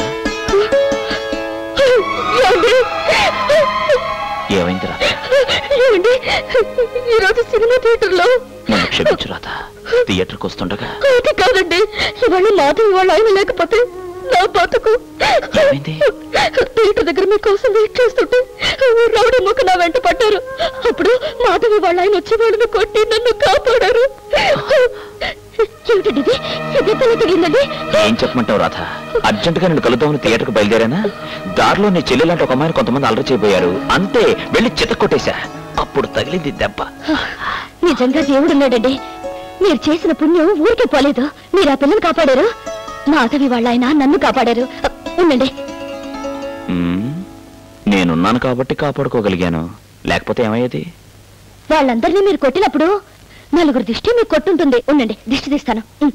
ఏమైంది రాధ ఏమండి ఈరోజు సినిమా థియేటర్లో నన్ను క్షమించు రాధ థియేటర్కి వస్తుండగా అది కాదండి ఇవాళ మాధవి వాళ్ళ ఆయన లేకపోతే నా బతుకు థియేటర్ దగ్గర మీకోసం వెయిట్ చేస్తుంటే రౌడీ ముక్క నా వెంట పడ్డారు అప్పుడు మాధవి వాళ్ళ ఆయన వచ్చి వాళ్ళని కొట్టి నన్ను కాపాడారు ఏమిటండి ఇది ఇదెంతలో తెలియదండి ఏం చెప్పమంటావు రాధ అర్జెంట్ గా నేను కలుద్దామని థియేటర్కి బయలుదేరానా దారిలో నీ చెల్లి లాంటి ఒక అమ్మాయిని కొంతమంది అలర చేయబోయారు అంతే వెళ్ళి చిత కొట్టేశా అప్పుడు తగిలింది దెబ్బ నిజంగా దేవుడున్నాడండి మీరు చేసిన పుణ్యం ఊరికే పోలేదు మీరు ఆ పిల్లని కాపాడారు మాధవి వాళ్ళ ఆయన నన్ను కాపాడారు ఉండండి మ్మ్. నేనున్నాను కాబట్టి కాపాడుకోగలిగాను లేకపోతే ఏమయ్యేది వాళ్ళందరినీ మీరు కొట్టినప్పుడు నలుగురు దిష్టి మీకు కొట్టుంటుంది ఉండండి దిష్టి తీస్తాను ఉమ్.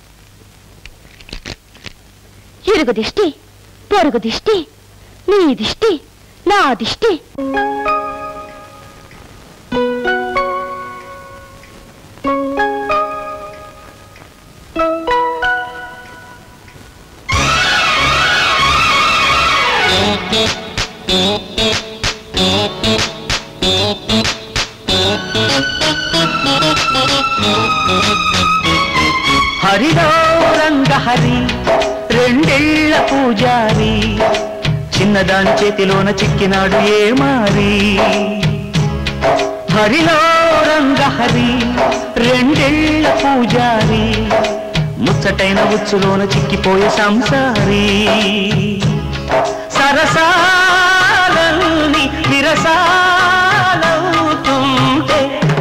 ఇరుగు దిష్టి పొరుగు దిష్టి నీ దిష్టి నా దిష్టి హరిలో రంగహరి రెండేళ్ల పూజారి చిన్నదాని చేతిలోన చిక్కినాడు ఏ మారి హరిలో రంగహరి రెండేళ్ల పూజారి ముచ్చటైన ఉచ్చులోన చిక్కిపోయే సంసారి సరసాలని విరసాలవుతుంటే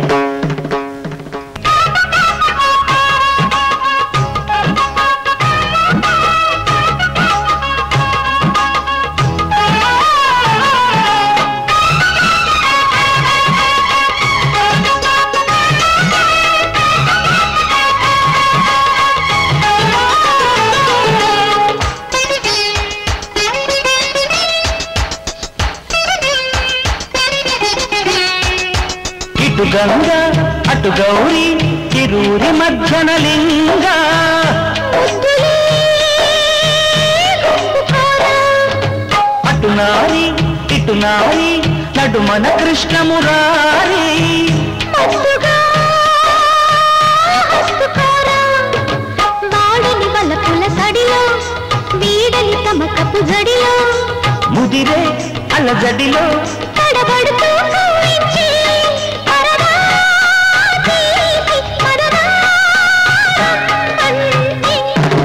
ఇటు గంగ అటు గౌరీ ఇరువురి మధ్యన లింగ అటు నారి ఇటు నారి నడుమన కృష్ణమురారి వాడని వలపుల సడిలో వీడని తమకపు జడిలో ముదిరే అలజడిలో తడబడుతూ పూయించి పరదా తీసి పరదా పంచి.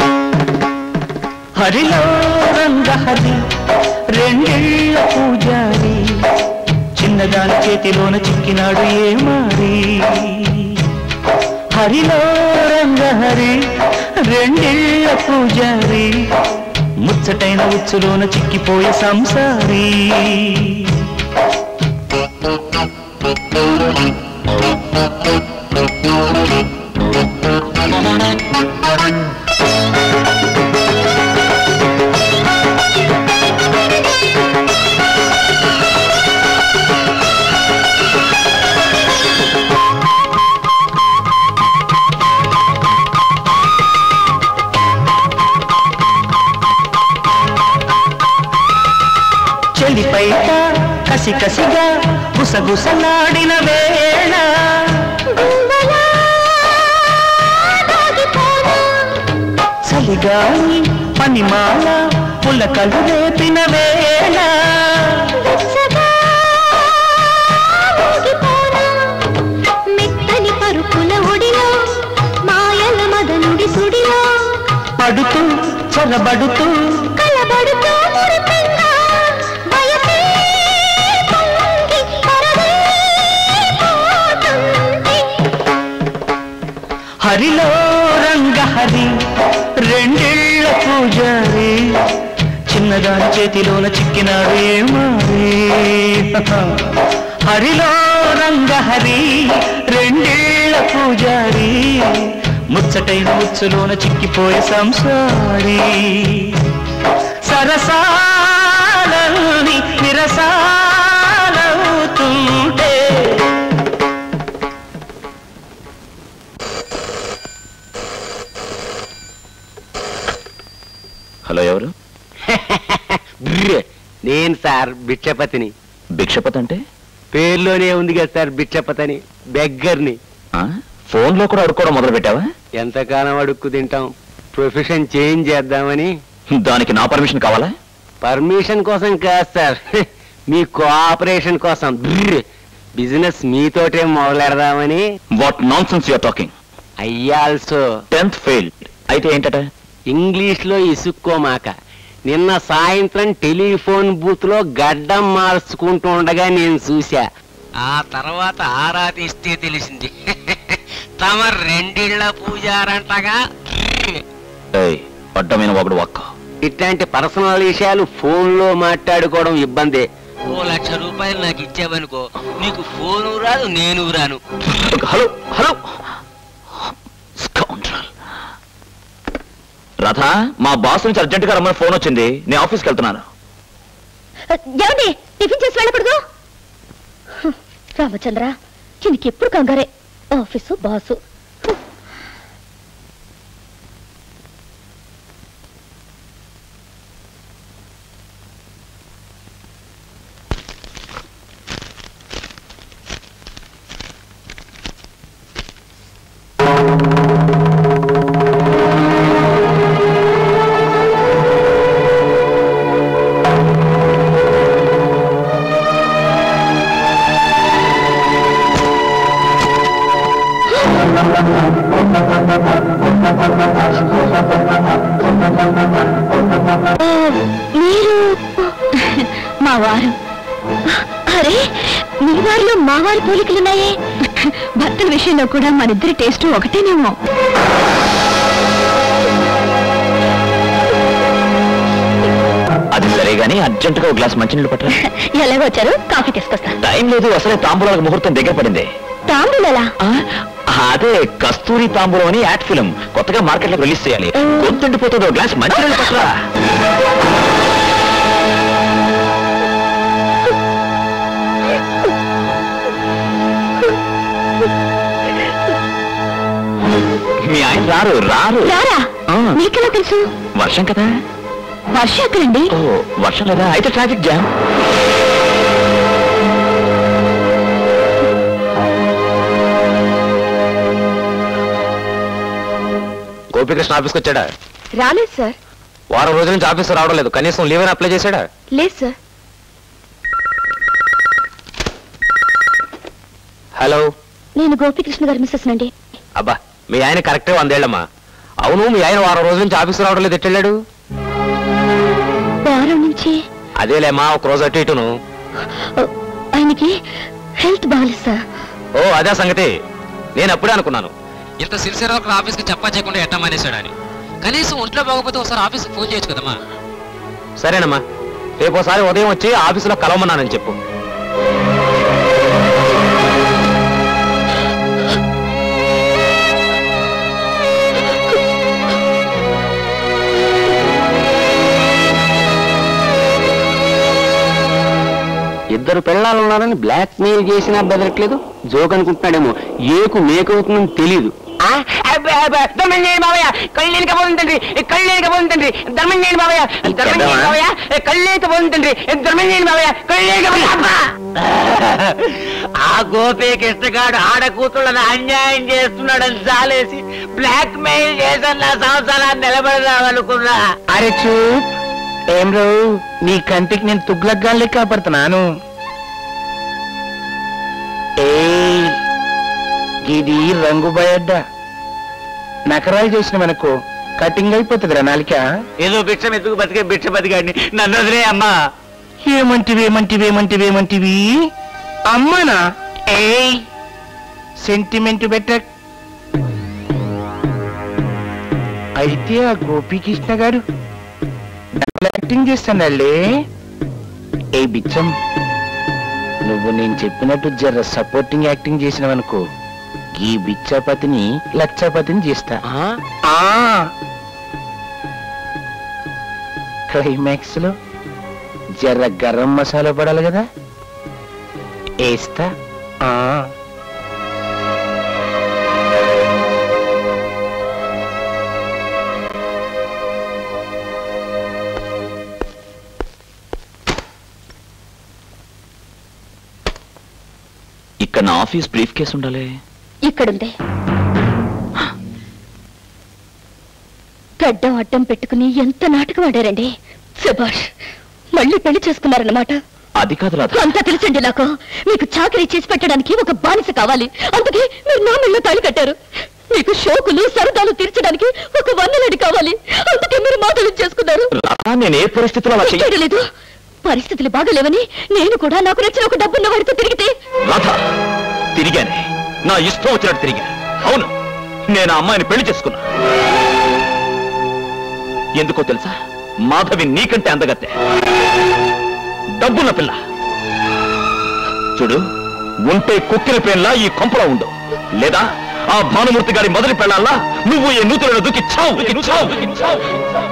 హరిలో రంగహరి రెండేళ్ల పూజారి చిన్నదాని చేతిలోన చిక్కినాడు ఏ మారి హరిలో రంగహరి రెండేళ్ల పూజారి ముచ్చటైన ఉచ్చులోన చిక్కిపోయే సంసారి చెలిపైట కసి కసిగా గుసగుసలాడిన వేళ గువ్వలా దాగిపోనా చలిగాలి పనిమాల పులకలు రేపిన వేళ వెచ్చగా ఊగిపోనా మెత్తని పరుపుల ఒడిలో మాయల మదనుడి సుడిలో పడుతూ చొరబడుతూ కలబడుతూ మురిపెంగా వయసే పొంగి పరదే పోతుంది హరిలో రంగహరి రెండేళ్ల పూజారి చిన్నదాని చేతిలోన చిక్కినాడు ఏ మారి హరిలో రంగహరి రెండేళ్ల పూజారి ముచ్చటైన ముచ్చులోన చిక్కిపోయే సంసారి సరసాలని నిరసాలవుతుంటే హలో ఎవరు నేను సార్ భిక్షపతిని భిక్షపతి అంటే పేర్లోనే ఉంది కదా సార్ భిక్షపతని బెగ్గర్ని ఆ? ఫోన్లో కూడా అడుక్కోవడం మొదలు పెట్టావా ఎంతకాలం అడుక్కు తింటాం ప్రొఫెషన్ చేంజ్ చేద్దామని దానికి నా పర్మిషన్ కావాలా పర్మిషన్ కోసం కాదు సార్ మీ కోఆపరేషన్ కోసం బిజినెస్ మీతోటే మొదలెడదామని what nonsense you're talking I also tenth fail అయితే ఏంటట ఇంగ్లీష్ లో ఇసుక్కోమాక నిన్న సాయంత్రం టెలిఫోన్ బూత్ లో గడ్డం మార్చుకుంటూ ఉండగా నేను చూసా ఆ తర్వాత ఆరా తీస్తే తెలిసింది తమ రెండిళ్ల పూజారంటగా ఏయ్ అడ్డమైన ఒకడు ఒక్క ఇట్లాంటి పర్సనల్ విషయాలు ఫోన్ లో మాట్లాడుకోవడం ఇబ్బంది ఓ లక్ష రూపాయలు నాకు ఇచ్చావనుకో నీకు ఫోను రాదు నేను రాను హలో హలో Scoundrel. రాధా మా బాస్ నుంచి అర్జెంట్ గా రమ్మని ఫోన్ వచ్చింది నేను ఆఫీస్కి వెళ్తున్నాను ఏమండి టిఫిన్ చేసి వెళ్ళకూడదు హ్మ్, రామచంద్ర దీనికి ఎప్పుడు కంగారే ఆఫీసు బాసు ఆ ఓ, మీరు మా వారు అరే మీ వారిలో మా వారి పోలికలున్నాయే భర్తల విషయంలో కూడా మన ఇద్దరి టేస్ట్ ఒకటేనేమో అది సరే గానీ అర్జెంటుగా ఒక గ్లాస్ మంచినీళ్ళు పట్టరా ఎలాగో వచ్చారు కాఫీ తీసుకొస్తా టైం లేదు అసలే తాంబూలాలకు ముహూర్తం దగ్గర పడింది తాంబూలలా అదే కస్తూరి తాంబూలం అని యాడ్ ఫిల్మ్ కొత్తగా మార్కెట్ లో రిలీజ్ చేయాలి గొంతుండిపోతుంది ఒక గ్లాస్ మంచినీళ్ళు పట్టరా మీ ఆయన రారు రారు రారా ఆ. మీకెలా తెలుసు వర్షం కదా వర్షం ఎక్కడండి ఓ వర్షం లేదా అయితే ట్రాఫిక్ జామ్ గోపికృష్ణ ఆఫీస్కి వచ్చాడా రాలేదు సార్ వారం రోజుల నుంచి ఆఫీస్ రావడం లేదు కనీసం లీవ్ అయినా అప్లై చేశాడా లేదు సార్ హలో నేను గోపికృష్ణ గారి మిస్సెస్ నండి అబ్బా మీ ఆయన కరెక్టే వందేళ్లమ్మా అవును మీ ఆయన వారం రోజుల నుంచి ఆఫీస్ రావడం లేదు ఎట్టెళ్ళాడు వారం నుంచి అదేలేమ్మా ఒక రోజు అటు ఇటును ఓ, ఆయనకి హెల్త్ బాగాలేదు సార్ ఓ అదే సంగతి నేను అప్పుడే అనుకున్నాను ఇంత సిన్సియర్ వర్క్ ఆఫీస్కి చెప్పా చేయకుండా ఎట్టా మానేశాడని కనీసం ఒంట్లో బాగోపోతే ఒకసారి ఆఫీస్కి ఫోన్ చేయొచ్చు కదమ్మా సరేనమ్మా రేపు ఒకసారి ఉదయం వచ్చి ఆఫీసులో కలవమన్నానని చెప్పు ఇద్దరు పిల్లలు ఉన్నారని బ్లాక్ మెయిల్ చేసినా బెదరట్లేదు జోక్ అనుకుంటున్నాడేమో ఏకు మేకవుతుందని తెలీదు ధర్మం చేయండి బాబయ్య కళ్ళేనిక పోతుందండి కళ్ళేనిక పోతుందండి ధర్మం చేయండి బాబయ్య ధర్మం చేయండి బాబయ్య కళ్ళేనిక పోతుందండి ధర్మం చేయండి బాబయ్య కళ్ళేనిక ఆ గోపే కృష్ణగాడు ఆడ కూతుళ్ళని అన్యాయం చేస్తున్నాడని చాలేసి బ్లాక్ మెయిల్ చేసిన నా సంవత్సరాన్ని నిలబడదామనుకున్నా అరే చూప్ ఏం రో నీ కంటికి నేను తుగ్లగ్గాలే కాపాడుతున్నాను ఏయ్ ఇది రంగు బయడ్డ నకరాలు చేసిన మనకు కటింగ్ అయిపోతుంది రా నాలిక ఏదో భిక్షం ఎత్తుకు బతికే భిక్ష బతికాడిని నన్ను వదిలే అమ్మా ఏమంటివి ఏమంటివి ఏమంటివి ఏమంటివి అమ్మనా ఏయ్ సెంటిమెంట్ బెట్ట అయితే ఆ గోపీకృష్ణ గారు డబుల్ యాక్టింగ్ చేస్తానల్లే ఏ బిచ్చం నువ్వు నేను చెప్పినట్టు జర సపోర్టింగ్ యాక్టింగ్ చేసినవనుకో ఈ బిచ్చాపతిని లక్షపతిని చేస్తా ఆ క్లైమాక్స్ లో జర గరం మసాలా పడాలి కదా వేస్తా ఆ ఇక్కడ నా ఆఫీస్ బ్రీఫ్ కేసు ఉండాలి ఇక్కడుంది గడ్డం అడ్డం పెట్టుకుని ఎంత నాటకం ఆడారండి సుభాష్ మళ్ళీ పెళ్లి చేసుకున్నారన్నమాట అది కాదు రాధ అంతా తెలుసండి నాకు మీకు చాకరీ చేసి పెట్టడానికి ఒక బానిస కావాలి అందుకే మీరు నా మెళ్ళో తాళి కట్టారు మీకు షోకులు సరదాలు తీర్చడానికి ఒక వన్నెలడి కావాలి అందుకే మీరు మాటలు చేసుకున్నారు రాధ నేను ఏ పరిస్థితిలో అలా చెయ్య చేయడం లేదు పరిస్థితులు బాగలేవని నేను కూడా నాకు నచ్చిన ఒక డబ్బున్న వాడితో తిరిగితే రాధ తిరిగానే నా ఇష్టం వచ్చినట్టు తిరిగా అవును నేను ఆ అమ్మాయిని పెళ్లి చేసుకున్నా ఎందుకో తెలుసా మాధవి నీకంటే అందగత్తే డబ్బున్న పిల్ల చూడు ఉంటే కుక్కిన పేర్లా ఈ కొంపలో ఉండు లేదా ఆ భానుమూర్తి గారి మొదటి పెళ్ళాలా నువ్వు ఈ నూతులను దూకి చావు దూకి చావు దూకి చావు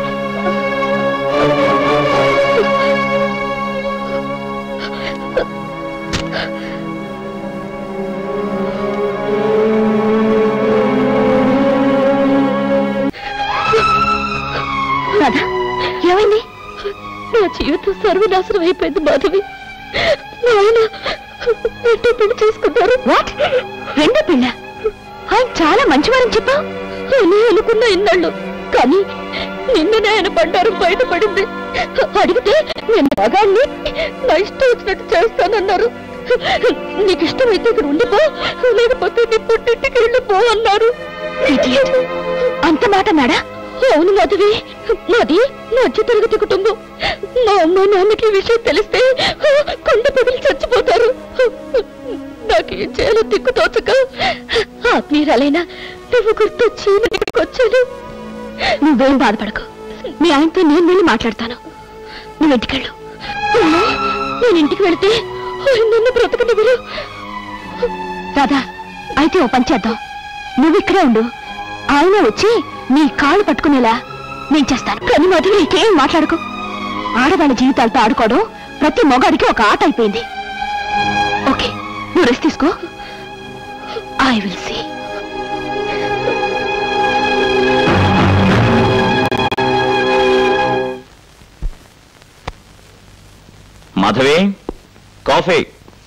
రాధా ఏమైంది నా జీవితం సర్వనాశనం అయిపోయింది మాధవి నాయన రెండో పెళ్లి చేసుకున్నారు వాట్ రెండో పెళ్ళ ఆయన చాలా మంచివారని చెప్పా అని అనుకున్న ఇన్నాళ్ళు కానీ నిన్ననే ఆయన బండారం బయటపడింది అడిగితే నేను మగాన్ని నా ఇష్టం వచ్చినట్టు చేస్తానన్నారు నీకు ఇష్టమైతే ఇక్కడ ఉండిపో లేకపోతే నీ పుట్టింటికి వెళ్ళిపో అన్నారు Idiot. అంత మాట నాడా అవును మాధవి మాది మధ్య తరగతి కుటుంబం మా అమ్మ నాన్నకి ఈ విషయం తెలిస్తే కొండ పగిలి చచ్చిపోతారు నాకు ఏం చేయాలో దిక్కు తోచక ఆత్మీయురాలైనా నువ్వు గుర్తొచ్చి నేను ఇక్కడికి వచ్చాను నువ్వేం బాధపడకు మీ ఆయనతో నేను వెళ్ళి మాట్లాడతాను నువ్వు ఇంటికెళ్ళు అమ్మా, నేను ఇంటికి వెళితే ఆయన నన్ను బ్రతకనివ్వరు రాధా అయితే ఓ పని చేద్దాం నువ్వు ఇక్కడే ఉండు ఆయన వచ్చి నీ కాళ్ళు పట్టుకునేలా నేను చేస్తాను కానీ మధు నీకేం మాట్లాడుకో ఆడవాళ్ళ జీవితాలతో ఆడుకోవడం ప్రతి మొగాడికి ఒక ఆట అయిపోయింది ఓకే నువ్వు రెస్ట్ తీసుకో I will see Madhavi coffee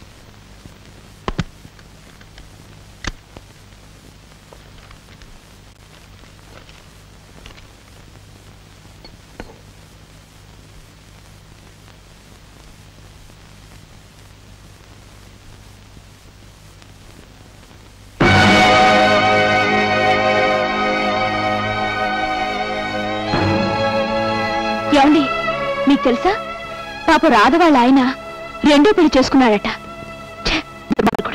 ఏమండి మీకు తెలుసా పాప రాధ వాళ్ళ ఆయన రెండో పెళ్లి చేసుకున్నాడట ఛే, దుర్మార్గుడు.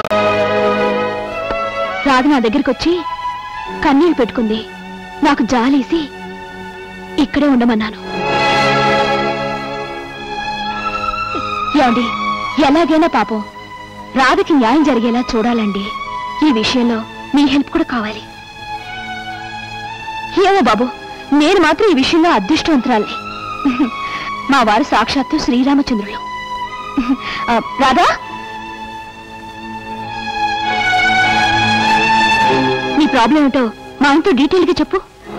రాధ నా దగ్గరికి వచ్చి కన్నీళ్లు పెట్టుకుంది నాకు జాలేసి ఇక్కడే ఉండమన్నాను ఏమండి ఎలాగైనా పాపం రాధకి న్యాయం జరిగేలా చూడాలండి ఈ విషయంలో మీ హెల్ప్ కూడా కావాలి ఏమో బాబు నేను మాత్రం ఈ విషయంలో అదృష్టవంతురాలే మా వారు సాక్షాత్తు శ్రీరామచంద్రులు ఆ, రాధా నీ ప్రాబ్లం ఏమిటో మా ఆయనతో డీటెయిల్గా చెప్పు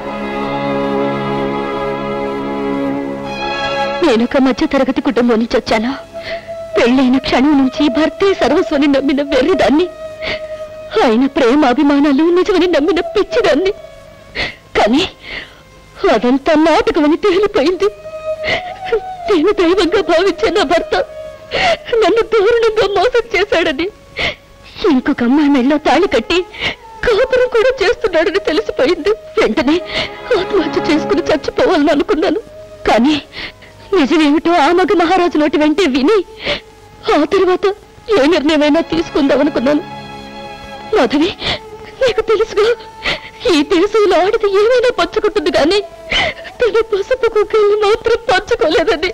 నేనొక మధ్య తరగతి కుటుంబం నుంచి వచ్చాను పెళ్ళైన క్షణం నుంచి భర్తే సర్వస్వని నమ్మిన వెర్రిదాన్ని ఆయన ప్రేమ అభిమానాలు నిజమని నమ్మిన పిచ్చిదాన్ని కానీ అదంతా నాటకమని తేలిపోయింది నేను దైవంగా భావించే నా భర్త నన్ను దారుణంగా మోసం చేశాడని ఇంకొక అమ్మాయి మెళ్ళో తాళి కట్టి కాపురం కూడా చేస్తున్నాడని తెలిసిపోయింది వెంటనే ఆత్మహత్య చేసుకుని చచ్చిపోవాలని అనుకున్నాను కానీ నిజమేమిటో ఆ మగ మహారాజు నోటి వెంటే విని ఆ తర్వాత ఏ నిర్ణయమైనా తీసుకుందామనుకున్నాను మాధవి నీకు తెలుసుగా ఈ దేశంలో ఆడిది ఏమైనా పంచుకుంటుంది కానీ తన పసుపు కుక్కల్ని మాత్రం పంచుకోలేదని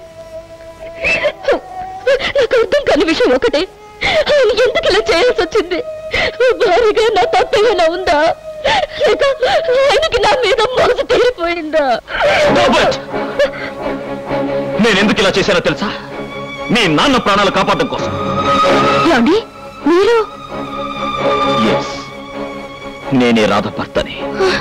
నాకు అర్థం కాని విషయం ఒకటే ఆయన ఎందుకు ఇలా చేయాల్సి వచ్చింది భారీగా నా తప్పేమైనా ఉందా లేక ఆయనకి నా మీద మోసు తీరిపోయిందా నేను ఎందుకు ఇలా చేశానో తెలుసా నీ నాన్న ప్రాణాలు కాపాడడం కోసం ఏమండి మీరు ఎస్ నేనే రాధ భర్తని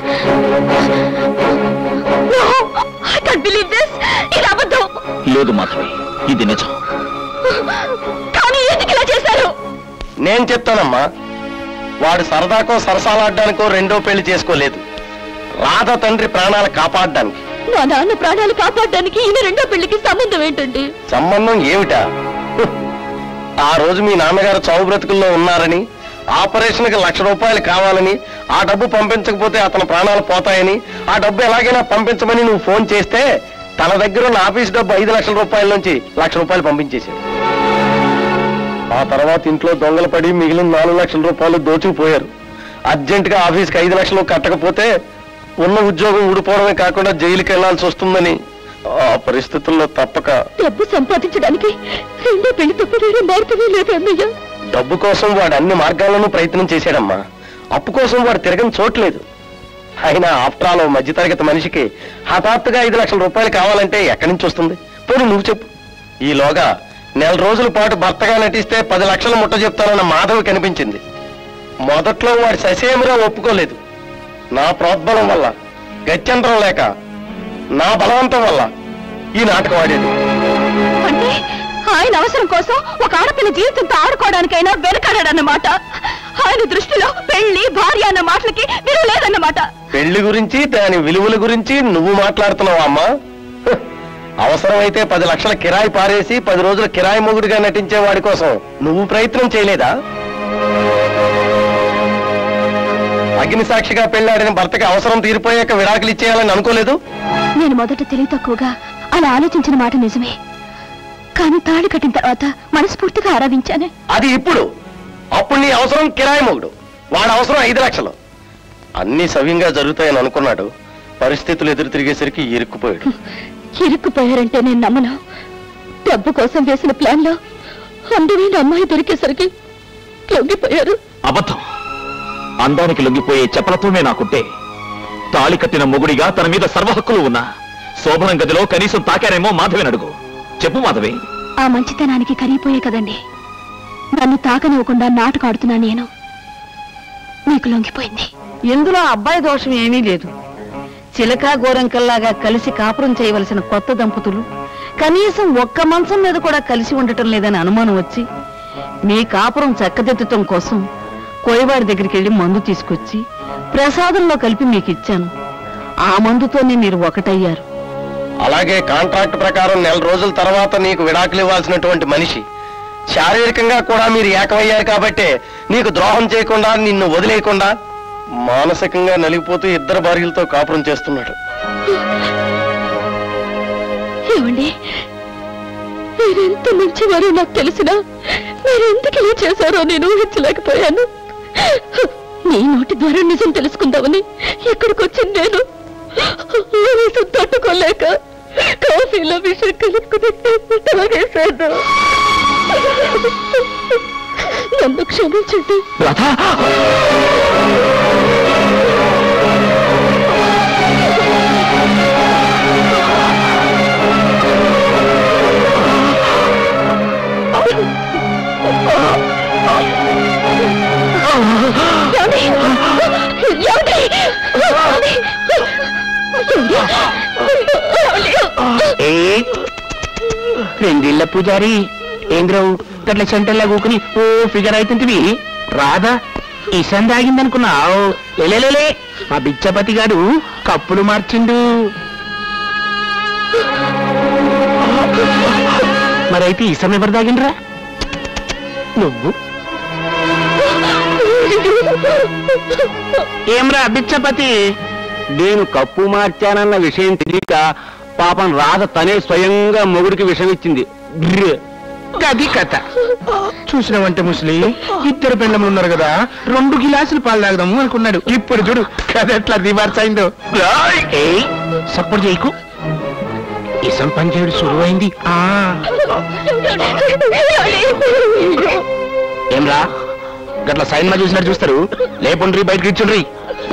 ఐ కాంట్ బిలీవ్ దిస్ ఇది అబద్ధం లేదు మాధవి ఇది నిజం కానీ ఎందుకు ఇలా చేశారు నేను చెప్తానమ్మా వాడు సరదాకో సరసాలాడ్డానికో రెండో పెళ్లి చేసుకోలేదు రాధ తండ్రి ప్రాణాలు కాపాడడానికి మా నాన్న ప్రాణాలు కాపాడడానికి ఈయన రెండో పెళ్లికి సంబంధం ఏంటండి సంబంధం ఏమిటా హ్. ఆ రోజు మీ నాన్నగారు చావు బ్రతుకుల్లో ఉన్నారని ఆపరేషన్ కి లక్ష రూపాయలు కావాలని ఆ డబ్బు పంపించకపోతే అతని ప్రాణాలు పోతాయని ఆ డబ్బు ఎలాగైనా పంపించమని నువ్వు ఫోన్ చేస్తే తన దగ్గర ఉన్న ఆఫీస్ డబ్బు ఐదు లక్షల రూపాయల నుంచి లక్ష రూపాయలు పంపించేశాడు ఆ తర్వాత ఇంట్లో దొంగలు పడి మిగిలిన నాలుగు లక్షల రూపాయలు దోచుకుపోయారు అర్జెంట్ గా ఆఫీస్కి ఐదు లక్షలు కట్టకపోతే ఉన్న ఉద్యోగం ఊడిపోవడమే కాకుండా జైలుకి వెళ్లాల్సి వస్తుందని ఆ పరిస్థితుల్లో తప్పక డబ్బు సంపాదించడానికి రెండో పెళ్లి తప్ప వేరే మార్గమే లేదు అన్నయ్య డబ్బు కోసం వాడు అన్ని మార్గాల్లోనూ ప్రయత్నం చేశాడమ్మా అప్పు కోసం వాడు తిరగని చోట్లేదు అయినా ఆఫ్టర్ ఆల్ ఓ మధ్యతరగతి మనిషికి హఠాత్తుగా ఐదు లక్షల రూపాయలు కావాలంటే ఎక్కడి నుంచి వస్తుంది పోనీ నువ్వు చెప్పు ఈలోగా నెల రోజుల పాటు భర్తగా నటిస్తే పది లక్షలు ముట్ట చెప్తానన్న మాధవి కనిపించింది మొదట్లో వాడు ససేమిరా ఒప్పుకోలేదు నా ప్రోద్బలం వల్ల గత్యంతరం లేక నా బలవంతం వల్ల ఈ నాటకం ఆడేది అంటే ఆయన అవసరం కోసం ఒక ఆడపిల్ల జీవితంతో ఆడుకోవడానికైనా వెనకాడాడన్నమాట ఆయన దృష్టిలో పెళ్లి భార్య అన్న మాటలకి విలువ లేదన్నమాట పెళ్లి గురించి దాని విలువల గురించి నువ్వు మాట్లాడుతున్నావా అమ్మా హ్, అవసరమైతే పది లక్షల కిరాయి పారేసి పది రోజుల కిరాయి మొగుడిగా నటించే వాడి కోసం నువ్వు ప్రయత్నం చేయలేదా అగ్ని సాక్షిగా పెళ్ళాడిన భర్తకి అవసరం తీరిపోయాక విడాకులు ఇచ్చేయాలని అనుకోలేదు నేను మొదట తెలివి తక్కువగా అలా ఆలోచించిన మాట నిజమే కానీ తాళి కట్టిన తర్వాత మనస్ఫూర్తిగా ఆరాధించానే అది ఇప్పుడు అప్పుడు నీ అవసరం కిరాయి మొగుడు వాడి అవసరం ఐదు లక్షలు అన్ని సవ్యంగా జరుగుతాయని అనుకున్నాడు పరిస్థితులు ఎదురు తిరిగేసరికి ఇరుక్కుపోయాడు ఇరుక్కుపోయారంటే నేను నమ్మను డబ్బు కోసం వేసిన ప్లాన్ లో అందమైన అమ్మాయి దొరికేసరికి లొంగిపోయారు అబద్ధం అందానికి లొంగిపోయే చెప్పలతోనే నాకుంటే తాళి కట్టిన మొగుడిగా తన మీద సర్వ హక్కులు ఉన్నా శోభనం గదిలో కనీసం తాకారేమో మాధవిని అడుగు చెప్పు మాధవి ఆ మంచితనానికి కరిగిపోయే కదండి నన్ను తాకనివ్వకుండా నాటకం ఆడుతున్నా నేను నీకు లొంగిపోయింది ఇందులో అబ్బాయి దోషం ఏమీ లేదు చిలక గోరంకల్లాగా కలిసి కాపురం చేయవలసిన కొత్త దంపతులు కనీసం ఒక్క మంచం మీద కూడా కలిసి ఉండటం లేదని అనుమానం వచ్చి మీ కాపురం చక్కదిద్దటం కోసం కోయవాడి దగ్గరికి వెళ్ళి మందు తీసుకొచ్చి ప్రసాదంలో కలిపి మీకు ఇచ్చాను ఆ మందుతోనే మీరు ఒకటయ్యారు అలాగే కాంట్రాక్ట్ ప్రకారం నెల రోజుల తర్వాత నీకు విడాకులు ఇవ్వాల్సినటువంటి మనిషి శారీరకంగా కూడా మీరు ఏకమయ్యారు కాబట్టే నీకు ద్రోహం చేయకుండా నిన్ను వదిలేయకుండా మానసికంగా నలిగిపోతూ ఇద్దరు భార్యలతో కాపురం చేస్తున్నాడు ఏమండి మీరెంత మంచివారో నాకు తెలిసినా మీరెందుకు ఇలా చేశారో నేను ఊహించలేకపోయాను నీ నోటి ద్వారా నిజం తెలుసుకుందామని ఇక్కడికి వచ్చింది నేను ఆవేశం తట్టుకోలేక కాఫీలో విషయం కలుపుకుని తాగేశాను నన్ను క్షమించండి రెండిళ్ళ పూజారి ఏంద్రవు గట్ల సెంటర్లో కూకుని ఓ ఫిగర్ అవుతుంటివి రాదా ఇసం దాగిందనుకున్నావు లేలేలే మా బిచ్చపతి గారు కప్పులు మార్చిండు మరైతే ఇసం ఎవరు దాగిండ్రా నువ్వు ఏమ్రా బిచ్చపతి నేను కప్పు మార్చానన్న విషయం తెలియక పాపం రాధ తనే స్వయంగా మొగుడికి విషం ఇచ్చింది బ్ర్. గది కథ చూసినావంటే ముసలి ఇద్దరు పెండములు ఉన్నారు కదా రెండు గిలాసులు పాలు తాగదాము అనుకున్నాడు ఇప్పుడు చూడు కథ ఎట్లా రివర్స్ అయిందో ఏయ్, సపోర్ట్ చేయకు ఇసం పనిచేయడు సులువైంది ఆ ఏమ్రా గట్ల సైన్మా చూసినట్టు చూస్తారు లేకుండ్రి బయటకి ఇచ్చుండ్రి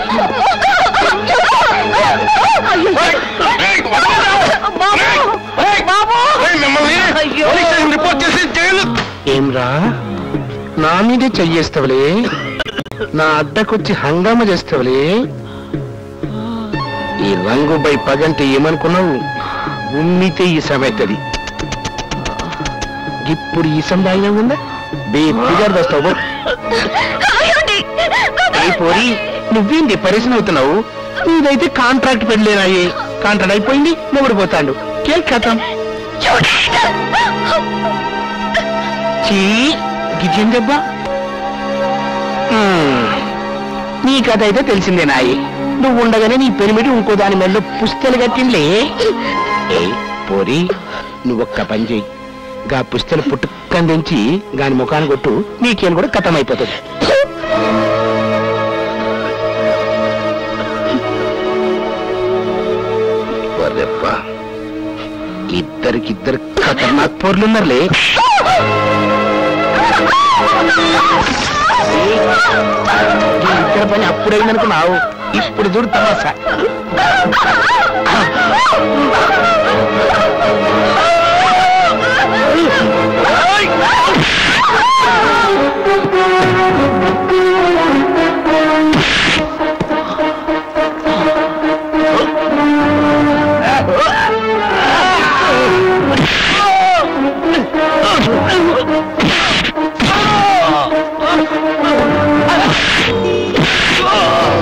ఏమ్రా నా మీదే చెయ్యేస్తావులే నా అడ్డకొచ్చి హంగామా చేస్తావులే ఈ రంగుపై పగంటే ఏమనుకున్నావు ఉమ్మితే ఈ సమయత్తది ఇప్పుడు ఈ సందాయినా ఉందా బేపిగా వస్తావు ఏ పోరి నువ్వేంటి పరిశ్రమ అవుతున్నావు నీదైతే కాంట్రాక్ట్ పెళ్ళేనాయి కాంట్రాక్ట్ అయిపోయింది మొగుడు పోతాడు కేక్ కథం చీ గిజం దెబ్బ నీ కథ అయితే తెలిసిందే నాయి నువ్వు ఉండగానే నీ పెనిమిటి ఇంకో దాని మెల్ల పుస్తలు కట్టిండ్లే ఏ పోరి నువ్వొక్క పని చెయ్యి గా పుస్తలు పుట్టుకందించి గాని ముఖాన్ని కొట్టు నీకేం కూడా కథం అయిపోతుంది ఒర్రెప్ప. ఇద్దరికిద్దరు ఖతర్నాక్ పోర్లున్నారులే ఈ ఇద్దరి పని అప్పుడైందనుకున్నావు ఇప్పుడు చూడు తమాసా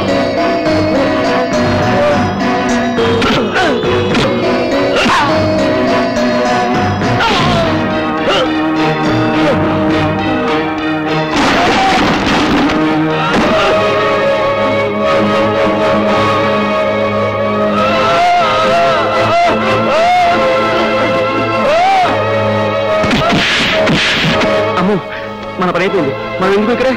Oh! మన పని అయిపోయింది మనం ఎందుకు ఇక్కడ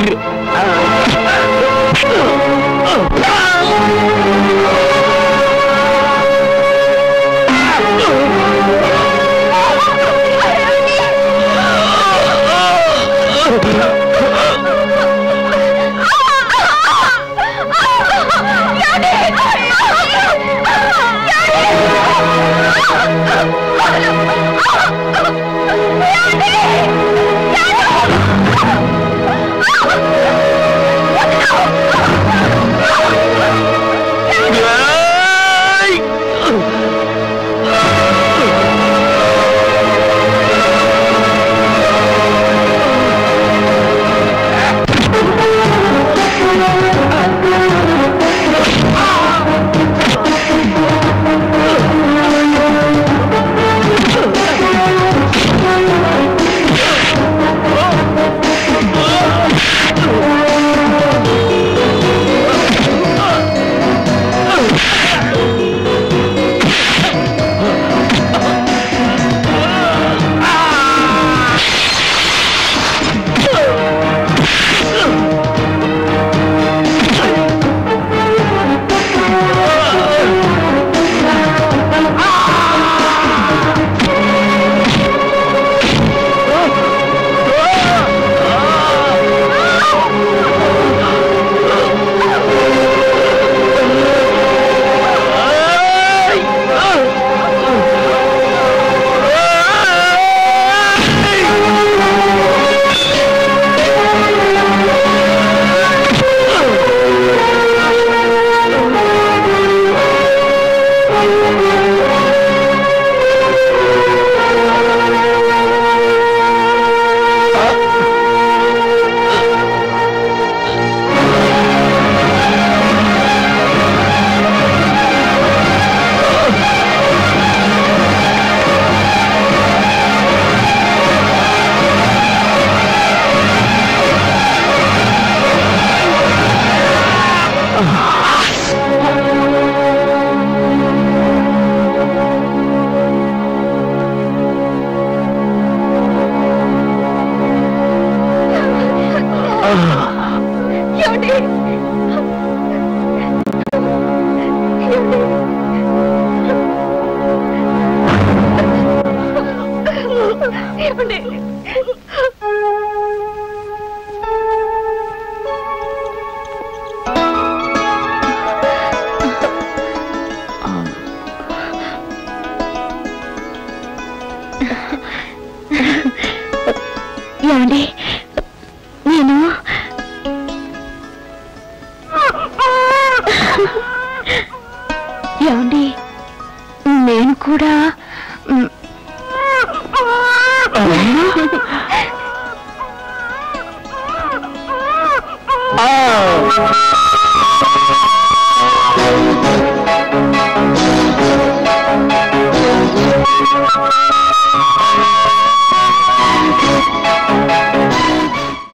ఏమండి నేను ఏమండి నేను కూడా మ్, ఆ